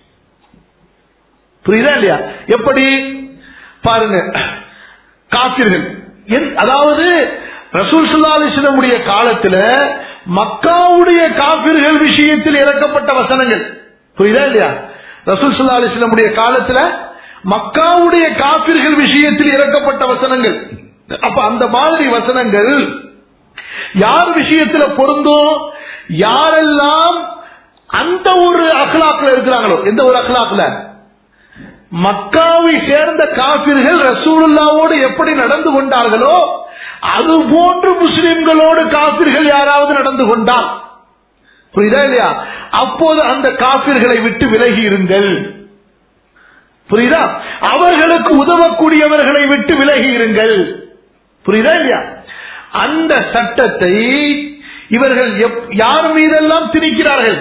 புரியுதா இல்லையா எப்படி பாருங்க காப்பிர்கள் என்- அதாவது ரசூல் சுல்லாலிசிடமுடைய காலத்துல மக்காவுடைய காபிர்கள் விஷயத்தில் இறக்கப்பட்ட வசனங்கள் புரியுதா இல்லையா ரசூல் சுல்லா அலிஸ்லமுடைய காலத்துல மக்காவுடைய காபிர்கள் விஷயத்தில் இறக்கப்பட்ட வசனங்கள் அப்ப அந்த மாதிரி வசனங்கள் யார் விஷயத்துல பொருந்தும் யாரெல்லாம் அந்த ஒரு அഖ്ലാக்ல இருக்கிறாங்களோ எந்த ஒரு அഖ്ലാக்ல மக்காவை சேர்ந்த காபிர்கள் ரசூலுல்லாவோடு எப்படி நடந்து கொண்டார்களோ அது போன்று முஸ்லிம்களோடு காபிர்கள் யாராவது நடந்து கொண்டால் புரியுதா இல்லையா அப்போது அந்த காபிர்களை விட்டு விலகி இருங்கள் புரியுதா அவர்களுக்கு உதவக்கூடியவர்களை விட்டு விலகி இருங்கள் புரியுதா இல்லையா அந்த சட்டத்தை இவர்கள் எப்- யார் மீதெல்லாம் திணிக்கிறார்கள்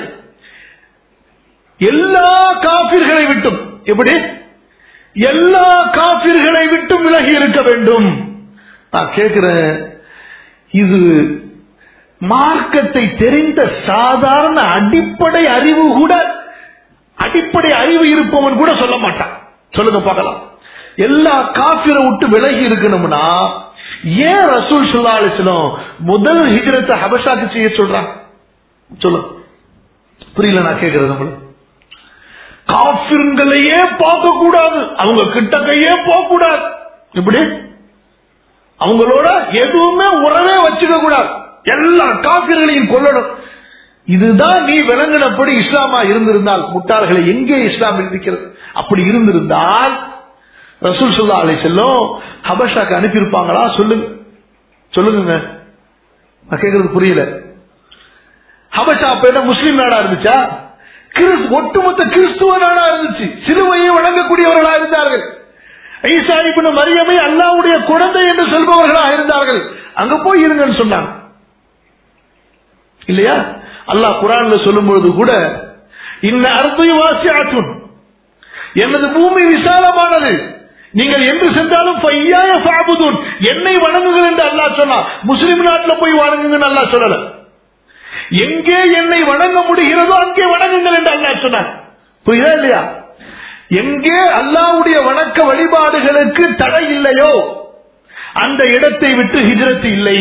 எல்லா காபிர்களை விட்டும் எப்படி எல்லா காபிர்களை விட்டும் விலகி இருக்க வேண்டும் நான் கேட்கிறேன் இது மார்க்கத்தை தெரிந்த சாதாரண அடிப்படை அறிவு கூட அடிப்படை அறிவு இருப்பவன் கூட சொல்ல மாட்டான் சொல்லுங்க பார்க்கலாம் எல்லா காபிரை விட்டு விலகி இருக்கணும்னா ஏன் ரசூல் ஸல்லல்லாஹு அலைஹி வஸல்லம் முதல் ஹிஜ்ரத்தை ஹபஷாக்கு செய்ய சொல்றான் சொல்லுங்க புரியல நான் கேட்கறது உங்களுக்கு காபிர்களையே பார்க்க கூடாது அவங்க கிட்டக்கையே போக கூடாது இப்படி அவங்களோட எதுவுமே உறவே வச்சுக்க கூடாது எல்லா காபிர்களையும் கொல்லணும் இதுதான் நீ விளங்கினபடி இஸ்லாமா இருந்திருந்தால் முட்டாள்களை எங்கே இஸ்லாம் இருக்கிறது அப்படி இருந்திருந்தால் ரசூல் சுல்லா அலை செல்லும் ஹபஷாக்கு அனுப்பியிருப்பாங்களா சொல்லுங்க சொல்லுங்க நான் கேட்கறது புரியல ஹபஷா அப்ப என்ன முஸ்லீம் நாடா இருந்துச்சா கிறிஸ் ஒட்டுமொத்த கிறிஸ்துவ நாடா இருந்துச்சு சிலுவையை வழங்கக்கூடியவர்களா இருந்தார்கள் ஈசா இப்னு மரியமை அல்லாவுடைய குழந்தை என்று சொல்பவர்களா இருந்தார்கள் அங்க போய் இருங்கன்னு சொன்னாங்க இல்லையா அல்லாஹ் குரான்ல சொல்லும் பொழுது கூட இந்த அர்த்தம் வாசி ஆற்றும் எனது பூமி விசாலமானது நீங்கள் என்று சென்றாலும் பையாய சாபுதூன் என்னை வணங்குங்கள் என்று அல்லாஹ் சொன்னான் முஸ்லிம் நாட்டில் போய் வணங்குங்கன்னு அல்லாஹ் சொல்லல எங்கே என்னை வணங்க முடிகிறதோ அங்கே வணங்குங்கள் என்று அல்லாஹ் சொன்னான் புரியுதா இல்லையா எங்கே அல்லாஹ்வுடைய வணக்க வழிபாடுகளுக்கு தடை இல்லையோ அந்த இடத்தை விட்டு ஹிஜ்ரத் இல்லை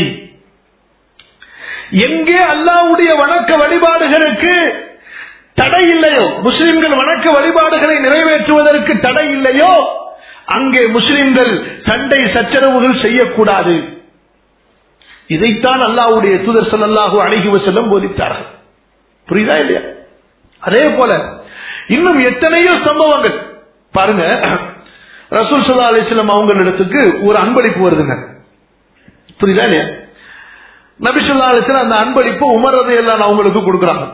எங்கே அல்லாஹ்வுடைய வணக்க வழிபாடுகளுக்கு தடை இல்லையோ முஸ்லிம்கள் வணக்க வழிபாடுகளை நிறைவேற்றுவதற்கு தடை இல்லையோ அங்கே முஸ்லிம்கள் சண்டை சச்சரவுகள் செய்யக்கூடாது இதைத்தான் அல்லாஹ்வுடைய தூதர் ஸல்லல்லாஹு அலைஹி வஸல்லம் போதித்தார்கள் புரியுதா இல்லையா அதே போல இன்னும் எத்தனையோ சம்பவங்கள் பாருங்க ரசூல் சல்லா அலிஸ்லாம் அவங்களிடத்துக்கு ஒரு அன்பளிப்பு வருதுங்க புரியுதா இல்லையா நபி சொல்லா அலிஸ்லாம் அந்த அன்பளிப்பு உமர் ரதி எல்லாம் அவங்களுக்கு கொடுக்குறாங்க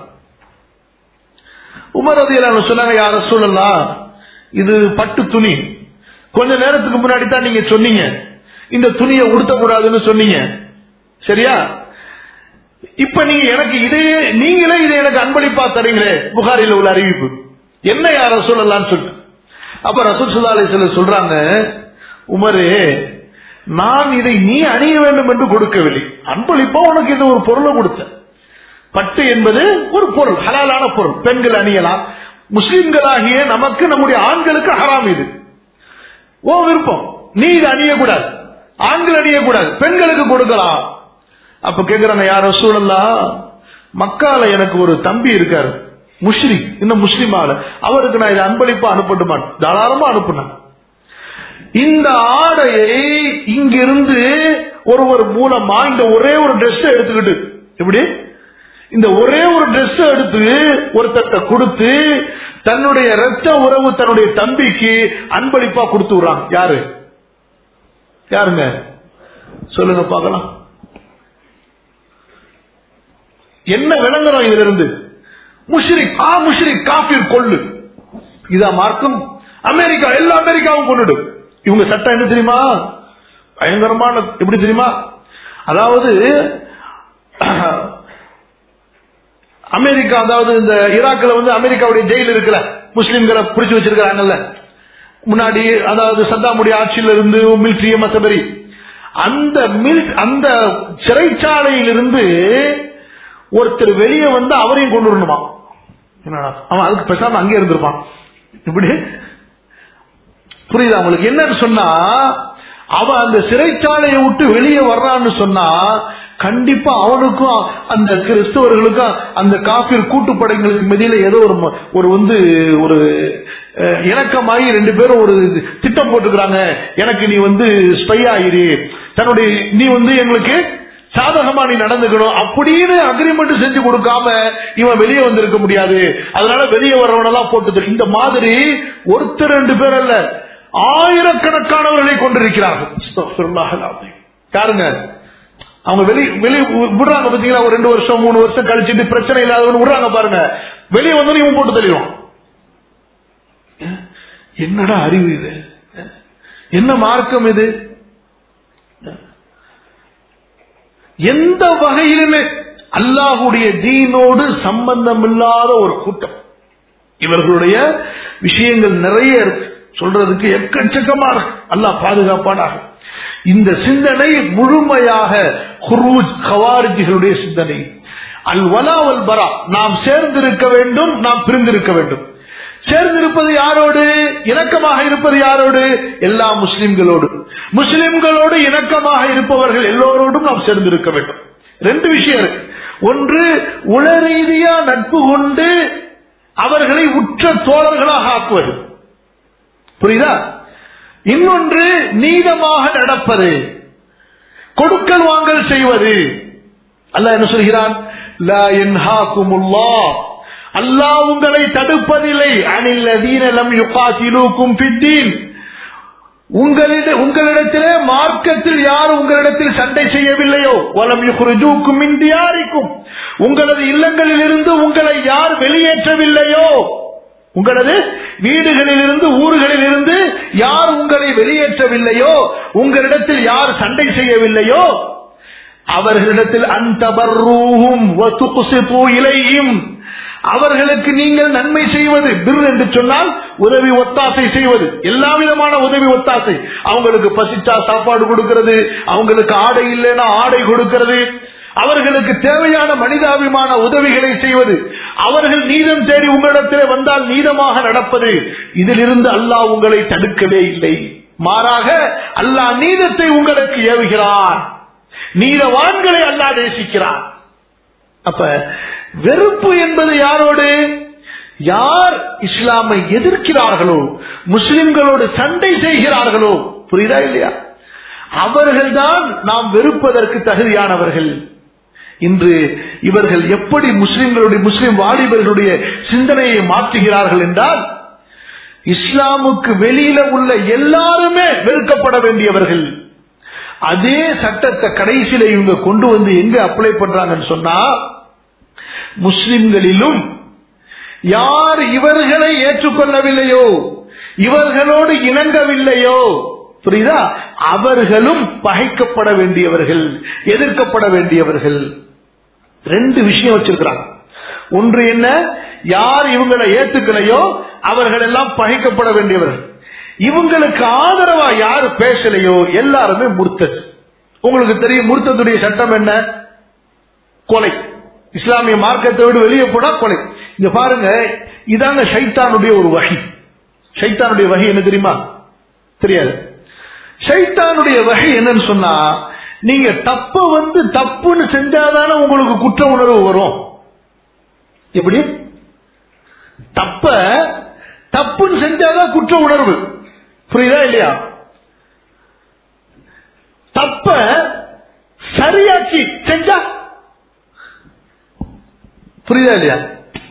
உமர் ரதி எல்லாம் சொன்னாங்க யார சொல்லலாம் இது பட்டு துணி கொஞ்ச நேரத்துக்கு முன்னாடி தான் நீங்க சொன்னீங்க இந்த துணியை உடுத்தக்கூடாதுன்னு சொன்னீங்க சரியா இப்ப நீங்க எனக்கு இதையே நீங்களே இதை எனக்கு அன்பளிப்பா தரீங்களே புகாரில் உள்ள அறிவிப்பு என்ன யார சொல்லலாம்னு சொல்லு அப்ப ரசூல் சுல்லா அலிஸ்ல சொல்றாங்க உமரே நான் இதை நீ அணிய வேண்டும் என்று கொடுக்கவில்லை அன்பளிப்பா உனக்கு இது ஒரு பொருளை கொடுத்தேன் பட்டு என்பது ஒரு பொருள் ஹலாலான பொருள் பெண்கள் அணியலாம் முஸ்லிம்களாகிய நமக்கு நம்முடைய ஆண்களுக்கு ஹராம் இது ஓ விருப்பம் நீ இதை அணியக்கூடாது ஆண்கள் அணியக்கூடாது பெண்களுக்கு கொடுக்கலாம் அப்ப கேக்குறாங்க யார சூழல்லா மக்கால எனக்கு ஒரு தம்பி இருக்காரு முஷ்ரிக் இன்னும் முஸ்லீம் ஆளு அவருக்கு நான் இதை அன்பளிப்பா அனுப்பட்டுமான் தாராளமா அனுப்புனேன் இந்த ஆடையை இங்கிருந்து ஒருவர் மூலமா இந்த ஒரே ஒரு Dress எடுத்துக்கிட்டு எப்படி இந்த ஒரே ஒரு Dress எடுத்து ஒருத்தட்ட கொடுத்து தன்னுடைய ரத்த உறவு தன்னுடைய தம்பிக்கு அன்பளிப்பா கொடுத்து விடுறாங்க யாரு யாருங்க சொல்லுங்க பார்க்கலாம் என்ன விளங்குறோம் இதுல இருந்து முஷ்ரிக் ஆ முஷ்ரிக் காபீர் கொள்ளு இதா மார்க்கம் அமெரிக்கா எல்லா அமெரிக்காவும் கொண்டுடு இவங்க சட்டம் என்ன தெரியுமா பயங்கரமான எப்படி தெரியுமா அதாவது அமெரிக்கா அதாவது இந்த ஈராக்ல வந்து அமெரிக்காவுடைய ஜெயில் இருக்குல்ல முஸ்லிம்களை பிடிச்சு வச்சிருக்கிறாங்கல்ல முன்னாடி அதாவது சத்தாமுடைய ஆட்சியில இருந்து மிலிட்ரி மத்தபடி அந்த மில் அந்த சிறைச்சாலையிலிருந்து ஒருத்தர் வெளியே வந்து அவரையும் கொண்டு வரணுமா என்னடா அவன் அதுக்கு பேசாம அங்கே இருந்திருப்பான் இப்படி புரியுதா உங்களுக்கு என்னன்னு சொன்னா அவன் அந்த சிறைச்சாலையை விட்டு வெளியே வர்றான்னு சொன்னா கண்டிப்பா அவனுக்கும் அந்த கிறிஸ்தவர்களுக்கும் அந்த காப்பீர் கூட்டுப்படைகளுக்கு மத்தியில ஏதோ ஒரு ம- ஒரு வந்து ஒரு அஹ், இணக்கமாகி ரெண்டு பேரும் ஒரு திட்டம் போட்டுக்கிறாங்க எனக்கு நீ வந்து ஸ்பை ஆயிரு தன்னுடைய நீ வந்து எங்களுக்கு சாதகமா நீ நடந்துக்கணும் அப்படின்னு அக்ரிமெண்ட் செஞ்சு கொடுக்காம இவன் வெளியே வந்திருக்க முடியாது அதனால வெளியே வர்றவனெல்லாம் போட்டு இந்த மாதிரி ஒருத்தர் ரெண்டு பேர் அல்ல ஆயிரக்கணக்கானவர்களை கொண்டிருக்கிறார்கள் அஸ்தக்ஃபிருல்லாஹ் அல்-அஸீம். யாருங்க அவங்க வெளி வெளி விடுறாங்க பாத்தீங்களா ஒரு ரெண்டு வருஷம் மூணு வருஷம் கழிச்சுட்டு பிரச்சனை இல்லாதவங்க விடுறாங்க பாருங்க வெளியே வந்தோம் இவன் போட்டு தள்ளிடுவான் என்னடா அறிவு இது என்ன மார்க்கம் இது எந்த வகையிலுமே அல்லாஹுடைய தீனோடு சம்பந்தம் இல்லாத ஒரு கூட்டம் இவர்களுடைய விஷயங்கள் நிறைய இருக்கு சொல்றதுக்கு எக்கச்சக்கமா இருக்கு அல்லாஹ் பாதுகாப்பானாக இந்த சிந்தனை முழுமையாக குரூஜ் கவாரிஜிகளுடைய சிந்தனை அல் வலா வல் பரா நாம் சேர்ந்திருக்க வேண்டும் நாம் பிரிந்திருக்க வேண்டும் சேர்ந்திருப்பது யாரோடு இணக்கமாக இருப்பது யாரோடு எல்லா முஸ்லிம்களோடு முஸ்லிம்களோடு இணக்கமாக இருப்பவர்கள் எல்லோரோடும் நாம் சேர்ந்திருக்க வேண்டும் ரெண்டு விஷயம் இருக்கு ஒன்று உள ரீதியா நட்பு கொண்டு அவர்களை உற்ற தோழர்களாக ஆக்குவது புரியுதா இன்னொன்று நீதமாக நடப்பது கொடுக்கல் வாங்கல் செய்வது அல்லாஹ் என்ன சொல்கிறான் லா யன்ஹாகுமுல்லாஹ் அல்லாஹ் உங்களை தடுப்பதில்லை அனில் லதீன லம் யுகாத்திலூக்கும் ஃபித்தீன் உங்களிட உங்களிடத்திலே மார்க்கத்தில் யார் உங்களிடத்தில் சண்டை செய்யவில்லையோ வலம் யுஹ்ரிஜூக்கும் மின் தியாரிக்கும் உங்களது இல்லங்களில் இருந்து உங்களை யார் வெளியேற்றவில்லையோ உங்களது வீடுகளில் இருந்து ஊர்களில் இருந்து யார் உங்களை வெளியேற்றவில்லையோ உங்களிடத்தில் யார் சண்டை செய்யவில்லையோ அவர்களிடத்தில் அந்தபர்ரூஹும் வதுக்ஸிது இலைஹிம் அவர்களுக்கு நீங்கள் நன்மை செய்வது பிர் என்று சொன்னால் உதவி ஒத்தாசை செய்வது எல்லா விதமான உதவி ஒத்தாசை அவங்களுக்கு பசிச்சா சாப்பாடு கொடுக்கிறது அவங்களுக்கு ஆடை இல்லைன்னா ஆடை கொடுக்கிறது அவர்களுக்கு தேவையான மனிதாபிமான உதவிகளை செய்வது அவர்கள் நீதம் தேடி உங்களிடத்திலே வந்தால் நீதமாக நடப்பது இதிலிருந்து அல்லாஹ் உங்களை தடுக்கவே இல்லை மாறாக அல்லாஹ் நீதத்தை உங்களுக்கு ஏவுகிறான் நீதவான்களை அல்லாஹ் நேசிக்கிறான் அப்ப வெறுப்பு என்பது யாரோடு யார் இஸ்லாமை எதிர்க்கிறார்களோ முஸ்லிம்களோடு சண்டை செய்கிறார்களோ புரியுதா இல்லையா அவர்கள்தான் நாம் வெறுப்பதற்கு தகுதியானவர்கள் இன்று இவர்கள் எப்படி முஸ்லிம்களுடைய முஸ்லிம் வாலிபர்களுடைய சிந்தனையை மாற்றுகிறார்கள் என்றால் இஸ்லாமுக்கு வெளியில உள்ள எல்லாருமே வெறுக்கப்பட வேண்டியவர்கள் அதே சட்டத்தை கடைசியில இவங்க கொண்டு வந்து எங்க அப்ளை பண்றாங்கன்னு சொன்னா முஸ்லிம்களிலும் யார் இவர்களை ஏற்றுக்கொள்ளவில்லையோ இவர்களோடு இணங்கவில்லையோ புரியுதா அவர்களும் பகைக்கப்பட வேண்டியவர்கள் எதிர்க்கப்பட வேண்டியவர்கள் ரெண்டு விஷயம் வச்சிருக்கிறாங்க ஒன்று என்ன யார் இவங்களை ஏத்துக்கலையோ அவர்கள் எல்லாம் பகைக்கப்பட வேண்டியவர்கள் இவங்களுக்கு ஆதரவா யாரு பேசலையோ எல்லாருமே முர்த்தது உங்களுக்கு தெரியும் முர்த்தத்துடைய சட்டம் என்ன கொலை இஸ்லாமிய மார்க்கத்தை விட வெளியே போனா கொலை இங்க பாருங்க இதாங்க ஷைத்தானுடைய ஒரு வகை ஷைத்தானுடைய வகை என்ன தெரியுமா தெரியாது ஷைத்தானுடைய வகை என்னன்னு சொன்னா நீங்க தப்ப வந்து தப்புன்னு செஞ்சாதானே உங்களுக்கு குற்ற உணர்வு வரும் எப்படி தப்ப தப்புன்னு செஞ்சாதான் குற்ற உணர்வு புரியுதா இல்லையா தப்ப சரியாக்கி செஞ்சா புரியுதா இல்லையா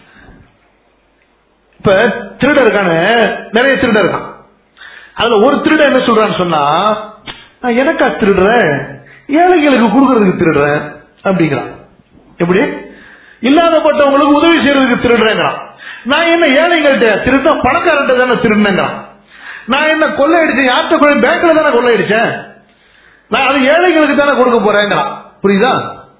இப்ப திருட இருக்கான நிறைய திருட இருக்கான் அதுல ஒரு திருட என்ன சொல்றான்னு சொன்னா நான் எனக்கா திருடுறேன் ஏழைகளுக்கு கொடுக்கறதுக்கு திருடுறேன் அப்படிங்கிறான் எப்படி இல்லாதப்பட்டவங்களுக்கு உதவி செய்யறதுக்கு திருடுறேங்கிறான் நான் என்ன ஏழைகள்கிட்ட திருட்டா பணக்காரர்கிட்ட தானே திருடினேங்கிறான் நான் என்ன கொள்ளையடிச்சேன் யார்கிட்ட கொள்ளை பேங்க்ல தானே கொள்ளையடிச்சேன் நான் அது ஏழைகளுக்கு தானே கொடுக்க போறேங்கிறான் புரியுதா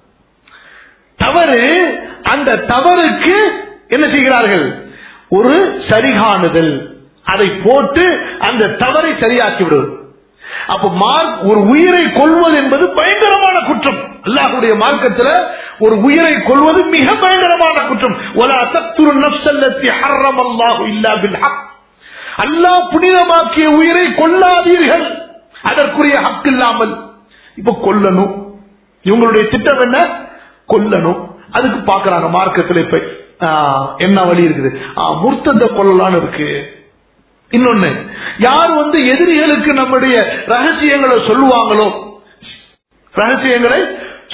தவறு அந்த தவறுக்கு என்ன செய்கிறார்கள் ஒரு சரிகாணுதல் அதை போட்டு அந்த தவறை சரியாக்கி விடுவது அப்ப மார்க் ஒரு உயிரை கொள்வது என்பது பயங்கரமான குற்றம் அல்லாஹுடைய மார்க்கத்தில் ஒரு உயிரை கொள்வது மிக பயங்கரமான குற்றம் ஒலா தத்துரு நப்சல்லத்தி ஹர்ரம் அல்லாஹு இல்லா பில் ஹக் அல்லாஹ் புனிதமாக்கிய உயிரை கொல்லாதீர்கள் அதற்குரிய ஹக் இல்லாமல் இப்ப கொல்லணும் இவங்களுடைய திட்டம் என்ன கொல்லணும் அதுக்கு பாக்குறாங்க மார்க்கத்தில் இப்ப என்ன வழி இருக்குது முர்த்தந்த கொள்ளலான்னு இருக்கு இன்னொன்னு யார் வந்து எதிரிகளுக்கு நம்முடைய ரகசியங்களை சொல்லுவாங்களோ ரகசியங்களை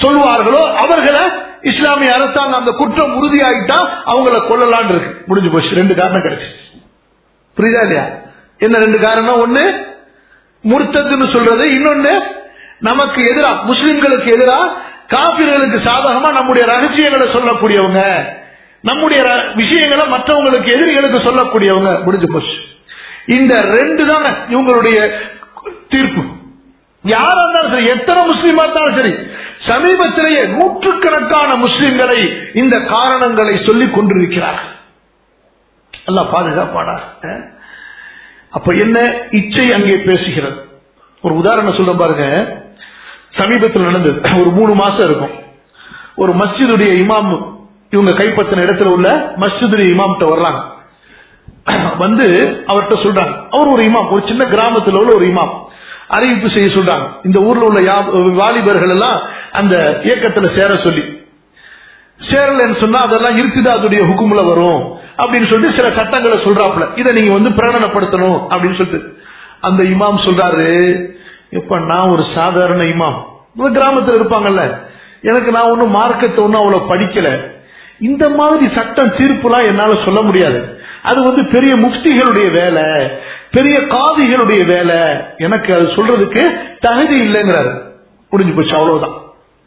சொல்வார்களோ அவர்களை இஸ்லாமிய அரசாங்கம் அந்த குற்றம் உறுதியாயிட்டா அவங்கள கொல்லலான் இருக்கு முடிஞ்சு போச்சு ரெண்டு காரணம் கிடைச்சு புரியுதா இல்லையா என்ன ரெண்டு காரணம் ஒண்ணு முர்த்தத்துன்னு சொல்றது இன்னொன்னு நமக்கு எதிரா முஸ்லிம்களுக்கு எதிரா காபிர்களுக்கு சாதகமா நம்முடைய ரகசியங்களை சொல்லக்கூடியவங்க நம்முடைய ர- விஷயங்களை மற்றவங்களுக்கு எதிரிகளுக்கு சொல்லக்கூடியவங்க முடிஞ்சு போச்சு இந்த ரெண்டு தானே இவங்களுடைய தீர்ப்பு யாரா இருந்தாலும் சரி எத்தனை முஸ்லீமா இருந்தாலும் சரி சமீபத்திலேயே நூற்றுக்கணக்கான முஸ்லிம்களை இந்த காரணங்களை சொல்லிக் கொண்டிருக்கிறார்கள் அல்லாஹ் பாதுகாப்பாடா அஹ்? அப்ப என்ன இச்சை அங்கே பேசுகிறது ஒரு உதாரணம் சொல்ல பாருங்க சமீபத்தில் நடந்தது ஒரு மூணு மாசம் இருக்கும் ஒரு மஸ்ஜிதுடைய இமாம் இவங்க கைப்பற்றின இடத்துல உள்ள மஸ்ஜிதுடைய இமாம்கிட்ட வர்றாங்க வந்து அவர்கிட்ட சொல்றாங்க அவர் ஒரு இமாம் ஒரு சின்ன கிராமத்துல உள்ள ஒரு இமாம் அறிவிப்பு செய்ய சொல்றாங்க இந்த ஊர்ல உள்ள யா- வாலிபர்கள் எல்லாம் அந்த இயக்கத்துல சேர சொல்லி சேரலன்னு சொன்னா அதெல்லாம் இருக்குதாதுடைய ஹுக்குமுல வரும் அப்படின்னு சொல்லிட்டு சில சட்டங்களை சொல்றாப்புல இதை நீங்க வந்து பிரகடனப்படுத்தணும் அப்படின்னு சொல்லிட்டு அந்த இமாம் சொல்றாரு இப்ப நான் ஒரு சாதாரண இமாம் இந்த கிராமத்துல இருப்பாங்கல்ல எனக்கு நான் ஒன்னும் மார்க்கத்தை ஒன்னும் அவ்வளவு படிக்கல இந்த மாதிரி சட்டம் தீர்ப்புலாம் என்னால சொல்ல முடியாது அது வந்து பெரிய முஃப்திகளுடைய வேலை பெரிய காதிகளுடைய வேலை எனக்கு அது சொல்றதுக்கு தகுதி இல்லைங்கிறாரு முடிஞ்சு போச்சு அவ்வளவுதான்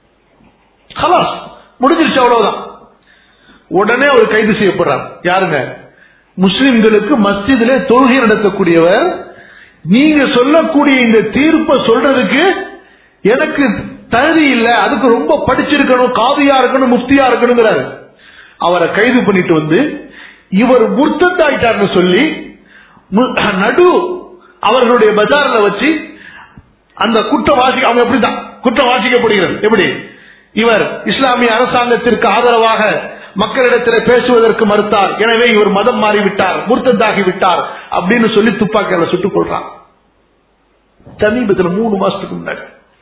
ஹலாஸ் முடிஞ்சிருச்சு அவ்வளவுதான் உடனே அவர் கைது செய்யப்படுறார் யாருங்க முஸ்லிம்களுக்கு மஸ்ஜிதிலே தொழுகை நடத்தக்கூடியவர் நீங்க சொல்லக்கூடிய இந்த தீர்ப்பை சொல்றதுக்கு எனக்கு தகுதி இல்ல அதுக்கு ரொம்ப படிச்சிருக்கணும் காதியா இருக்கணும் முஃப்தியா இருக்கணுங்கிறாரு அவரை கைது பண்ணிட்டு வந்து இவர் முர்த்தத்தாயிட்டார்னு சொல்லி மு- நடு அவர்களுடைய பஜார்ல வச்சு அந்த குற்றவாசி அவங்க எப்படிதான் குற்றம் வாசிக்கப்படுகிறது எப்படி இவர் இஸ்லாமிய அரசாங்கத்திற்கு ஆதரவாக மக்களிடத்தில் பேசுவதற்கு மறுத்தார் எனவே இவர் மதம் மாறிவிட்டார் முர்த்ததாகி விட்டார் அப்படின்னு சொல்லி துப்பாக்கியால சுட்டுக் கொள்றான் சமீபத்தில் மூணு மாசத்துக்கு முன்னாடி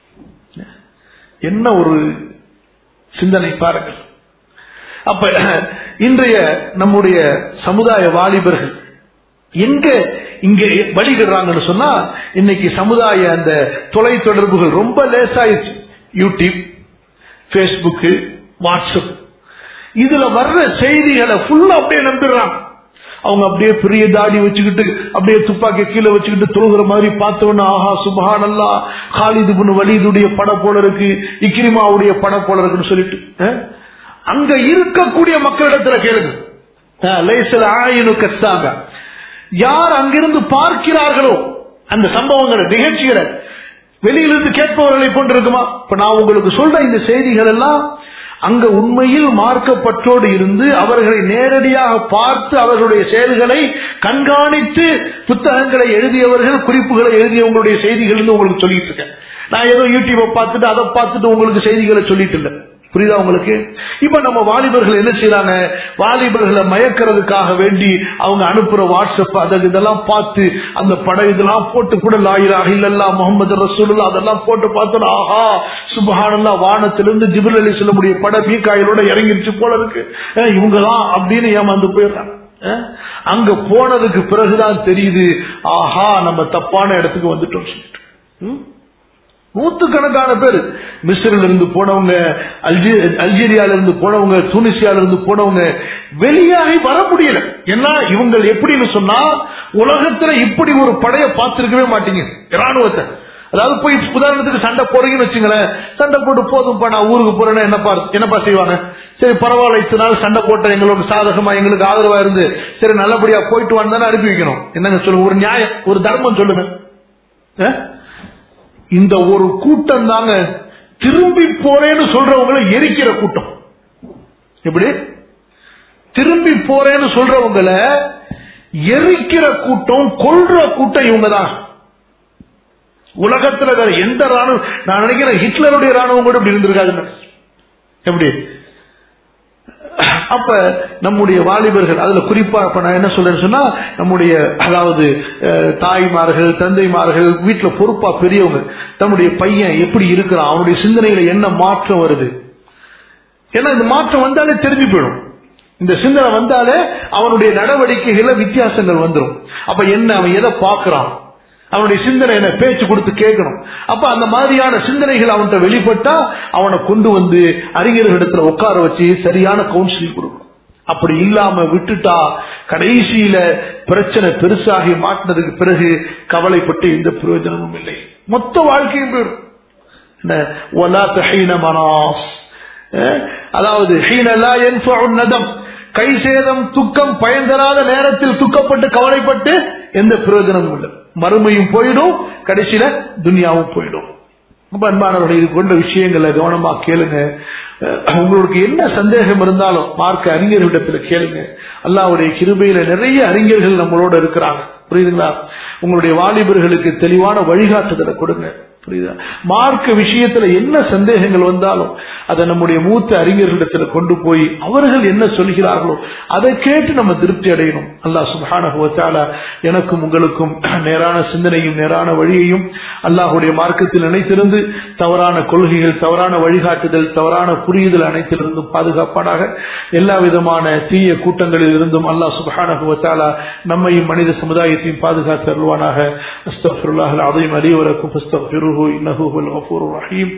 என்ன ஒரு சிந்தனை பாருங்கள் அப்ப இன்றைய நம்முடைய சமுதாய வாலிபர்கள் எங்க இங்க வழிகிடுறாங்கன்னு சொன்னா இன்னைக்கு சமுதாய அந்த தொலை தொடர்புகள் ரொம்ப லேசாயிருச்சு யூடியூப் பேஸ்புக் வாட்ஸ்அப் இதுல வர்ற செய்திகளை ஃபுல்லா அப்படியே நம்பிடுறாங்க அவங்க அப்படியே பெரிய தாடி வச்சுக்கிட்டு அப்படியே துப்பாக்கி கீழே வச்சுக்கிட்டு தொழுகிற மாதிரி பார்த்தவொன்னு ஆஹா சுபஹான் அல்லா காலிது புனு வலிதுடைய படம் போல இருக்கு இக்ரிமாவுடைய படம் போல இருக்குன்னு சொல்லிட்டு அஹ், அங்க இருக்கக்கூடிய மக்களிடத்துல கேளுங்க அஹ், லைசல் ஆயினு கத்தாங்க யார் அங்கிருந்து பார்க்கிறார்களோ அந்த சம்பவங்களை நிகழ்ச்சிகளை வெளியிலிருந்து கேட்பவர்களை போன்று இருக்குமா இப்ப நான் உங்களுக்கு சொல்ற இந்த செய்திகள் எல்லாம் அங்க உண்மையில் மார்க்கப்பற்றோடு இருந்து அவர்களை நேரடியாக பார்த்து அவர்களுடைய செயல்களை கண்காணித்து புத்தகங்களை எழுதியவர்கள் குறிப்புகளை எழுதியவங்களுடைய செய்திகள் இருந்து உங்களுக்கு சொல்லிட்டு இருக்கேன் நான் ஏதோ யூடியூபை பார்த்துட்டு அதை பார்த்துட்டு உங்களுக்கு செய்திகளை சொல்லிட்டு இல்லை புரியுதா உங்களுக்கு இப்ப நம்ம வாலிபர்கள் என்ன செய்யறாங்க வாலிபர்களை மயக்கிறதுக்காக வேண்டி அவங்க அனுப்புற வாட்ஸ்அப் அதை இதெல்லாம் பார்த்து அந்த படம் இதெல்லாம் போட்டு கூட லாயிராக இல்லல்லா முகமது ரசூலுல்லா அதெல்லாம் போட்டு பார்த்தோம் ஆஹா சுபஹானல்லா வானத்திலிருந்து ஜிபுல் அலி சொல்லக்கூடிய படம் மீக்காயிலோட இறங்கிருச்சு போல இருக்கு அஹ் இவங்கதான் அப்படின்னு ஏமாந்து போயிடுறாங்க அஹ் அங்க போனதுக்கு பிறகுதான் தெரியுது ஆஹா நம்ம தப்பான இடத்துக்கு வந்துட்டோம் சொல்லிட்டு ம்? நூத்துக்கணக்கான பேர் மிஸ்ரில் இருந்து போனவங்க அல்ஜீ- அல்ஜீரியால இருந்து போனவங்க துனிசியால இருந்து போனவங்க வெளியாகி வர முடியல ஏன்னா இவங்க எப்படின்னு சொன்னா உலகத்துல இப்படி ஒரு படையை பார்த்திருக்கவே மாட்டீங்க ராணுவத்தை அதாவது போய் உதாரணத்துக்கு சண்டை போறீங்கன்னு வச்சுங்களேன் சண்டை போட்டு போதும்ப்பா நான் ஊருக்கு போறேன்னா என்னப்பா என்னப்பா செய்வாங்க சரி பரவாயில்ல இத்தனை நாள் சண்டை போட்ட எங்களுக்கு சாதகமா எங்களுக்கு ஆதரவா இருந்து சரி நல்லபடியா போயிட்டு வந்தானே அனுப்பி வைக்கணும் என்னங்க சொல்லுங்க ஒரு நியாயம் ஒரு தர்மம் சொல்லுங்க அஹ்? இந்த ஒரு கூட்டம் தாங்க திரும்பி போறேன்னு சொல்றவங்களை எரிக்கிற கூட்டம் எப்படி திரும்பி போறேன்னு சொல்றவங்களை எரிக்கிற கூட்டம் கொல்ற கூட்டம் இவங்க தான் உலகத்துல வேற எந்த ராணுவம் நான் நினைக்கிறேன் ஹிட்லருடைய ராணுவம் கூட இப்படி இருந்திருக்காதுன்னு எப்படி அப்ப நம்முடைய வாலிபர்கள் அதுல குறிப்பா இப்ப நான் என்ன சொல்றேன்னு சொன்னா நம்முடைய அதாவது அஹ், தாய்மார்கள் தந்தைமார்கள் வீட்டுல பொறுப்பா பெரியவங்க தன்னுடைய பையன் எப்படி இருக்கிறான் அவனுடைய சிந்தனையில என்ன மாற்றம் வருது ஏன்னா இந்த மாற்றம் வந்தாலே தெரிஞ்சு போயிடும் இந்த சிந்தனை வந்தாலே அவனுடைய நடவடிக்கைகள வித்தியாசங்கள் வந்துடும் அப்ப என்ன அவன் எதை பார்க்கறான் அவனுடைய சிந்தனை என்ன பேச்சு கொடுத்து கேட்கணும் அப்ப அந்த மாதிரியான சிந்தனைகள் அவன்கிட்ட வெளிப்பட்டா அவனை கொண்டு வந்து அறிஞர்களிடத்துல உட்கார வச்சு சரியான கவுன்சிலிங் கொடுக்கணும் அப்படி இல்லாம விட்டுட்டா கடைசியில பிரச்சனை பெருசாகி மாட்டினதுக்கு பிறகு கவலைப்பட்டு எந்த பிரயோஜனமும் இல்லை மொத்த வாழ்க்கையும் போயிடும் என்ன ஒலா தஹீன மனாஸ் அஹ், அதாவது ஹீனலா யன்ஃபஉ நதம் கை சேதம் துக்கம் பயன் தராத நேரத்தில் துக்கப்பட்டு கவலைப்பட்டு எந்த பிரயோஜனமும் இல்லை மறுமையும் போயிடும் கடைசியில துனியாவும் போயிடும் ரொம்ப அன்பானவர்கள் இது கொண்ட விஷயங்களை கவனமா கேளுங்க அஹ் உங்களுக்கு என்ன சந்தேகம் இருந்தாலும் மார்க்க அறிஞர்களிடத்துல கேளுங்க அல்லாவுடைய கிருபையில நிறைய அறிஞர்கள் நம்மளோட இருக்கிறாங்க புரியுதுங்களா உங்களுடைய வாலிபர்களுக்கு தெளிவான வழிகாட்டுதலை கொடுங்க புரியுதா மார்க்க விஷயத்துல என்ன சந்தேகங்கள் வந்தாலும் அதை நம்முடைய மூத்த அறிஞர்களிடத்துல கொண்டு போய் அவர்கள் என்ன சொல்கிறார்களோ அதை கேட்டு நம்ம திருப்தி அடையணும் அல்லாஹ் சுப்ஹானஹு வ தஆலா எனக்கும் உங்களுக்கும் நேரான சிந்தனையும் நேரான வழியையும் அல்லாஹ்வுடைய மார்க்கத்தில் நினைத்திருந்து தவறான கொள்கைகள் தவறான வழிகாட்டுதல் தவறான புரியுதல் அனைத்திலிருந்தும் பாதுகாப்பானாக எல்லா விதமான தீய கூட்டங்களில் இருந்தும் அல்லாஹ் சுப்ஹானஹு வ தஆலா நம்மையும் மனித சமுதாயத்தையும் பாதுகாத்து அருள்வானாக அஸ்தக்ஃபிருல்லாஹல் அஸீம் அலி வலக்கும் ஃபஸ்தக்ஃபிருஹு இன்னஹு ஹுவல் கஃபூருர் ரஹீம்